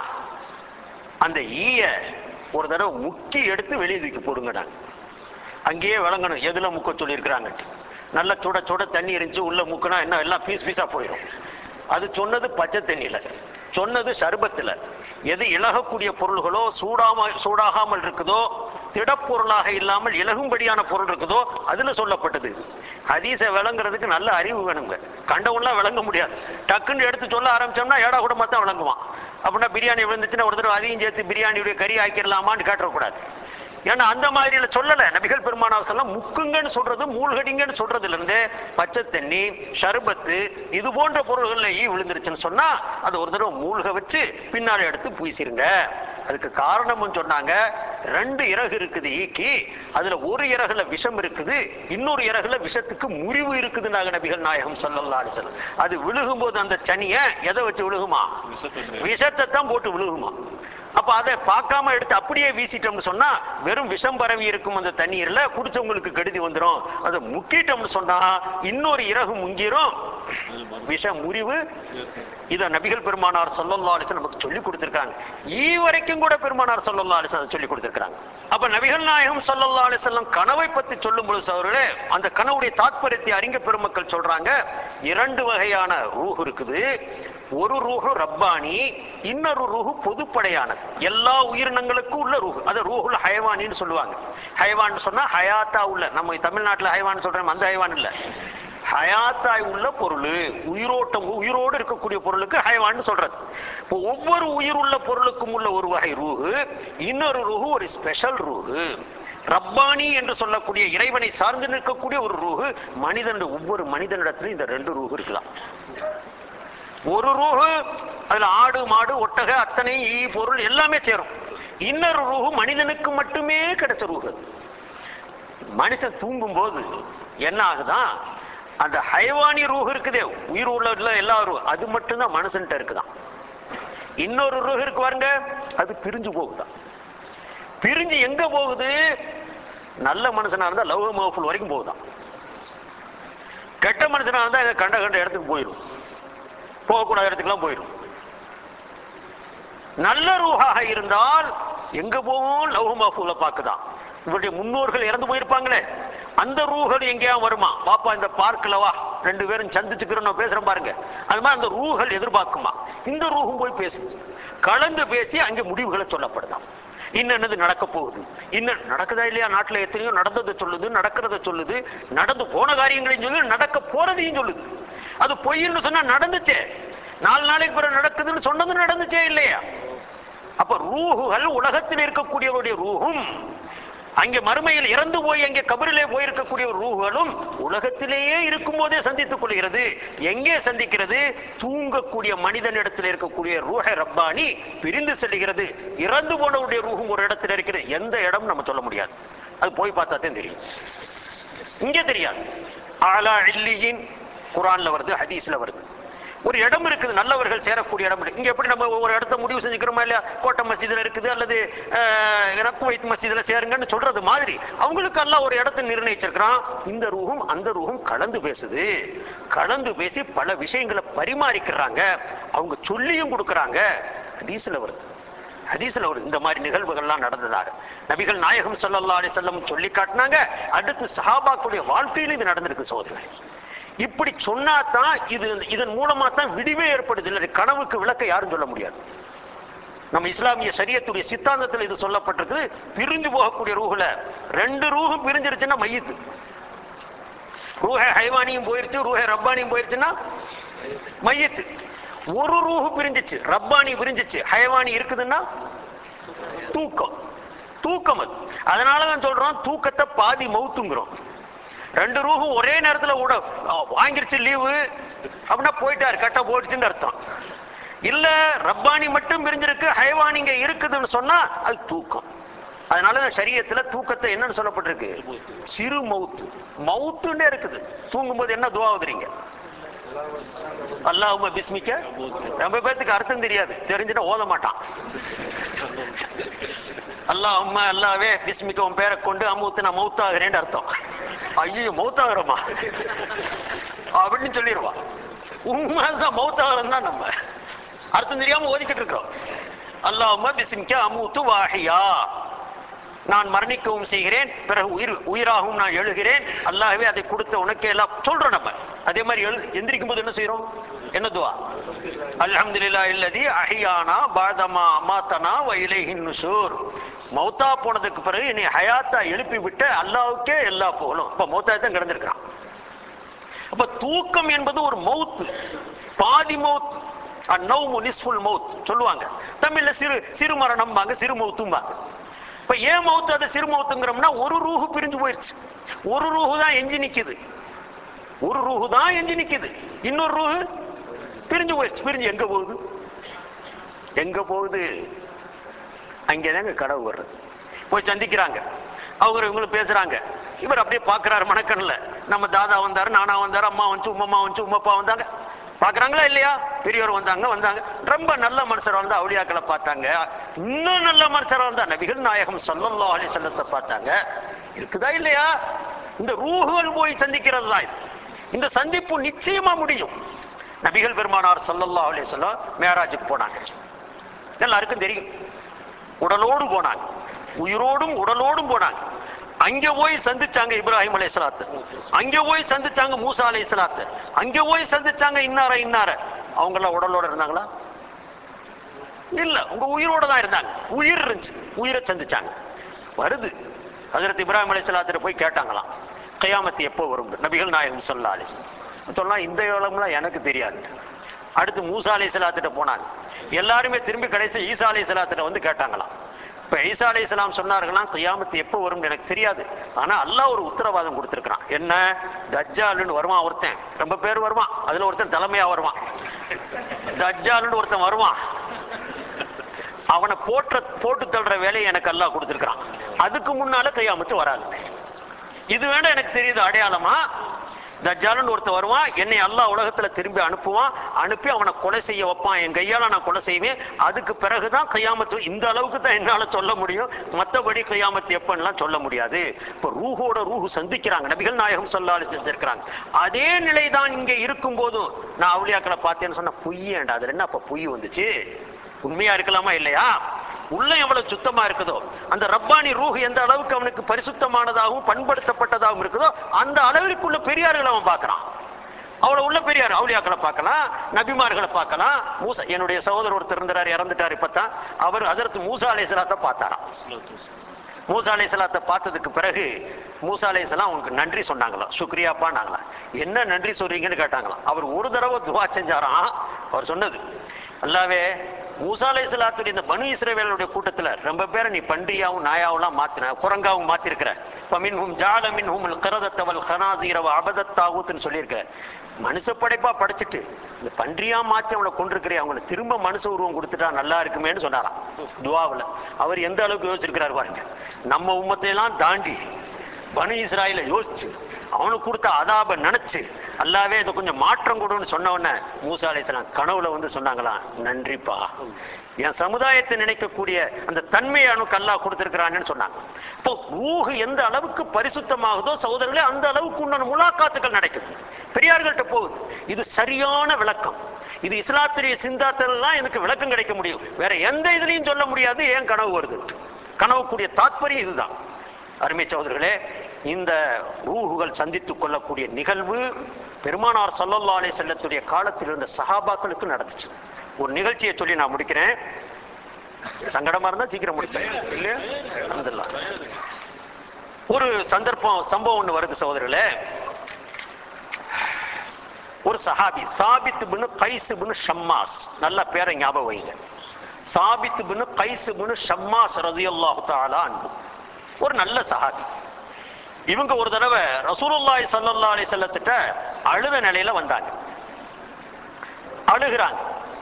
அந்த ஈய ஒரு தடவை முக்கி எடுத்து வெளியே தூக்கி போடுங்கடா அங்கேயே விளங்கணும் எதுல முக்க சொல்லியிருக்கிறாங்க நல்ல சுட சுட தண்ணி இருந்துச்சு உள்ள முக்குனா என்ன எல்லாம் பீஸ் பீஸா போயிடும் அது சொன்னது பச்சை தண்ணியில சொன்னது சர்பத்துல எது இலகக்கூடிய பொருள்களோ சூடாம சூடாகாமல் இருக்குதோ திடப்பொருளாக இல்லாமல் இலகும்படியான பொருள் இருக்குதோ அதுல சொல்லப்பட்டது இது ஹதீஸை விளங்குறதுக்கு நல்ல அறிவு வேணுங்க கண்டவன்லாம் விளங்க முடியாது டக்குன்னு எடுத்து சொல்ல ஆரம்பிச்சோம்னா ஏடா கூடமா தான் விளங்குவான் அப்படின்னா பிரியாணி விழுந்துச்சுன்னா ஒரு தடவை அதையும் சேர்த்து பிரியாணியுடைய கறி ஆக்கிடலாமான்னு கேட்டக்கூடாது ஏன்னா அந்த மாதிரியில சொல்லல நபிகள் பெருமானார் சொல்ல முக்குங்கன்னு சொல்றது மூழ்கடிங்கன்னு சொல்றதுல இருந்து பச்சை தண்ணி ஷர்பத்து இது போன்ற பொருள்கள்ல ஈ விழுந்துருச்சுன்னு சொன்னா அதை ஒரு தடவை மூழ்க வச்சு பின்னால எடுத்து பூசிருங்க அதுக்கு காரணம்னு சொன்னாங்க ரெண்டு இறகு இருக்குது ஈக்கி அதுல ஒரு இறகுல விஷம் இருக்குது இன்னொரு இறகுல விஷத்துக்கு முறிவு இருக்குதுன்னாங்க நபிகள் நாயகம் ஸல்லல்லாஹு அலைஹி வஸல்லம் அது விழுகும்போது அந்த சனிய எதை வச்சு விழுகுமா விஷத்தை தான் போட்டு விழுகுமா அப்ப அதை பார்க்காம எடுத்து அப்படியே வீசிட்டோம்னு சொன்னா வெறும் விஷம் பரவி இருக்கும் அந்த தண்ணீர்ல குடிச்சவங்களுக்கு கெடுதி வந்துரும் அதை முக்கிட்டோம்னு சொன்னா இன்னொரு இறகு முங்கிரும் விஷ முறிவு இத நபிகள் பெருமானார் ஸல்லல்லாஹு அலைஹி வஸல்லம் நமக்கு சொல்லி கொடுத்திருக்காங்க ஈ வரைக்கும் கூட பெருமானார் ஸல்லல்லாஹு அலைஹி வஸல்லம் சொல்லி கொடுத்திருக்காங்க அப்ப நபிகள் நாயகம் ஸல்லல்லாஹு அலைஹி வஸல்லம் கனவை பத்தி சொல்லும் பொழுது அவர்களே அந்த கனவுடைய தாத்பரியத்தை அறிஞ பெருமக்கள் சொல்றாங்க இரண்டு வகையான ரூஹ் இருக்குது ஒரு ரூஹு ரப்பானி இன்னொரு ரூஹு பொதுப்படையானது எல்லா உயிரினங்களுக்கும் உள்ள ரூஹு அது ரூஹுல் ஹயவானின்னு சொல்லுவாங்க ஹயவான் சொன்னா ஹயாத்தா உள்ள நம்ம தமிழ்நாட்டுல ஹயவான் சொல்றோம் அந்த ஹயவான் இல்ல ஹயாத்தாய் உள்ள பொருள் உயிரோட்டம் உயிரோடு இருக்கக்கூடிய பொருளுக்கு ஹயவான்னு சொல்றது இப்போ ஒவ்வொரு உயிர் உள்ள பொருளுக்கும் உள்ள ஒரு வகை ரூஹு இன்னொரு ரூஹு ஒரு ஸ்பெஷல் ரூஹு ரப்பானி என்று சொல்லக்கூடிய இறைவனை சார்ந்து நிற்கக்கூடிய ஒரு ரூஹு மனிதன் ஒவ்வொரு மனிதனிடத்திலும் இந்த ரெண்டு ரூஹு இருக்கலாம் ஒரு ரூஹு அதுல ஆடு மாடு ஒட்டக அத்தனை ஈ பொருள் எல்லாமே சேரும் இன்னொரு ரூஹு மனிதனுக்கு மட்டுமே கிடைச்ச ரூஹு மனுஷன் தூங்கும் போது என்ன ஆகுதான் அந்த ஹைவானி ரூஹ் இருக்குதே உயிர் உள்ள எல்லா ரூஹ் அது மட்டும்தான் மனுஷன்ட்ட இருக்குதான் இன்னொரு ரூஹ் இருக்கு பாருங்க அது பிரிஞ்சு போகுதான் பிரிஞ்சு எங்க போகுது நல்ல மனுஷனா இருந்தா லவ் மகஃபுல் வரைக்கும் போகுதான் கெட்ட மனுஷனா இருந்தா எங்க கண்ட கண்ட இடத்துக்கு போயிடும் போகக்கூடாத இடத்துக்குலாம் போயிடும் நல்ல ரூஹாக இருந்தால் எங்க போவோம் லவ் மஃபூல பார்க்குதான் இவருடைய முன்னோர்கள் இறந்து போயிருப்பாங்களே அந்த ரூஹல் எங்கேயா வருமா பாப்பா இந்த பார்க்கல வா ரெண்டு பேரும் சந்திச்சுக்கிறோம் நான் பேசுறேன் பாருங்க அது மாதிரி அந்த ரூஹல் எதிர்பார்க்குமா இந்த ரூஹும் போய் பேசுது கலந்து பேசி அங்கே முடிவுகளை சொல்லப்படுதாம் இன்னது நடக்க போகுது இன்னும் நடக்குதா இல்லையா நாட்டுல எத்தனையோ நடந்ததை சொல்லுது நடக்கிறத சொல்லுது நடந்து போன காரியங்களையும் சொல்லி நடக்க போறதையும் சொல்லுது அது பொய்ன்னு சொன்னா நடந்துச்சே நாலு நாளைக்கு பிறகு நடக்குதுன்னு சொன்னது நடந்துச்சே இல்லையா அப்ப ரூஹுகள் உலகத்தில் இருக்கக்கூடியவருடைய ரூஹும் அங்கே மறுமையில் இறந்து போய் அங்கே கபரிலே போயிருக்கக்கூடிய ரூஹுகளும் உலகத்திலேயே இருக்கும் போதே சந்தித்துக் கொள்கிறது எங்கே சந்திக்கிறது தூங்கக்கூடிய மனிதனிடத்தில் இருக்கக்கூடிய ரூஹ ரப்பானி பிரிந்து செல்கிறது இறந்து போனவருடைய ரூஹும் ஒரு இடத்துல இருக்கிறது எந்த இடம் நம்ம சொல்ல முடியாது அது போய் பார்த்தா தான் தெரியும் இங்கே தெரியாது ஆலா இல்லியின் குரான்ல வருது ஹதீஸ்ல வருது ஒரு இடம் இருக்குது நல்லவர்கள் சேரக்கூடிய இடம் இருக்கு இங்க எப்படி நம்ம ஒவ்வொரு இடத்த முடிவு செஞ்சுக்கிறோமா இல்லையா கோட்டை மஸ்ஜிதுல இருக்குது அல்லது குவைத் மஸ்ஜிதுல சேருங்கன்னு சொல்றது மாதிரி அவங்களுக்கு எல்லாம் ஒரு இடத்தை நிர்ணயிச்சிருக்கிறான் இந்த ரூஹும் அந்த ரூஹும் கலந்து பேசுது கலந்து பேசி பல விஷயங்களை பரிமாறிக்கிறாங்க அவங்க சொல்லியும் கொடுக்கறாங்க ஹதீஸ்ல வருது ஹதீஸ்ல வருது இந்த மாதிரி நிகழ்வுகள்லாம் நடந்ததாக நபிகள் நாயகம் ஸல்லல்லாஹு அலைஹி வஸல்லம் சொல்லி காட்டினாங்க அடுத்து சஹாபாக்களுடைய வாழ்க்கையில இது நடந்திருக்கு சோதனை இப்படி சொன்னா தான் இது இதன் மூலமா தான் விடிவே ஏற்படுது இல்லை கனவுக்கு விளக்க யாரும் சொல்ல முடியாது நம்ம இஸ்லாமிய சரியத்துடைய சித்தாந்தத்தில் இது சொல்லப்பட்டிருக்கு பிரிஞ்சு போகக்கூடிய ரூஹுல ரெண்டு ரூஹும் பிரிஞ்சிருச்சுன்னா மையத்து ரூஹ ஹைவானியும் போயிருச்சு ரூஹ ரப்பானியும் போயிருச்சுன்னா மையத்து ஒரு ரூஹு பிரிஞ்சிச்சு ரப்பானி பிரிஞ்சிச்சு ஹைவானி இருக்குதுன்னா தூக்கம் தூக்கம் அது அதனாலதான் சொல்றோம் தூக்கத்தை பாதி மவுத்துங்கிறோம் ரெண்டு ரூஹும் ஒரே நேரத்துல விட வாங்கிருச்சு லீவு அப்படின்னா போயிட்டாரு கட்ட போயிடுச்சுன்னு அர்த்தம் இல்ல ரப்பானி மட்டும் பிரிஞ்சிருக்கு ஹைவான் இங்க இருக்குதுன்னு சொன்னா அது தூக்கம் அதனால சரியத்துல தூக்கத்தை என்னன்னு சொல்லப்பட்டிருக்கு சிறு மவுத்து மவுத்துன்னே இருக்குது தூங்கும்போது என்ன துவாவுதுறீங்க அல்லாஹும பிஸ்மிக்க ரொம்ப பேர்த்துக்கு அர்த்தம் தெரியாது தெரிஞ்சுட்டா ஓத மாட்டான் அல்லாஹும்ம அல்லாவே பிஸ்மிக்க உன் பேரை கொண்டு அம்மூத்து நான் மவுத்தாகிறேன்னு அர்த்தம் ஐயோ மௌத்தாகிறோமா அப்படின்னு சொல்லிடுவான் உண்மைதான் மௌத்தாகிறோம் தான் நம்ம அர்த்தம் தெரியாம ஓதிக்கிட்டு இருக்கிறோம் அல்லாஹும்ம பிஸ்மிக்க அம்மூத்து வாஹியா நான் மரணிக்கவும் செய்கிறேன் பிறகு உயிர் உயிராகவும் நான் எழுகிறேன் அல்லாஹ்வே அதை கொடுத்த உனக்கே எல்லாம் சொல்றோம் நம்ம அதே மாதிரி எழு எந்திரிக்கும் போது என்ன செய்யறோம் என்ன துவா அல்ஹம்துலில்லா இல்லதி அஹியானா பாதமா அமாத்தனா வயலைஹின் நுசூர் மௌத்தா போனதுக்கு பிறகு என்னை ஹயாத்தா எழுப்பி விட்ட அல்லாவுக்கே எல்லா புகழும் இப்ப மௌத்தா தான் கிடந்திருக்கான் அப்ப தூக்கம் என்பது ஒரு மவுத்து பாதி மவுத் அந்நவு நிஸ்ஃபுல் மவுத் சொல்லுவாங்க தமிழ்ல சிறு சிறு மரணம்பாங்க சிறு மவுத்தும்பாங்க இப்ப ஏன் மவுத்து அதை சிறு மவுத்துங்கிறோம்னா ஒரு ரூஹு பிரிஞ்சு போயிருச்சு ஒரு ரூஹு தான் எஞ்சி நிக்குது ஒரு ரூஹு தான் எஞ்சி நிக்குது இன்னொரு ரூஹு பிரிஞ்சு போயிருச்சு பிரிஞ்சு எங்க போகுது எங்க போகுது அங்கேதாங்க கடவு வர்றது போய் சந்திக்கிறாங்க அவங்க இவங்களும் பேசுறாங்க இவர் அப்படியே பாக்குறாரு மணக்கண்ணுல நம்ம தாதா வந்தாரு நானா வந்தாரு அம்மா வந்து உம்மம்மா வந்து உம்மப்பா வந்தாங்க பாக்குறாங்களா இல்லையா பெரியவர் வந்தாங்க வந்தாங்க ரொம்ப நல்ல மனுஷர் வந்து அவுளியாக்களை பார்த்தாங்க இன்னும் நல்ல மனுஷரா வந்தா நபிகள் நாயகம் ஸல்லல்லாஹு அலைஹி வஸல்லத்தை பார்த்தாங்க இருக்குதா இல்லையா இந்த ரூஹுகள் போய் சந்திக்கிறது தான் இது இந்த சந்திப்பு நிச்சயமா முடியும் நபிகள் பெருமானார் ஸல்லல்லாஹு அலைஹி வஸல்லம் மேராஜுக்கு போனாங்க எல்லாருக்கும் தெரியும் உடலோடு போனாங்க உயிரோடும் உடலோடும் போனாங்க அங்க போய் சந்திச்சாங்க இப்ராஹிம் அலைஹிஸ்ஸலாத்து அங்க போய் சந்திச்சாங்க மூசா அலைஹிஸ்ஸலாத்து அங்க போய் சந்திச்சாங்க இன்னார இன்னார அவங்க எல்லாம் உடலோட இருந்தாங்களா இல்ல உங்க உயிரோட தான் இருந்தாங்க உயிர் இருந்துச்சு உயிரை சந்திச்சாங்க வருது ஹஜரத் இப்ராஹிம் அலைஹிஸ்ஸலாத்து போய் கேட்டாங்களாம் கயாமத்து எப்போ வரும் நபிகள் நாயகம் ஸல்லல்லாஹு அலைஹி வஸல்லம் சொல்லலாம் இந்த காலம்லாம் எனக்கு தெரியாது அடுத்து மூசா அலைஹிஸ்ஸலாத்திட்ட போனாங்க எல்லாருமே திரும்பி கடைசி ஈசா அலைஹிஸ்ஸலாத்திட்ட வந்து கேட்டாங்களாம் இப்ப ஈசா அலைஹிஸ்ஸலாம் சொன்னார்களாம் கியாமத்து எப்போ வரும்னு எனக்கு தெரியாது ஆனா அல்லாஹ் ஒரு உத்தரவாதம் கொடுத்திருக்கிறான் என்ன தஜ்ஜாலுன்னு வருவான் ஒருத்தன் ரொம்ப பேர் வருவான் அதுல ஒருத்தன் தலைமையா வருவான் தஜ்ஜாலுன்னு ஒருத்தன் வருவான் அவனை போற்ற போட்டு தள்ளுற வேலையை எனக்கு அல்லாஹ் கொடுத்திருக்கிறான் அதுக்கு முன்னால கையாமத்து வராது இது வேண்டாம் எனக்கு தெரியுது அடையாளமா தஜ்ஜாலுன்னு ஒருத்தன் வருவான் என்னை அல்லாஹ் உலகத்துல திரும்பி அனுப்புவான் அனுப்பி அவனை கொலை செய்ய வைப்பான் என் கையால நான் கொலை செய்வேன் அதுக்கு பிறகுதான் கையாமத்து இந்த அளவுக்கு தான் என்னால சொல்ல முடியும் மத்தபடி கையாமத்து எப்பன்னுலாம் சொல்ல முடியாது இப்ப ரூஹோட ரூஹு சந்திக்கிறாங்க நபிகள் நாயகம் சொல்லாலி செஞ்சிருக்கிறாங்க அதே நிலை தான் இங்க இருக்கும் போதும் நான் அவுளியாக்களை பார்த்தேன்னு சொன்ன பொய்யேண்டா அதுல என்ன அப்ப பொய் வந்துச்சு உண்மையா இருக்கலாமா இல்லையா உள்ள எவ்வளவு சுத்தமா இருக்குதோ அந்த ரப்பானி ரூஹ் எந்த அளவுக்கு அவனுக்கு பரிசுத்தமானதாகவும் பண்படுத்தப்பட்டதாகவும் இருக்குதோ அந்த அளவிற்குள்ள பெரியார்களை அவன் பார்க்கறான் அவ்வளவு உள்ள பெரியார் அவுலியாக்களை பார்க்கலாம் நபிமார்களை பார்க்கலாம் மூசா என்னுடைய சகோதரர் ஒருத்தர் இருந்தார் இறந்துட்டார் இப்பதான் அவர் அதற்கு மூசா அலைசலாத்தை பார்த்தாராம் மூசா அலைசலாத்தை பார்த்ததுக்கு பிறகு மூசா அலைசலாம் அவங்களுக்கு நன்றி சொன்னாங்களாம் சுக்ரியாப்பா நாங்களா என்ன நன்றி சொல்றீங்கன்னு கேட்டாங்களாம் அவர் ஒரு தடவை துவா செஞ்சாராம் அவர் சொன்னது அல்லாவே மூசா அலைசலாத்துடைய இந்த பனு இஸ்ரவேலுடைய கூட்டத்துல ரொம்ப பேரை நீ பன்றியாவும் நாயாவும் மாத்தின குரங்காவும் மாத்திருக்கிற பமின்ஹும் ஜாலமின்ஹும் கரதத்தவல் கனாசீரவ அபதத்தாகுத்துன்னு சொல்லியிருக்கிற மனுஷ படைப்பா படைச்சிட்டு இந்த பன்றியா மாத்தி அவனை கொண்டிருக்கிறே அவங்களை திரும்ப மனுஷ உருவம் கொடுத்துட்டா நல்லா இருக்குமேன்னு சொன்னாராம் துவாவுல அவர் எந்த அளவுக்கு யோசிச்சிருக்கிறார் பாருங்க நம்ம உம்மத்தை எல்லாம் தாண்டி பனு இஸ்ராயில யோசிச்சு அவனுக்கு கொடுத்த அதாப நினைச்சு அல்லாவே இதை கொஞ்சம் மாற்றம் கொடுன்னு சொன்ன உடனே மூசா அலைஹிஸ்ஸலாம் கனவுல வந்து சொன்னாங்களாம் நன்றிப்பா என் சமுதாயத்தை நினைக்கக்கூடிய அந்த தன்மையை அணுக்கு அல்லாஹ் கொடுத்திருக்கிறான்னு சொன்னாங்க இப்போ ரூஹு எந்த அளவுக்கு பரிசுத்தமாகுதோ சகோதரர்களே அந்த அளவுக்கு உண்டான முலாக்காத்துக்கள் நடக்குது பெரியார்கள்ட்ட போகுது இது சரியான விளக்கம் இது இஸ்லாத்திரிய சிந்தாத்தெல்லாம் எனக்கு விளக்கம் கிடைக்க முடியும் வேற எந்த இதுலயும் சொல்ல முடியாது ஏன் கனவு வருது கனவுக்குரிய தாத்பரியம் இதுதான் அருமை சகோதரர்களே இந்த ரூஹுகள் சந்தித்துக் கொள்ளக்கூடிய நிகழ்வு பெருமானார் சல்லல்லா அலைஹி செல்லத்துடைய காலத்தில் இருந்த சஹாபாக்களுக்கு நடந்துச்சு ஒரு நிகழ்ச்சியை சொல்லி நான் முடிக்கிறேன் சங்கடமா இருந்தா சீக்கிரம் முடிச்சேன் இல்லையா அல்ஹம்துலில்லாஹ். ஒரு சந்தர்ப்பம் சம்பவம் ஒண்ணு வருது சகோதரர்களே ஒரு சஹாபி சாபித் பின் கைஸ் பின் ஷம்மாஸ் நல்ல பேரை ஞாபகம் வைங்க சாபித் பின் கைஸ் பின் ஷம்மாஸ் ரலியல்லாஹு தஆலா அன்ஹு ஒரு நல்ல சஹாபி இவங்க ஒரு தடவை ரசூலுல்லாஹி ஸல்லல்லாஹு அலைஹி வஸல்லத்திட்ட அழுத நிலையில வந்தாங்க அழுகிறாங்க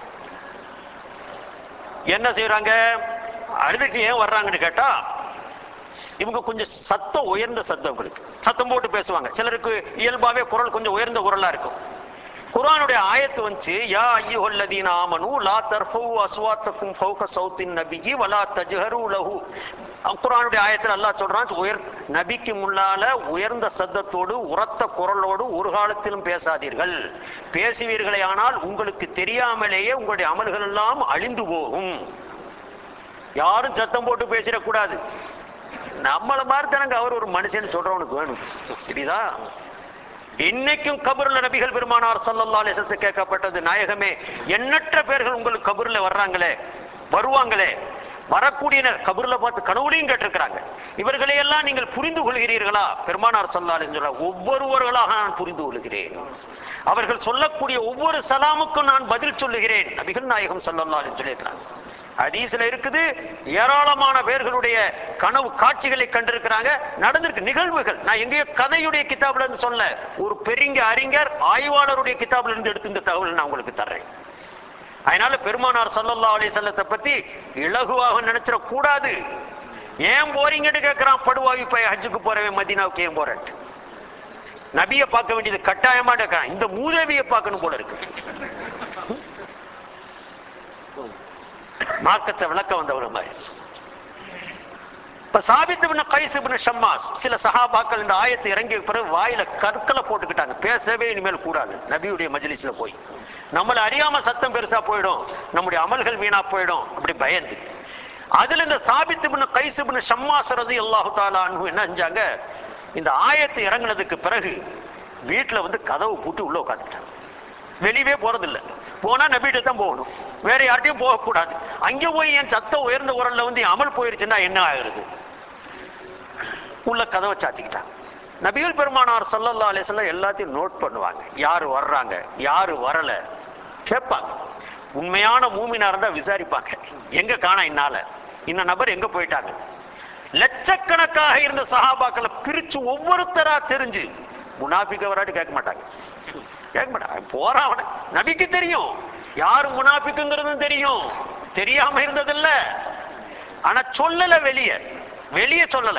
என்ன செய்றாங்க அழுதுக்கு ஏன் வர்றாங்கன்னு கேட்டா இவங்க கொஞ்சம் சத்தம் உயர்ந்த சத்தம் உங்களுக்கு சத்தம் போட்டு பேசுவாங்க சிலருக்கு இயல்பாவே குரல் கொஞ்சம் உயர்ந்த குரலா இருக்கும் குர்ஆனுடைய ஆயத்து வந்துச்சு யா ஐயுஹல்லதீன ஆமனு லா தர்ஃபு அஸ்வாத்தக்கும் ஃபௌக சௌத்தின் நபியி வலா தஜ்ஹரு லஹு குர்ஆனுடைய ஆயத்தில் அல்லாஹ் சொல்றான் உயர் நபிக்கு முன்னால உயர்ந்த சத்தத்தோடு உரத்த குரலோடு ஒரு காலத்திலும் பேசாதீர்கள் பேசுவீர்களே ஆனால் உங்களுக்கு தெரியாமலேயே உங்களுடைய அமல்கள் எல்லாம் அழிந்து போகும் யாரும் சத்தம் போட்டு பேசிடக்கூடாது நம்மள மாதிரி தானங்க அவர் ஒரு மனுஷன் சொல்றவனுக்கு வேணும் சரிதா இன்னைக்கும் கபருல நபிகள் பெருமானார் ஸல்லல்லாஹு அலைஹி வஸல்லம் கேட்கப்பட்டது நாயகமே எண்ணற்ற பேர்கள் உங்களுக்கு கபருல வர்றாங்களே வருவாங்களே வரக்கூடிய கபருல பார்த்து கனவுலையும் கேட்டிருக்கிறாங்க இவர்களை எல்லாம் நீங்கள் புரிந்து கொள்கிறீர்களா பெருமானார் ஸல்லல்லாஹு அலைஹி வஸல்லம் ஒவ்வொருவர்களாக நான் புரிந்து கொள்கிறேன் அவர்கள் சொல்லக்கூடிய ஒவ்வொரு சலாமுக்கும் நான் பதில் சொல்லுகிறேன் நபிகள் நாயகம் ஸல்லல்லாஹு அலைஹி வஸல்லம் சொல்லியிருக்கிறாங்க ஹதீஸ்ல இருக்குது ஏராளமான பேர்களுடைய கனவு காட்சிகளை கண்டிருக்கிறாங்க நடந்திருக்கு நிகழ்வுகள் நான் எங்கேயோ கதையுடைய கிதாபுல இருந்து சொல்ல ஒரு பெரிய அறிஞர் ஆய்வாளருடைய கிதாபுல இருந்து எடுத்து இந்த தகவல் நான் உங்களுக்கு தர்றேன் அதனால பெருமானார் ஸல்லல்லாஹு அலைஹி வஸல்லத்தை பத்தி இலகுவாக நினைச்சிட கூடாது ஏன் போறீங்கன்னு கேட்கிறான் படுவாவி போய் ஹஜ்ஜுக்கு போறவன் மதீனாவுக்கு ஏன் போறேன் நபியை பார்க்க வேண்டியது கட்டாயமா கேட்கறான் இந்த மூதேவியை பார்க்கணும் போல இருக்கு மார்க்கத்தை விளக்க வந்தவர் மாதிரி இப்ப சாபித்து பின்ன கைசு பின்ன ஷம்மாஸ் சில சஹாபாக்கள் இந்த ஆயத்தை இறங்கிய பிறகு வாயில கற்களை போட்டுக்கிட்டாங்க பேசவே இனிமேல் கூடாது நபியுடைய மஜ்லிஸ்ல போய் நம்மள அறியாம சத்தம் பெருசா போயிடும் நம்முடைய அமல்கள் வீணா போயிடும் அப்படி பயந்து அதுல இந்த சாபித்து பின்ன கைசு பின்ன ஷம்மாஸ் ரதி அல்லாஹு தாலா அன்ஹு என்ன செஞ்சாங்க இந்த ஆயத்து இறங்குனதுக்கு பிறகு வீட்டுல வந்து கதவு பூட்டி உள்ள உட்காந்துட்டாங்க வெளியவே போறதில்ல போனா நபிகிட்ட தான் போகணும் வேற யார்ட்டையும் போகக்கூடாது அங்க போய் என் சத்தம் உயர்ந்த குரல்ல வந்து என் அமல் போயிருச்சுன்னா என்ன ஆகுறது உள்ள கதவை சாத்திக்கிட்டாங்க நபிகள் பெருமானார் ஸல்லல்லாஹு அலைஹி வஸல்லம் எல்லாத்தையும் நோட் பண்ணுவாங்க யாரு வர்றாங்க யாரு வரல கேட்பாங்க உண்மையான மூமினா இருந்தா விசாரிப்பாங்க எங்க காண இன்னால இந்த நபர் எங்க போயிட்டாங்க லட்சக்கணக்காக இருந்த சஹாபாக்களை பிரிச்சு ஒவ்வொருத்தரா தெரிஞ்சு முனாஃபிக்க வராட்டி கேட்க மாட்டாங்க கேட்க மாட்டாங்க போறான் அவன நபிக்கு தெரியும் யாரு முனாஃபிக்குங்கிறதும் தெரியும் தெரியாம இருந்ததில்ல ஆனா சொல்லல வெளிய வெளிய சொல்லல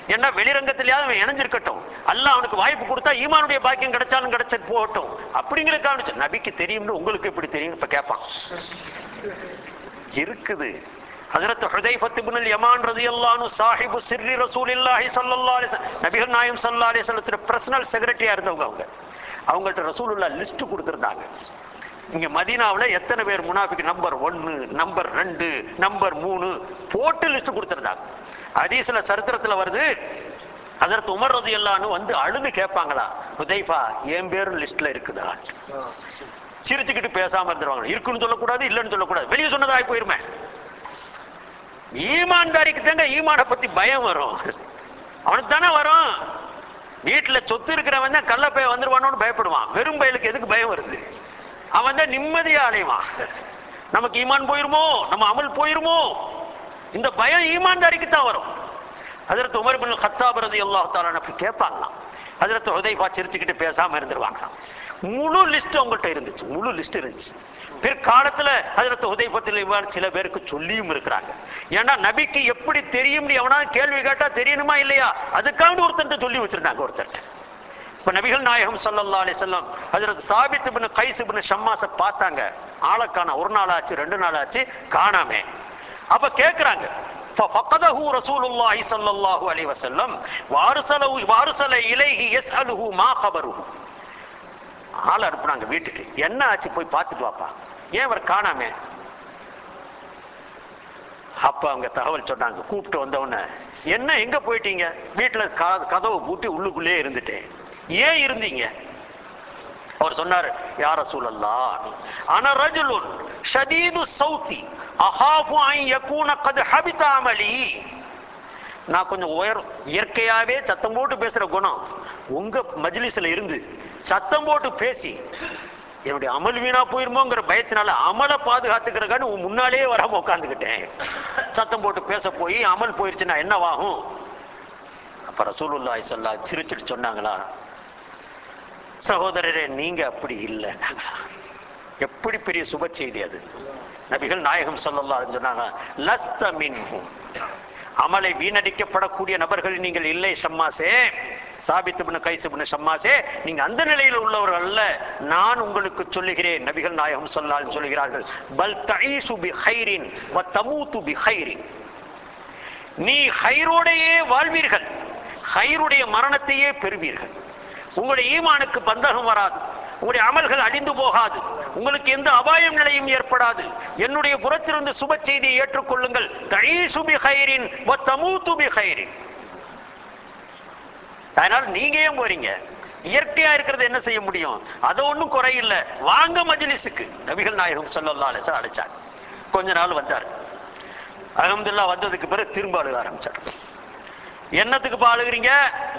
ஏன்னா வெளிரங்கத்திலேயாவது அவன் இணைஞ்சிருக்கட்டும் அல்லாஹ் அவனுக்கு வாய்ப்பு கொடுத்தா ஈமானுடைய பாக்கியம் கிடைச்சாலும் கிடைச்ச போகட்டும் அப்படிங்கிறதுக்காக நபிக்கு தெரியும்னு உங்களுக்கு எப்படி தெரியும் இப்ப கேட்பான் இருக்குது ஹஜரத் ஹுதைஃபத் இப்னுல் யமான் ரலியல்லாஹு அன்ஹு சாஹிபு சிர்ரி ரசூலில்லாஹி ஸல்லல்லாஹு அலைஹி வஸல்லம் நபிகள் நாயகம் ஸல்லல்லாஹு அலைஹி வஸல்லத்துடைய பர்சனல் செக்ரட்டரியா இருந்தவங்க அவங்க அவங்கள்ட்ட ரசூலுல்லாஹ் லிஸ்ட் கொடுத்திருந்தாங்க இங்க மதீனாவுல எத்தனை பேர் முனாஃபிக் நம்பர் ஒன்னு நம்பர் ரெண்டு நம்பர் மூணு போட்டு லிஸ்ட் கொடுத்திருந்தாங்க ஹதீஸ்ல சரித்திரத்துல வருது அதற்கு உமர் ரதியல்லான்னு வந்து அழுது கேட்பாங்களா ஹுதைஃபா என் பேரும் லிஸ்ட்ல இருக்குதா சிரிச்சுக்கிட்டு பேசாம இருந்துருவாங்க இருக்குன்னு சொல்லக்கூடாது இல்லைன்னு சொல்லக்கூடாது வெளியே சொன்னதாய் போயிருமே ஈமான்தாரிக்கு தாங்க ஈமான பத்தி பயம் வரும் அவனுக்கு தானே வரும் வீட்டுல சொத்து இருக்கிறவன் தான் கள்ளப்பைய வந்துருவானோன்னு பயப்படுவான் வெறும் பயலுக்கு எதுக்கு பயம் வருது அவன் தான் நிம்மதியா அலைவான் நமக்கு ஈமான் போயிருமோ நம்ம அமல் போயிருமோ இந்த பயம் ஈமான்தாரிக்கு தான் வரும் அதற்கு உமர் பின் கத்தாப் ரலியல்லாஹு தஆலா அப்படி கேட்பாங்களாம் அதற்கு உதைபா சிரிச்சுக்கிட்டு பேசாம இருந்துருவாங்களாம் முழு லிஸ்ட் அவங்கள்ட்ட இருந்துச்சு முழு லிஸ்ட் இருந்துச்சு பிற்காலத்துல அதற்கு உதைபத்தில் இவ்வாறு சில பேருக்கு சொல்லியும் இருக்கிறாங்க ஏன்னா நபிக்கு எப்படி தெரியும் எவனா கேள்வி கேட்டா தெரியணுமா இல்லையா அதுக்காக ஒருத்தர்ட்ட சொல்லி வச்சிருந்தாங்க ஒருத்தர்ட்ட இப்ப நபிகள் நாயகம் ஸல்லல்லாஹு அலைஹி வஸல்லம் ஹஜரத் சாபித் இப்னு கைஸ் இப்னு ஷம்மாஸ பார்த்தாங்க ஆளக்கான ஒரு நாள் ஆச்சு ரெண்டு நாள் ஆச்சு காணாமே அப்ப கேக்குறாங்க ففقده رسول الله صلى الله عليه وسلم وارسله وارسل اليه يساله ما خبره ஆள் அனுப்புனாங்க வீட்டுக்கு என்ன ஆச்சு போய் பார்த்துட்டு வாப்பா ஏன் அவர் காணாமே அப்ப அவங்க தகவல் சொன்னாங்க கூப்பிட்டு வந்தவொடனே என்ன எங்க போயிட்டீங்க வீட்டுல க- கதவை பூட்டி உள்ளுக்குள்ளே இருந்துட்டேன் ஏன் இருந்தீங்க அவர் சொன்னார் யார சூழல்லா ஆனா ரஜுலுன் ஷதீது சௌத்தி அஹாபு அன் யகூன கத் ஹபித அமலி நான் கொஞ்சம் உயர் இயற்கையாவே சத்தம் போட்டு பேசுற குணம் உங்க மஜ்லிஸ்ல இருந்து சத்தம் போட்டு பேசி என்னுடைய அமல் வீணா போயிருமோங்கிற பயத்தினால அமலை பாதுகாத்துக்கிறக்கான்னு உன் முன்னாலேயே வராம உட்காந்துக்கிட்டேன் சத்தம் போட்டு பேச போய் அமல் போயிருச்சுன்னா என்னவாகும் அப்ப ரசூலுல்லாஹி ஸல்லல்லாஹு சிரிச்சிட்டு சொன்னாங்களா சகோதரரே நீங்க அப்படி இல்லை எப்படி பெரிய சுப செய்தி அது நபிகள் நாயகம் ஸல்லல்லாஹு அலைஹி சொன்னாங்க லஸ்த மின்ஹும் அமலை வீணடிக்கப்படக்கூடிய நபர்கள் நீங்கள் இல்லை ஷம்மாசே சாபித் இப்னு கைஸ் இப்னு ஷம்மாசே நீங்க அந்த நிலையில் உள்ளவர்கள் அல்ல நான் உங்களுக்கு சொல்லுகிறேன் நபிகள் நாயகம் ஸல்லல்லாஹு அலைஹி சொல்லுகிறார்கள் பல் தஈசு பி ஹைரின் வ தமூது பி ஹைரின் நீ ஹைரோடையே வாழ்வீர்கள் ஹைருடைய மரணத்தையே பெறுவீர்கள் உங்களுடைய ஈமானுக்கு பந்தகம் வராது உங்களுடைய அமல்கள் அழிந்து போகாது உங்களுக்கு எந்த அபாயம் நிலையும் ஏற்படாது என்னுடைய புறத்திலிருந்து சுப செய்தியை ஏற்றுக்கொள்ளுங்கள் தஈசு பி ஹைரின் வ தமூது பி ஹைரின் அதனால நீங்க ஏன் போறீங்க இயற்கையா இருக்கிறது என்ன செய்ய முடியும் அது ஒண்ணும் குறையில்ல வாங்க மஜ்லிஸுக்கு நபிகள் நாயகம் ஸல்லல்லாஹு அலைஹி வஸல்லம் அழைச்சாங்க கொஞ்ச நாள் வந்தார் அல்ஹம்துலில்லாஹ் வந்ததுக்கு பிறகு திரும்ப அழுக ஆரம்பிச்சார் என்னத்துக்கு அழுகுறீங்க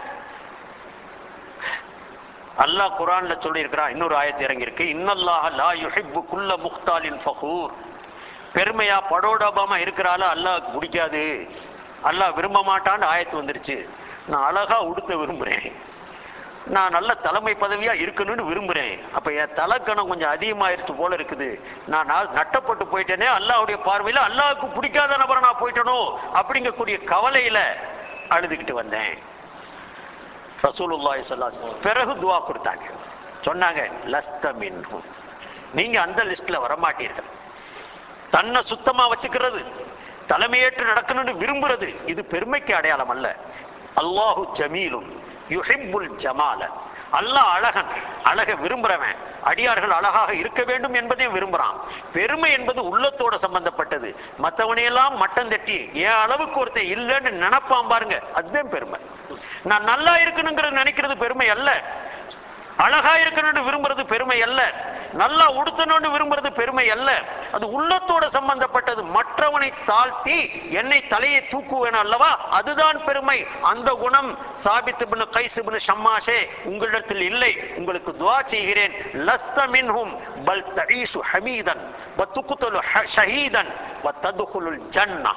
அல்லாஹ் குர்ஆன்ல சொல்லி இருக்கிறான் இன்னொரு ஆயத்து இறங்கி இருக்கு இன்னல்லாஹ லா யுஹிப்பு குல்ல முஹ்தாலின் ஃபகூர் பெருமையா படோடபமா இருக்கிறால அல்லாஹ்க்கு பிடிக்காது அல்லாஹ் விரும்ப மாட்டான்னு ஆயத்து வந்துருச்சு நான் அழகா உடுத்த விரும்புறேன் நான் நல்ல தலைமை பதவியா இருக்கணும்னு விரும்புறேன் அப்ப என் தலைக்கணம் கொஞ்சம் அதிகமாயிருச்சு போல இருக்குது நான் நா- நட்டப்பட்டு போயிட்டேனே அல்லாஹ்வுடைய பார்வையில அல்லாஹ்வுக்கு பிடிக்காத நபரை நான் போயிட்டனோ அப்படிங்கக்கூடிய கவலையில அழுதுகிட்டு வந்தேன் ரசூலுல்லாஹி ஸல்லல்லாஹு அலைஹி வஸல்லம் பிறகு துஆ கொடுத்தாங்க சொன்னாங்க லஸ்த மின்ஹும் நீங்க அந்த லிஸ்ட்ல வரமாட்டீர்கள் தன்னை சுத்தமா வச்சுக்கிறது தலைமையேற்று நடக்கணும்னு விரும்புறது இது பெருமைக்கு அடையாளம் அல்ல அல்லாஹு ஜமீலும் யுஹிப்புல் ஜமால அல்லாஹ் அழகன் அழக விரும்புறவன் அடியார்கள் அழகாக இருக்க வேண்டும் என்பதையும் விரும்புறான் பெருமை என்பது உள்ளத்தோட சம்பந்தப்பட்டது மத்தவனையெல்லாம் மட்டம் தட்டி என் அளவுக்கு ஒருத்தன் இல்லைன்னு நினைப்பான் பாருங்க அதுதான் பெருமை நான் நல்லா இருக்கணுங்கிறது நினைக்கிறது பெருமை அல்ல அழகா இருக்கணும்னு விரும்புறது பெருமை அல்ல நல்லா உடுத்தணும்னு விரும்புறது பெருமை அல்ல அது உள்ளத்தோட சம்பந்தப்பட்டது மற்றவனை தாழ்த்தி என்னை தலையை தூக்குவேன் அல்லவா அதுதான் பெருமை அந்த குணம் சாபித் இப்னு கைஸ் இப்னு ஷம்மாஷே உங்களிடத்தில் இல்லை உங்களுக்கு துஆ செய்கிறேன் லஸ்த மின்ஹும் பல் தஈசு ஹமீதன் வ துக்தலு ஹ- ஷஹீதன் வ ததுகுலுல் ஜன்னah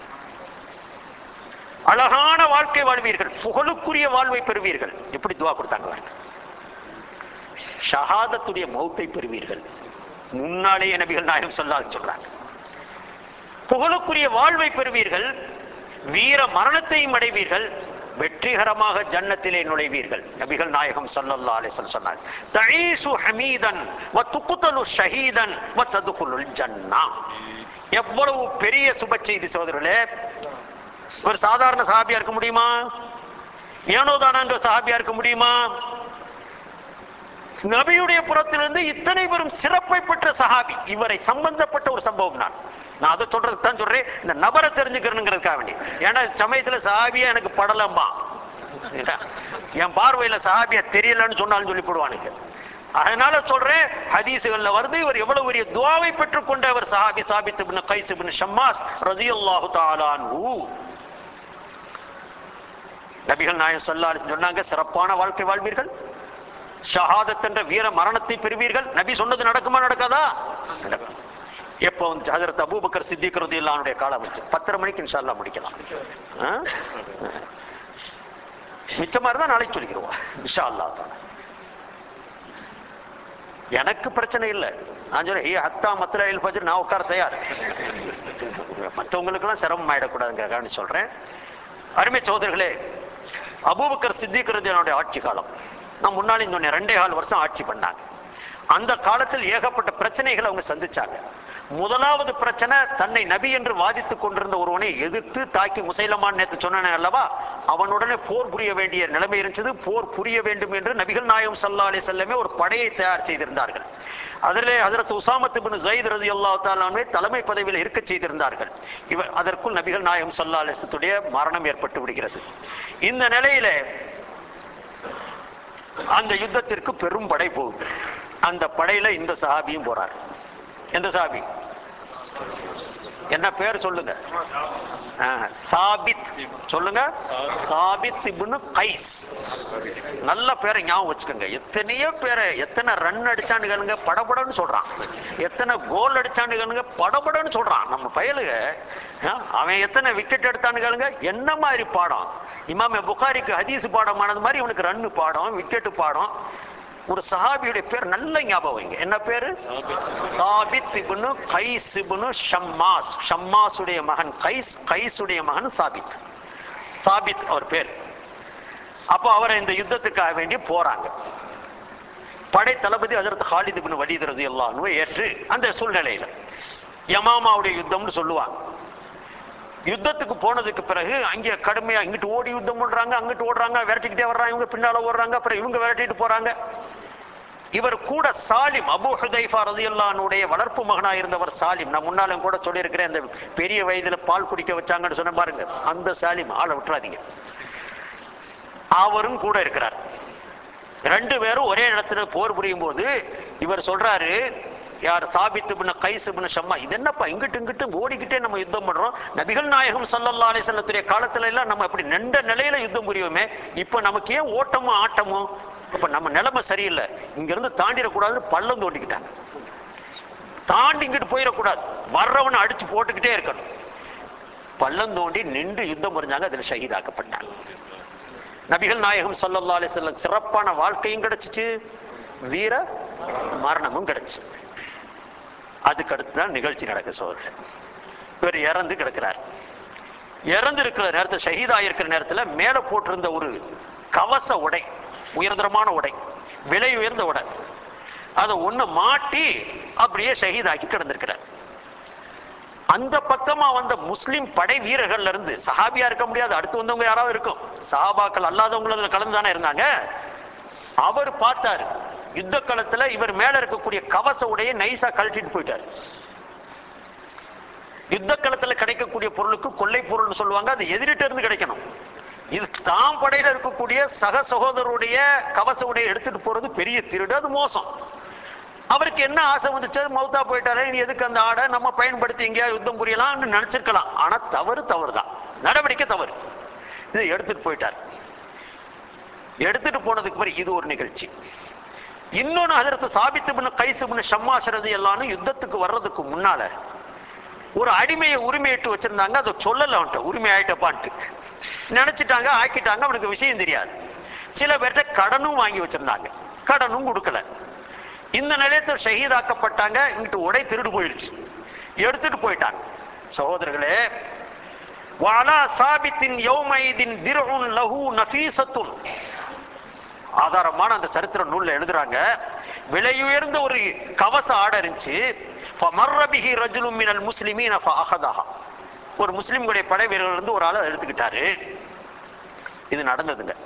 அழகான வாழ்க்கை வாழ்வீர்கள் புகழுக்குரிய வாழ்வை பெறுவீர்கள் எப்படி துவா கொடுத்தாங்க பாருங்க. ஷஹாதத்துடைய மௌத்தை பெறுவீர்கள் முன்னாலேயே நபிகள் நாயகம் சொல்லாது சொல்றாங்க புகழுக்குரிய வாழ்வை பெறுவீர்கள் வீர மரணத்தையும் அடைவீர்கள் வெற்றிகரமாக ஜன்னத்திலே நுழைவீர்கள் நபிகள் நாயகம் ஸல்லல்லாஹு அலைஹி வஸல்லம் சொன்னார் தஈசு ஹமீதன் வ துக்தலு ஷஹீதன் வ ததுகுலுல் ஜன்னா எவ்வளவு பெரிய சுப செய்தி சகோதரர்களே ஒரு சாதாரண சஹாபியா இருக்க முடியுமா ஏனோதானான்ற சஹாபியா இருக்க முடியுமா நபியுடைய புறத்திலிருந்து இத்தனை பெரும் சிறப்பை பெற்ற சஹாபி இவரை சம்பந்தப்பட்ட ஒரு சம்பவம் நான் நான் அதை சொல்றதுக்கு தான் சொல்றேன் இந்த நபரை தெரிஞ்சுக்கிறேங்கிறதுக்காக வேண்டி ஏன்னா சமயத்துல சஹாபியா எனக்கு படலம்மா என் பார்வையில சஹாபியா தெரியலன்னு சொன்னாலும் சொல்லி போடுவானுங்க அதனால சொல்றேன் ஹதீசுகள்ல வருது இவர் எவ்வளவு பெரிய துவாவை பெற்றுக்கொண்ட அவர் சஹாபி சாபித் இப்னு கைஸ் இப்னு ஷம்மாஸ் ரலியல்லாஹு தஆலா அன்ஹு நபிகள் நாயகம் ஸல்லல்லாஹு அலைஹி வஸல்லம் சொன்னாங்க சிறப்பான வாழ்க்கை வாழ்வீர்கள் ஷஹாதத் என்ற வீர மரணத்தை பெறுவீர்கள் நபி சொன்னது நடக்குமா நடக்காதா நடக்கும். எப்போ வந்து ஹஜரத் அபூபக்கர் சித்திக் ரலியல்லாஹுடைய காலம் வச்சு பத்தரை மணிக்கு இன்ஷா அல்லாஹ் முடிக்கலாம் ஆ? மிச்சமா இருந்தா நாளைக்கு சொல்லிக்கிறோம் இன்ஷா அல்லாஹ் தாலா. எனக்கு பிரச்சனை இல்லை நான் சொல்றேன் ஏ ஹத்தா மத்துலாயில் ஃபஜ்ர் நான் உட்கார தயார் மற்றவங்களுக்கெல்லாம் சிரமம் ஆயிடக்கூடாதுங்கிறக்காக சொல்றேன் அருமை சோதர்களே அபூபக்கர் சித்திக் ரலியல்லாஹுடைய ஆட்சி காலம் நான் முன்னாடி சொன்னேன் ரெண்டே கால் வருஷம் ஆட்சி பண்ணாங்க அந்த காலத்தில் ஏகப்பட்ட பிரச்சனைகளை அவங்க சந்திச்சாங்க முதலாவது பிரச்சனை தன்னை நபி என்று வாதித்துக் கொண்டிருந்த ஒருவனை எதிர்த்து தாக்கி முசைலமான் நேத்து சொன்னேன் அல்லவா அவனுடனே போர் புரிய வேண்டிய நிலைமை இருந்தது போர் புரிய வேண்டும் என்று நபிகள் நாயகம் ஸல்லல்லாஹு அலைஹி வஸல்லமே ஒரு படையை தயார் செய்திருந்தார்கள் அதிலே ஹஜரத் உசாமத் இப்னு ஸைத் ரலியல்லாஹு தஆலாவை தலைமை பதவியில் இருக்க செய்திருந்தார்கள் இவர் அதற்குள் நபிகள் நாயகம் ஸல்லல்லாஹு அலைஹி வஸல்லத்துடைய மரணம் ஏற்பட்டு விடுகிறது இந்த நிலையிலே அந்த யுத்தத்திற்கு பெரும் படை போகுது அந்த படையில இந்த சஹாபியும் போறார் எந்த சஹாபி என்ன பேர் சொல்லுங்க ஆ, சாபித் சொல்லுங்க சாபித் இப்னு கைஸ் நல்ல பேரை ஞாபகம் வச்சுக்கோங்க எத்தனையோ பேரை எத்தனை ரன் அடிச்சானுங்க படபடன்னு சொல்றான் எத்தனை கோல் அடிச்சானுங்க படபடன்னு சொல்றான் நம்ம பயலுக ஆ, அவன் எத்தனை விக்கெட் எடுத்தானுங்க என்ன மாதிரி பாடம் இமாமே புகாரிக்கு ஹதீஸ் பாடமானது மாதிரி இவனுக்கு ரன்னு பாடம் விக்கெட் பாடம் ஒரு சஹாபியுடைய பேர் நல்ல ஞாபகம் வைங்க என்ன பேரு சாபித் இப்னு கைஸ் இப்னு ஷம்மாஸ் ஷம்மாஸுடைய மகன் கைஸ் கைஸுடைய மகன் சாபித் சாபித் அவர் பேர் அப்போ அவரை இந்த யுத்தத்துக்காக வேண்டி போறாங்க படை தளபதி ஹஜரத் ஹாலித் இப்னு வலீத் ரலியல்லாஹு ஏற்று அந்த சூழ்நிலையில யமாமாவுடைய யுத்தம்னு சொல்லுவாங்க யுத்தத்துக்கு போனதுக்கு பிறகு அங்கே கடுமையா இங்கிட்டு ஓடி யுத்தம் பண்றாங்க அங்கிட்டு ஓடுறாங்க விரட்டிக்கிட்டே வர்றாங்க இவங்க பின்னால ஓடுறாங்க அப்புறம் இவங்க விரட்டிட்டு போறாங்க இவர் கூட சாலிம் அபு ஹுதைஃபா ரதியுல்லானுடைய வளர்ப்பு மகனா இருந்தவர் சாலிம் நான் முன்னாலும் கூட சொல்லியிருக்கிறேன் அந்த பெரிய வயதுல பால் குடிக்க வச்சாங்கன்னு சொன்ன பாருங்க அந்த சாலிம் ஆளை விட்டுறாதீங்க அவரும் கூட இருக்கிறார் ரெண்டு பேரும் ஒரே இடத்துல போர் புரியும் போது இவர் சொல்றாரு யார் சாபித் இப்னு கைஸ் இப்னு ஷம்மா இது என்னப்பா இங்கிட்டு இங்கிட்டு ஓடிக்கிட்டே நம்ம யுத்தம் பண்றோம் நபிகள் நாயகம் ஸல்லல்லாஹு அலைஹி வஸல்லத்துடைய காலத்துல எல்லாம் நம்ம அப்படி நின்ற நிலையில யுத்தம் புரியுமே இப்ப நமக்கு ஏன் ஓட்டமும் ஆட்டமும் அப்ப நம்ம நிலைமை சரியில்லை இங்க இருந்து தாண்டிடக்கூடாதுன்னு பள்ளம் தோண்டிக்கிட்டாங்க தாண்டி இங்கிட்டு போயிடக்கூடாது வர்றவனை அடிச்சு போட்டுக்கிட்டே இருக்கணும் பள்ளம் தோண்டி நின்று யுத்தம் புரிஞ்சாங்க அதுல ஷஹீதாக்கப்பட்டாங்க நபிகள் நாயகம் ஸல்லல்லாஹு அலைஹி வஸல்லம் சிறப்பான வாழ்க்கையும் கிடைச்சிச்சு வீர மரணமும் கிடைச்சு அதுக்கு அடுத்து தான் நிகழ்ச்சி நடக்க சோதரர் இவர் இறந்து கிடக்கிறார் இறந்து இருக்கிற நேரத்தில் ஷஹீதா இருக்கிற நேரத்தில் மேலே போட்டிருந்த ஒரு கவச உடை உயர்தரமான உடை விலை உயர்ந்த உடை அதை ஒண்ணு மாட்டி அப்படியே ஷஹீதாக்கி கிடந்திருக்கிறார் அந்த பக்கமா வந்த முஸ்லிம் படை வீரர்கள்ல இருந்து சஹாபியா இருக்க முடியாது அடுத்து வந்தவங்க யாராவது இருக்கும் சஹாபாக்கள் அல்லாதவங்களும் அதுல கலந்து தானே இருந்தாங்க அவர் பார்த்தாரு யுத்த களத்துல இவர் மேல இருக்கக்கூடிய கவச உடைய நைஸா கழட்டிட்டு போயிட்டாரு யுத்த களத்துல கிடைக்கக்கூடிய பொருளுக்கு கொள்ளை பொருள்னு சொல்லுவாங்க அது எதிரிட்ட இருந்து கிடைக்கணும் இது தாம் படையில இருக்கக்கூடிய சக சகோதரருடைய கவச உடைய எடுத்துட்டு போறது பெரிய திருடு அது மோசம் அவருக்கு என்ன ஆசை வந்துச்சு மௌத்தா போயிட்டாரே நீ எதுக்கு அந்த ஆடை நம்ம பயன்படுத்தி எங்கேயா யுத்தம் புரியலாம்னு நினைச்சிருக்கலாம் ஆனா தவறு தவறு தான் நடவடிக்கை தவறு இதை எடுத்துட்டு போயிட்டார் எடுத்துட்டு போனதுக்கு பிறகு இது ஒரு நிகழ்ச்சி இன்னொன்னு அதற்கு சாபித்து பண்ண கைசு பண்ண ஷம்மாசரது எல்லாரும் யுத்தத்துக்கு வர்றதுக்கு முன்னால ஒரு அடிமையை உரிமையிட்டு வச்சிருந்தாங்க அதை சொல்லல அவன்கிட்ட உரிமை ஆயிட்டப்பான்ட்டு நினைச்சிட்டாங்க ஆக்கிட்டாங்க அவனுக்கு விஷயம் தெரியாது சில பேர்கிட்ட கடனும் வாங்கி வச்சிருந்தாங்க கடனும் கொடுக்கல இந்த நிலையத்தில் ஷஹீதாக்கப்பட்டாங்க இங்கிட்டு உடை திருடு போயிடுச்சு எடுத்துட்டு போயிட்டாங்க சகோதரர்களே وعلى ثابت يومئذ درع له نفيسة ஆதாரமான அந்த சரித்திர நூல்ல எழுதுறாங்க விலையுயர்ந்த ஒரு கவச ஆடை இருந்துச்சு فمر به رجل من المسلمين فاخذها ஒரு முஸ்லிம்களுடைய படை வீரர்கள் இருந்து ஒரு ஆளை எடுத்துக்கிட்டாரு இது நடந்ததுங்க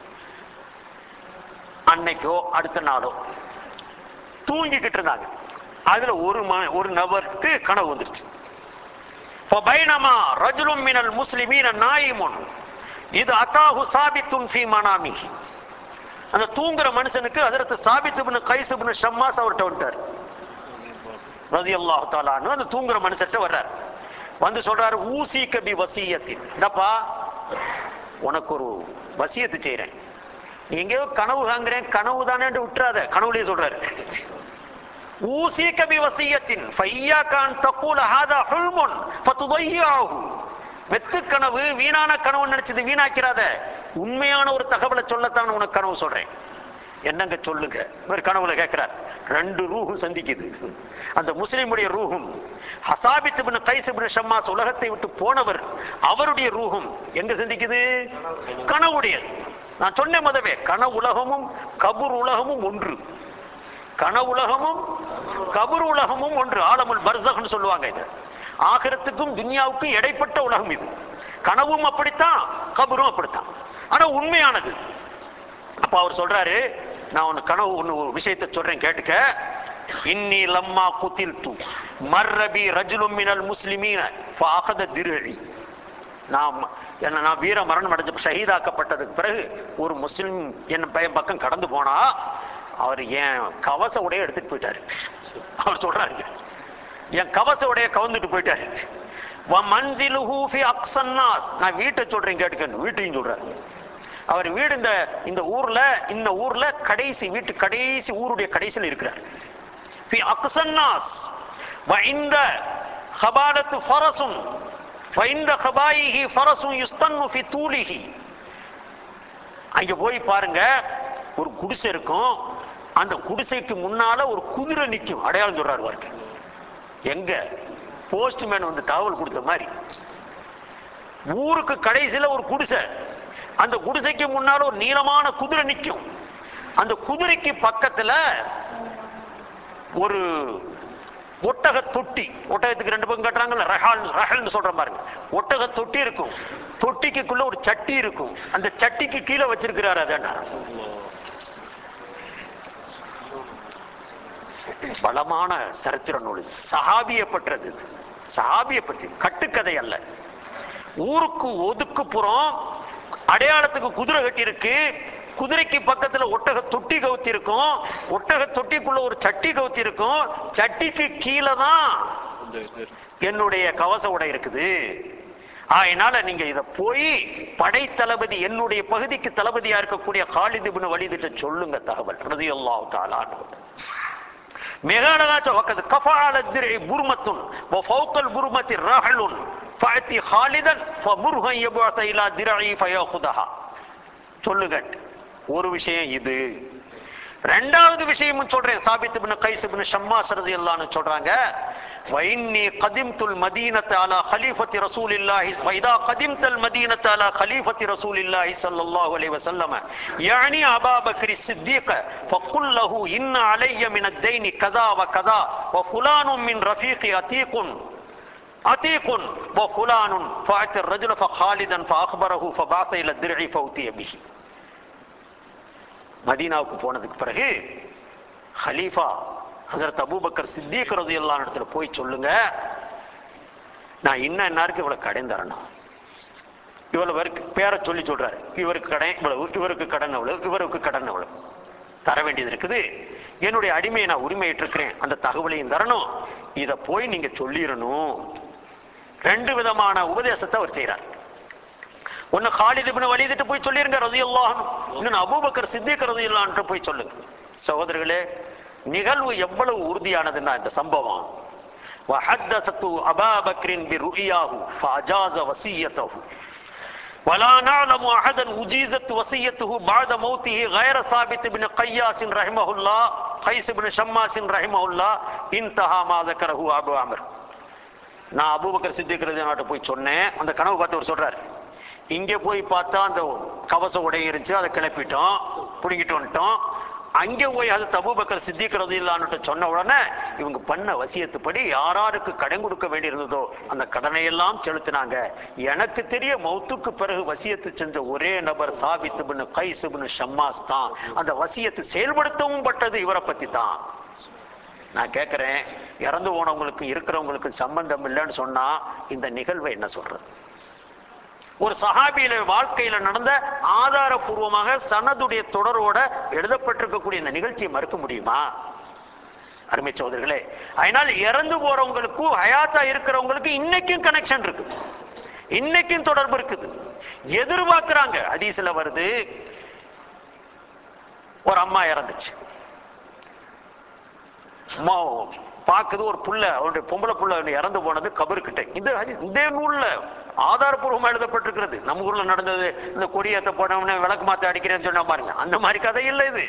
அன்னைக்கோ அடுத்த நாளோ தூங்கிக்கிட்டு இருந்தாங்க அதுல ஒரு ம- ஒரு நபருக்கு கனவு வந்துருச்சு فبينما رجل من المسلمين نائم இது அத்தாஹு சாபித்துன் ஃபீ மனாமி அந்த தூங்குற மனுஷனுக்கு ஹஜரத் சாபித் இப்னு கைஸ் இப்னு ஷம்மாஸ் அவர்கிட்ட வந்துட்டார் ரலியல்லாஹு தஆலா அன்ஹு அந்த தூங்குற மனுஷன்ட்ட வர்றார் வந்து சொல்றாரு ஊசி கபி வசியத்தின் என்னப்பா உனக்கு ஒரு வசியத்து செய்றேன் நீ எங்கேயோ கனவு காங்குறேன் கனவு தானே விட்டுறாத கனவுலயே சொல்றாரு ஊசிக்க பிவசியத்தின் ஃபையாக்கான் தக்கூல ஹாதா ஹுல்முன் ஃபதுதையாஹு வெத்து கனவு வீணான கனவு நினைச்சது வீணாக்கிறாத உண்மையான ஒரு தகவலை சொல்லத்தான் உனக்கு கனவு சொல்றேன் என்னங்க சொல்லுங்க இவர் கனவுல கேட்கிறார் ரெண்டு ரூஹும் சந்திக்குது அந்த முஸ்லிமுடைய ரூஹும் ஹசாபித் இப்னு கைஸ் இப்னு ஷம்மாஸ் உலகத்தை விட்டு போனவர் அவருடைய ரூஹும் எங்க சந்திக்குது கனவுடைய நான் சொன்னேன் முதவே கனவு உலகமும் கபூர் உலகமும் ஒன்று கனவுலகமும் கபர் உலகமும் ஒன்று ஆலமுல் பர்சக்னு சொல்லுவாங்க இது ஆகிரத்துக்கும் துன்யாவுக்கும் இடைப்பட்ட உலகம் இது கனவும் அப்படித்தான் கபரும் அப்படித்தான் ஆனா உண்மையானது அப்ப அவர் சொல்றாரு நான் உனக்கு கனவு ஒண்ணு ஒரு விஷயத்தை சொல்றேன் கேட்டுக்க இன்னி லம்மா குத்தில் தூ மர்ரபி ரஜுலும் மினல் முஸ்லிமீன ஃபாகத திரழி நான் என்ன நான் வீர மரணம் அடைஞ்ச ஷஹீதாக்கப்பட்டதுக்கு பிறகு ஒரு முஸ்லிம் என் பையன் பக்கம் கடந்து போனா அவர் என் கவச உடைய எடுத்துட்டு போயிட்டாரு அவர் சொல்றாரு என் கவச உடைய கவுந்துட்டு போயிட்டாரு வ மன்சிலுஹு ஃபி அக்ஸன்னாஸ் நான் வீட்டை சொல்றேன் கேட்டுக்கணும் வீட்டையும் சொல்றாரு அவர் வீடு இந்த இந்த ஊர்ல இந்த ஊர்ல கடைசி வீட்டு கடைசி ஊருடைய கடைசியில் இருக்கிறார் ஃபி அக்ஸன்னாஸ் வ இந்த ஹபாலத்து ஃபரசுன் فَإِنَّ خَبَائِهِ فَرَسٌ يُسْتَنُّ فِي طُولِهِ அங்க போய் பாருங்க ஒரு குடிசை இருக்கும் அந்த குடிசைக்கு முன்னால ஒரு குதிரை நிக்கும் அடையாளம் சொல்றாரு பாருங்க எங்க போஸ்ட்மேன் வந்து தகவல் கொடுத்த மாதிரி ஊருக்கு கடைசியில ஒரு குடிசை அந்த குடிசைக்கு முன்னால ஒரு நீளமான குதிரை நிக்கும் அந்த குதிரைக்கு பக்கத்துல ஒரு ஒட்டக தொட்டி ஒட்டகத்துக்கு ரெண்டு பக்கம் கட்டுறாங்கல்ல ரஹால் ரஹல்னு சொல்ற பாருங்க ஒட்டக தொட்டி இருக்கும் தொட்டிக்குள்ள ஒரு சட்டி இருக்கும் அந்த சட்டிக்கு கீழே வச்சிருக்கிறாரு அதான் பலமான சரித்திர நூல் இது. சஹாபிய பற்றது இது சஹாபிய பற்றி கட்டுக்கதை அல்ல ஊருக்கு ஒதுக்குப்புறம் அடையாளத்துக்கு குதிரை கட்டி இருக்கு குதிரைக்கு பக்கத்துல ஒட்டக தொட்டி கவுத்தி இருக்கும் ஒட்டக தொட்டிக்குள்ள ஒரு சட்டி கவுத்தி இருக்கும் சட்டிக்கு கீழே தான் என்னுடைய கவச உடை இருக்குது அதனால நீங்க இத போய் படை தளபதி என்னுடைய பகுதிக்கு தளபதியா இருக்கக்கூடிய ஹாலித் இப்னு வலிதிட்ட சொல்லுங்க தகவல் ரதியல்லாஹு தஆலா அன்ஹு. மிக அழகாச்ச வக்கது கஃபால திரை புர்மத்துன் வ ஃபௌகல் புர்மத்தி ரஹலுன் ஃபஅதி ஹாலிதன் ஃபமுர்ஹன் யபஅஸ இலா திரஇ ஃபயഖுதஹா சொல்லுங்க ஒரு விஷயம் இது ரெண்டாவது விஷயமும் சொல்றேன் சாபித் இப்னு கைஸ் இப்னு ஷம்மாஸ் ரலியல்லாஹு அன்ஹு சொல்றாங்க وإني قدمت المدينة على خليفة رسول الله وإذا قدمت المدينة على خليفة رسول الله صلى الله عليه وسلم يعني أبا بكر الصديق فقل له إن علي من الدين كذا وكذا وفلان من رفيقي أتيق أتيق وفلان فأتى الرجل فخالدا فأخبره فبعث إلى الدرع فأتي به மதீனாவுக்கு போனதுக்கு பிறகு ஹலீஃபா ஹசரத் அபூபக்கர் சித்திக் ரதியல்லாஹு இடத்துல போய் சொல்லுங்க நான் இன்ன இன்னாருக்கு இவ்வளவு கடன் தரணும் இவ்வளவு பேருக்கு பேரை சொல்லி சொல்றாரு இவருக்கு கடன் இவ்வளவு இவருக்கு கடன் அவ்வளவு இவருக்கு கடன் அவ்வளவு தர வேண்டியது இருக்குது என்னுடைய அடிமையை நான் உரிமையிட்டு இருக்கிறேன் அந்த தகவலையும் தரணும் இத போய் நீங்க சொல்லிடணும் ரெண்டு விதமான உபதேசத்தை அவர் செய்றார் ஒன்னு காலித் இப்னு வலிதிட்டு போய் சொல்லிருங்க ரதியல்லாஹு இன்னொன்னு அபூபக்கர் சித்திக் ரதியல்லாஹு போய் சொல்லுங்க சகோதரர்களே நிகழ்வு எவ்வளவு உறுதியானதுன்னா இந்த சம்பவம் وحدثت أبا بكر برؤياه فأجاز وصيته ولا نعلم أحدا أجيزت وصيته بعد موته غير ثابت بن قياس رحمه الله قيس بن شماس رحمه الله انتهى ما ذكره أبو عمر நான் அபூபக்கர் சித்திக்கிறது நாட்டு போய் சொன்னேன் அந்த கனவு பார்த்து அவர் சொல்றாரு இங்க போய் பார்த்தா அந்த கவச உடை இருந்துச்சு அதை கிளப்பிட்டோம் பிடுங்கிட்டு வந்துட்டோம் அங்கே போய் அது தபூபக்கர் சித்திக்கிறது இல்லான்னு சொன்ன உடனே இவங்க பண்ண வசியத்துப்படி யாராருக்கு கடன் கொடுக்க வேண்டியிருந்ததோ அந்த கடனை எல்லாம் செலுத்தினாங்க எனக்கு தெரிய மௌத்துக்கு பிறகு வசியத்து செஞ்ச ஒரே நபர் சாபித்து பின்னு கைசு பின்னு ஷம்மாஸ் தான் அந்த வசியத்து செயல்படுத்தவும் பட்டது இவரை பத்தி தான் நான் கேட்கிறேன் இறந்து போனவங்களுக்கு இருக்கிறவங்களுக்கு சம்பந்தம் இல்லைன்னு சொன்னா இந்த நிகழ்வை என்ன சொல்றது ஒரு சஹாபியில வாழ்க்கையில நடந்த ஆதாரபூர்வமாக சனதுடைய தொடரோட எழுதப்பட்டிருக்கக்கூடிய இந்த நிகழ்ச்சியை மறுக்க முடியுமா அருமை சோதரிகளே அதனால் இறந்து போறவங்களுக்கும் ஹயாத்தா இருக்கிறவங்களுக்கு இன்னைக்கும் கனெக்ஷன் இருக்குது இன்னைக்கும் தொடர்பு இருக்குது எதிர்பார்க்கிறாங்க ஹதீஸ்ல வருது ஒரு அம்மா இறந்துச்சு அம்மா பாக்குது ஒரு புள்ள அவருடைய பொம்பளை புள்ள இறந்து போனது கபருக்கிட்ட இந்த ஹதீஸ் இந்த நூல்ல ஆதாரபூர்வமா எழுதப்பட்டிருக்கிறது நம்ம ஊர்ல நடந்தது இந்த கொடியேத்த போனவன விளக்கு மாத்த அடிக்கிறேன்னு சொன்ன பாருங்க அந்த மாதிரி கதை இல்லை இது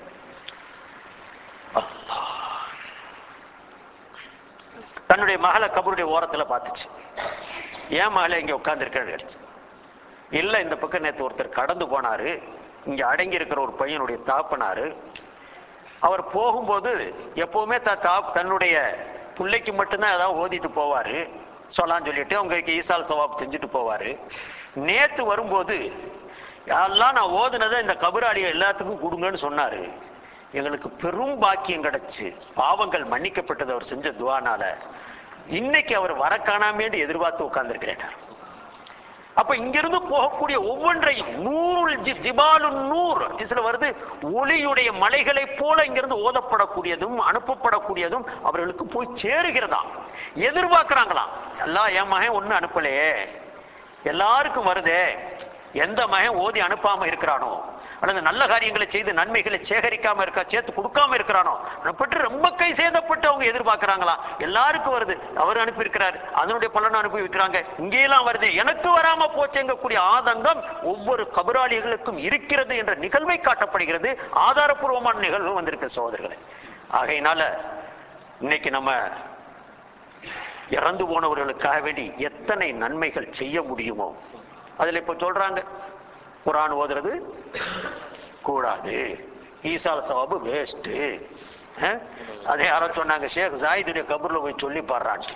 தன்னுடைய மகளை கபருடைய ஓரத்துல பார்த்துச்சு ஏன் மகளை இங்க உட்கார்ந்துருக்கேன்னு கேட்டுச்சு இல்ல இந்த பக்கம் நேத்து ஒருத்தர் கடந்து போனாரு இங்க அடங்கி இருக்கிற ஒரு பையனுடைய தாப்பனாரு அவர் போகும்போது எப்பவுமே த தா- தன்னுடைய பிள்ளைக்கு மட்டும்தான் ஏதாவது ஓதிட்டு போவாரு சொல்லான்னு சொல்லிட்டு அவங்க ஈசால் சவாப் செஞ்சுட்டு போவாரு நேத்து வரும்போது யாரெல்லாம் நான் ஓதுனதை இந்த கபராளியை எல்லாத்துக்கும் கொடுங்கன்னு சொன்னாரு எங்களுக்கு பெரும் பாக்கியம் கிடைச்சு பாவங்கள் மன்னிக்கப்பட்டது அவர் செஞ்ச துவானால இன்னைக்கு அவர் வர காணாமேன்னு எதிர்பார்த்து உட்கார்ந்துருக்கிறேன் அப்ப இங்கிருந்து போகக்கூடிய ஒவ்வொன்றையும் நூறு ஜி- ஜிபாலு நூறு இதுல வருது ஒளியுடைய மலைகளைப் போல இங்கிருந்து ஓதப்படக்கூடியதும் அனுப்பப்படக்கூடியதும் அவர்களுக்கு போய் சேருகிறதாம் எதிர்பார்க்கறாங்களாம் எல்லாம் என் மகன் ஒண்ணு அனுப்பலையே எல்லாருக்கும் வருதே எந்த மகன் ஓதி அனுப்பாம இருக்கிறானோ அல்லது நல்ல காரியங்களை செய்து நன்மைகளை சேகரிக்காம இருக்கா சேர்த்து கொடுக்காம இருக்கிறானோ பற்றி ரொம்ப கை சேதப்பட்டு அவங்க எதிர்பார்க்கறாங்களாம் எல்லாருக்கும் வருது அவர் அனுப்பியிருக்கிறார் அதனுடைய பலனை அனுப்பி வைக்கிறாங்க இங்கேயெல்லாம் வருது எனக்கு வராம போச்சேங்கக்கூடிய ஆதங்கம் ஒவ்வொரு கபராளிகளுக்கும் இருக்கிறது என்ற நிகழ்வை காட்டப்படுகிறது ஆதாரபூர்வமான நிகழ்வு வந்திருக்கு சகோதரர்களே ஆகையினால இன்னைக்கு நம்ம இறந்து போனவர்களுக்காக வேண்டி எத்தனை நன்மைகள் செய்ய முடியுமோ அதுல இப்ப சொல்றாங்க குரான் ஓதுறது கூடாது ஈசால சவாபு வேஸ்ட் அதே யாரோ சொன்னாங்க ஷேக் ஜாயிதுடைய கபூர்ல போய் சொல்லி பாடுறான்ட்டு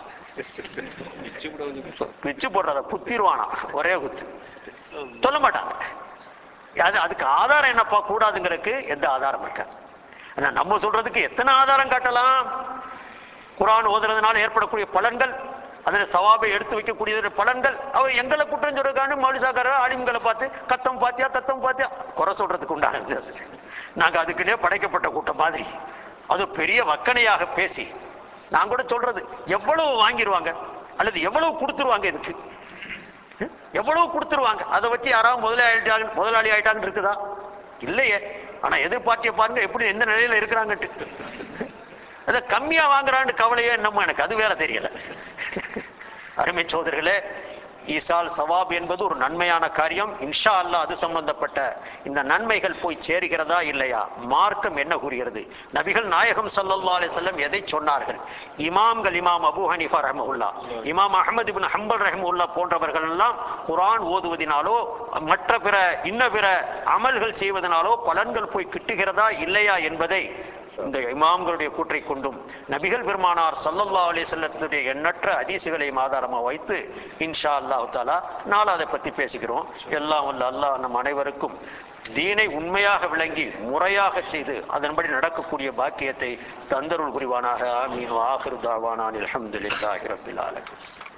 பிச்சு போடுறத குத்திடுவானா ஒரே குத்து சொல்ல மாட்டாங்க அது அதுக்கு ஆதாரம் என்னப்பா கூடாதுங்கிறதுக்கு எந்த ஆதாரம் இருக்காது ஆனா நம்ம சொல்றதுக்கு எத்தனை ஆதாரம் காட்டலாம் குரான் ஓதுறதுனால ஏற்படக்கூடிய பலன்கள் அதில் சவாபை எடுத்து வைக்கக்கூடிய பலன்கள் அவர் எங்களை குற்றம் சொல்றதுக்கான மனுஷாக்காரர் ஆலிம்களை பார்த்து கத்தம் பாத்தியா தத்தம் பாத்தியா குறை சொல்றதுக்கு உண்டானது அது நாங்க அதுக்குன்னே படைக்கப்பட்ட கூட்டம் மாதிரி அது பெரிய வக்கனையாக பேசி நான் கூட சொல்றது எவ்வளவு வாங்கிடுவாங்க அல்லது எவ்வளவு கொடுத்துருவாங்க இதுக்கு எவ்வளவு கொடுத்துருவாங்க அதை வச்சு யாராவது முதலாளி ஆயிட்டாங்க முதலாளி ஆயிட்டாங்கன்னு இருக்குதா இல்லையே ஆனா எதிர்பார்ட்டிய பாருங்க எப்படி எந்த நிலையில இருக்கிறாங்கட்டு அதை கம்மியா வாங்குறான்னு கவலையே என்னமோ எனக்கு அது வேற தெரியல அருமை சோதர்களே ஈசால் சவாப் என்பது ஒரு நன்மையான காரியம் இன்ஷா அல்லாஹ் அது சம்பந்தப்பட்ட இந்த நன்மைகள் போய் சேருகிறதா இல்லையா மார்க்கம் என்ன கூறுகிறது நபிகள் நாயகம் ஸல்லல்லாஹு அலைஹி வஸல்லம் எதை சொன்னார்கள் இமாம்கள் இமாம் அபூ ஹனீஃபா ரஹ்மஹுல்லா இமாம் அஹ்மத் இப்னு ஹம்பல் ரஹ்மஹுல்லா போன்றவர்கள் எல்லாம் குர்ஆன் ஓதுவதினாலோ மற்ற பிற இன்ன பிற அமல்கள் செய்வதனாலோ பலன்கள் போய் கிட்டுகிறதா இல்லையா என்பதை இந்த இமாம்களுடைய கூற்றை கொண்டும் நபிகள் பெருமானார் ஸல்லல்லாஹு அலைஹி வஸல்லத்துடைய எண்ணற்ற ஹதீசுகளையும் ஆதாரமா வைத்து இன்ஷா அல்லாஹ் தாலா நாளை அதை பத்தி பேசிக்கிறோம் எல்லாம் வல்ல அல்லாஹ் நம் அனைவருக்கும் தீனை உண்மையாக விளங்கி முறையாக செய்து அதன்படி நடக்கக்கூடிய பாக்கியத்தை தந்தருள் புரிவானாக ஆமீன் ஆஹிரு தாவானான் அல்ஹம்துலில்லாஹி ரப்பில் ஆலமீன்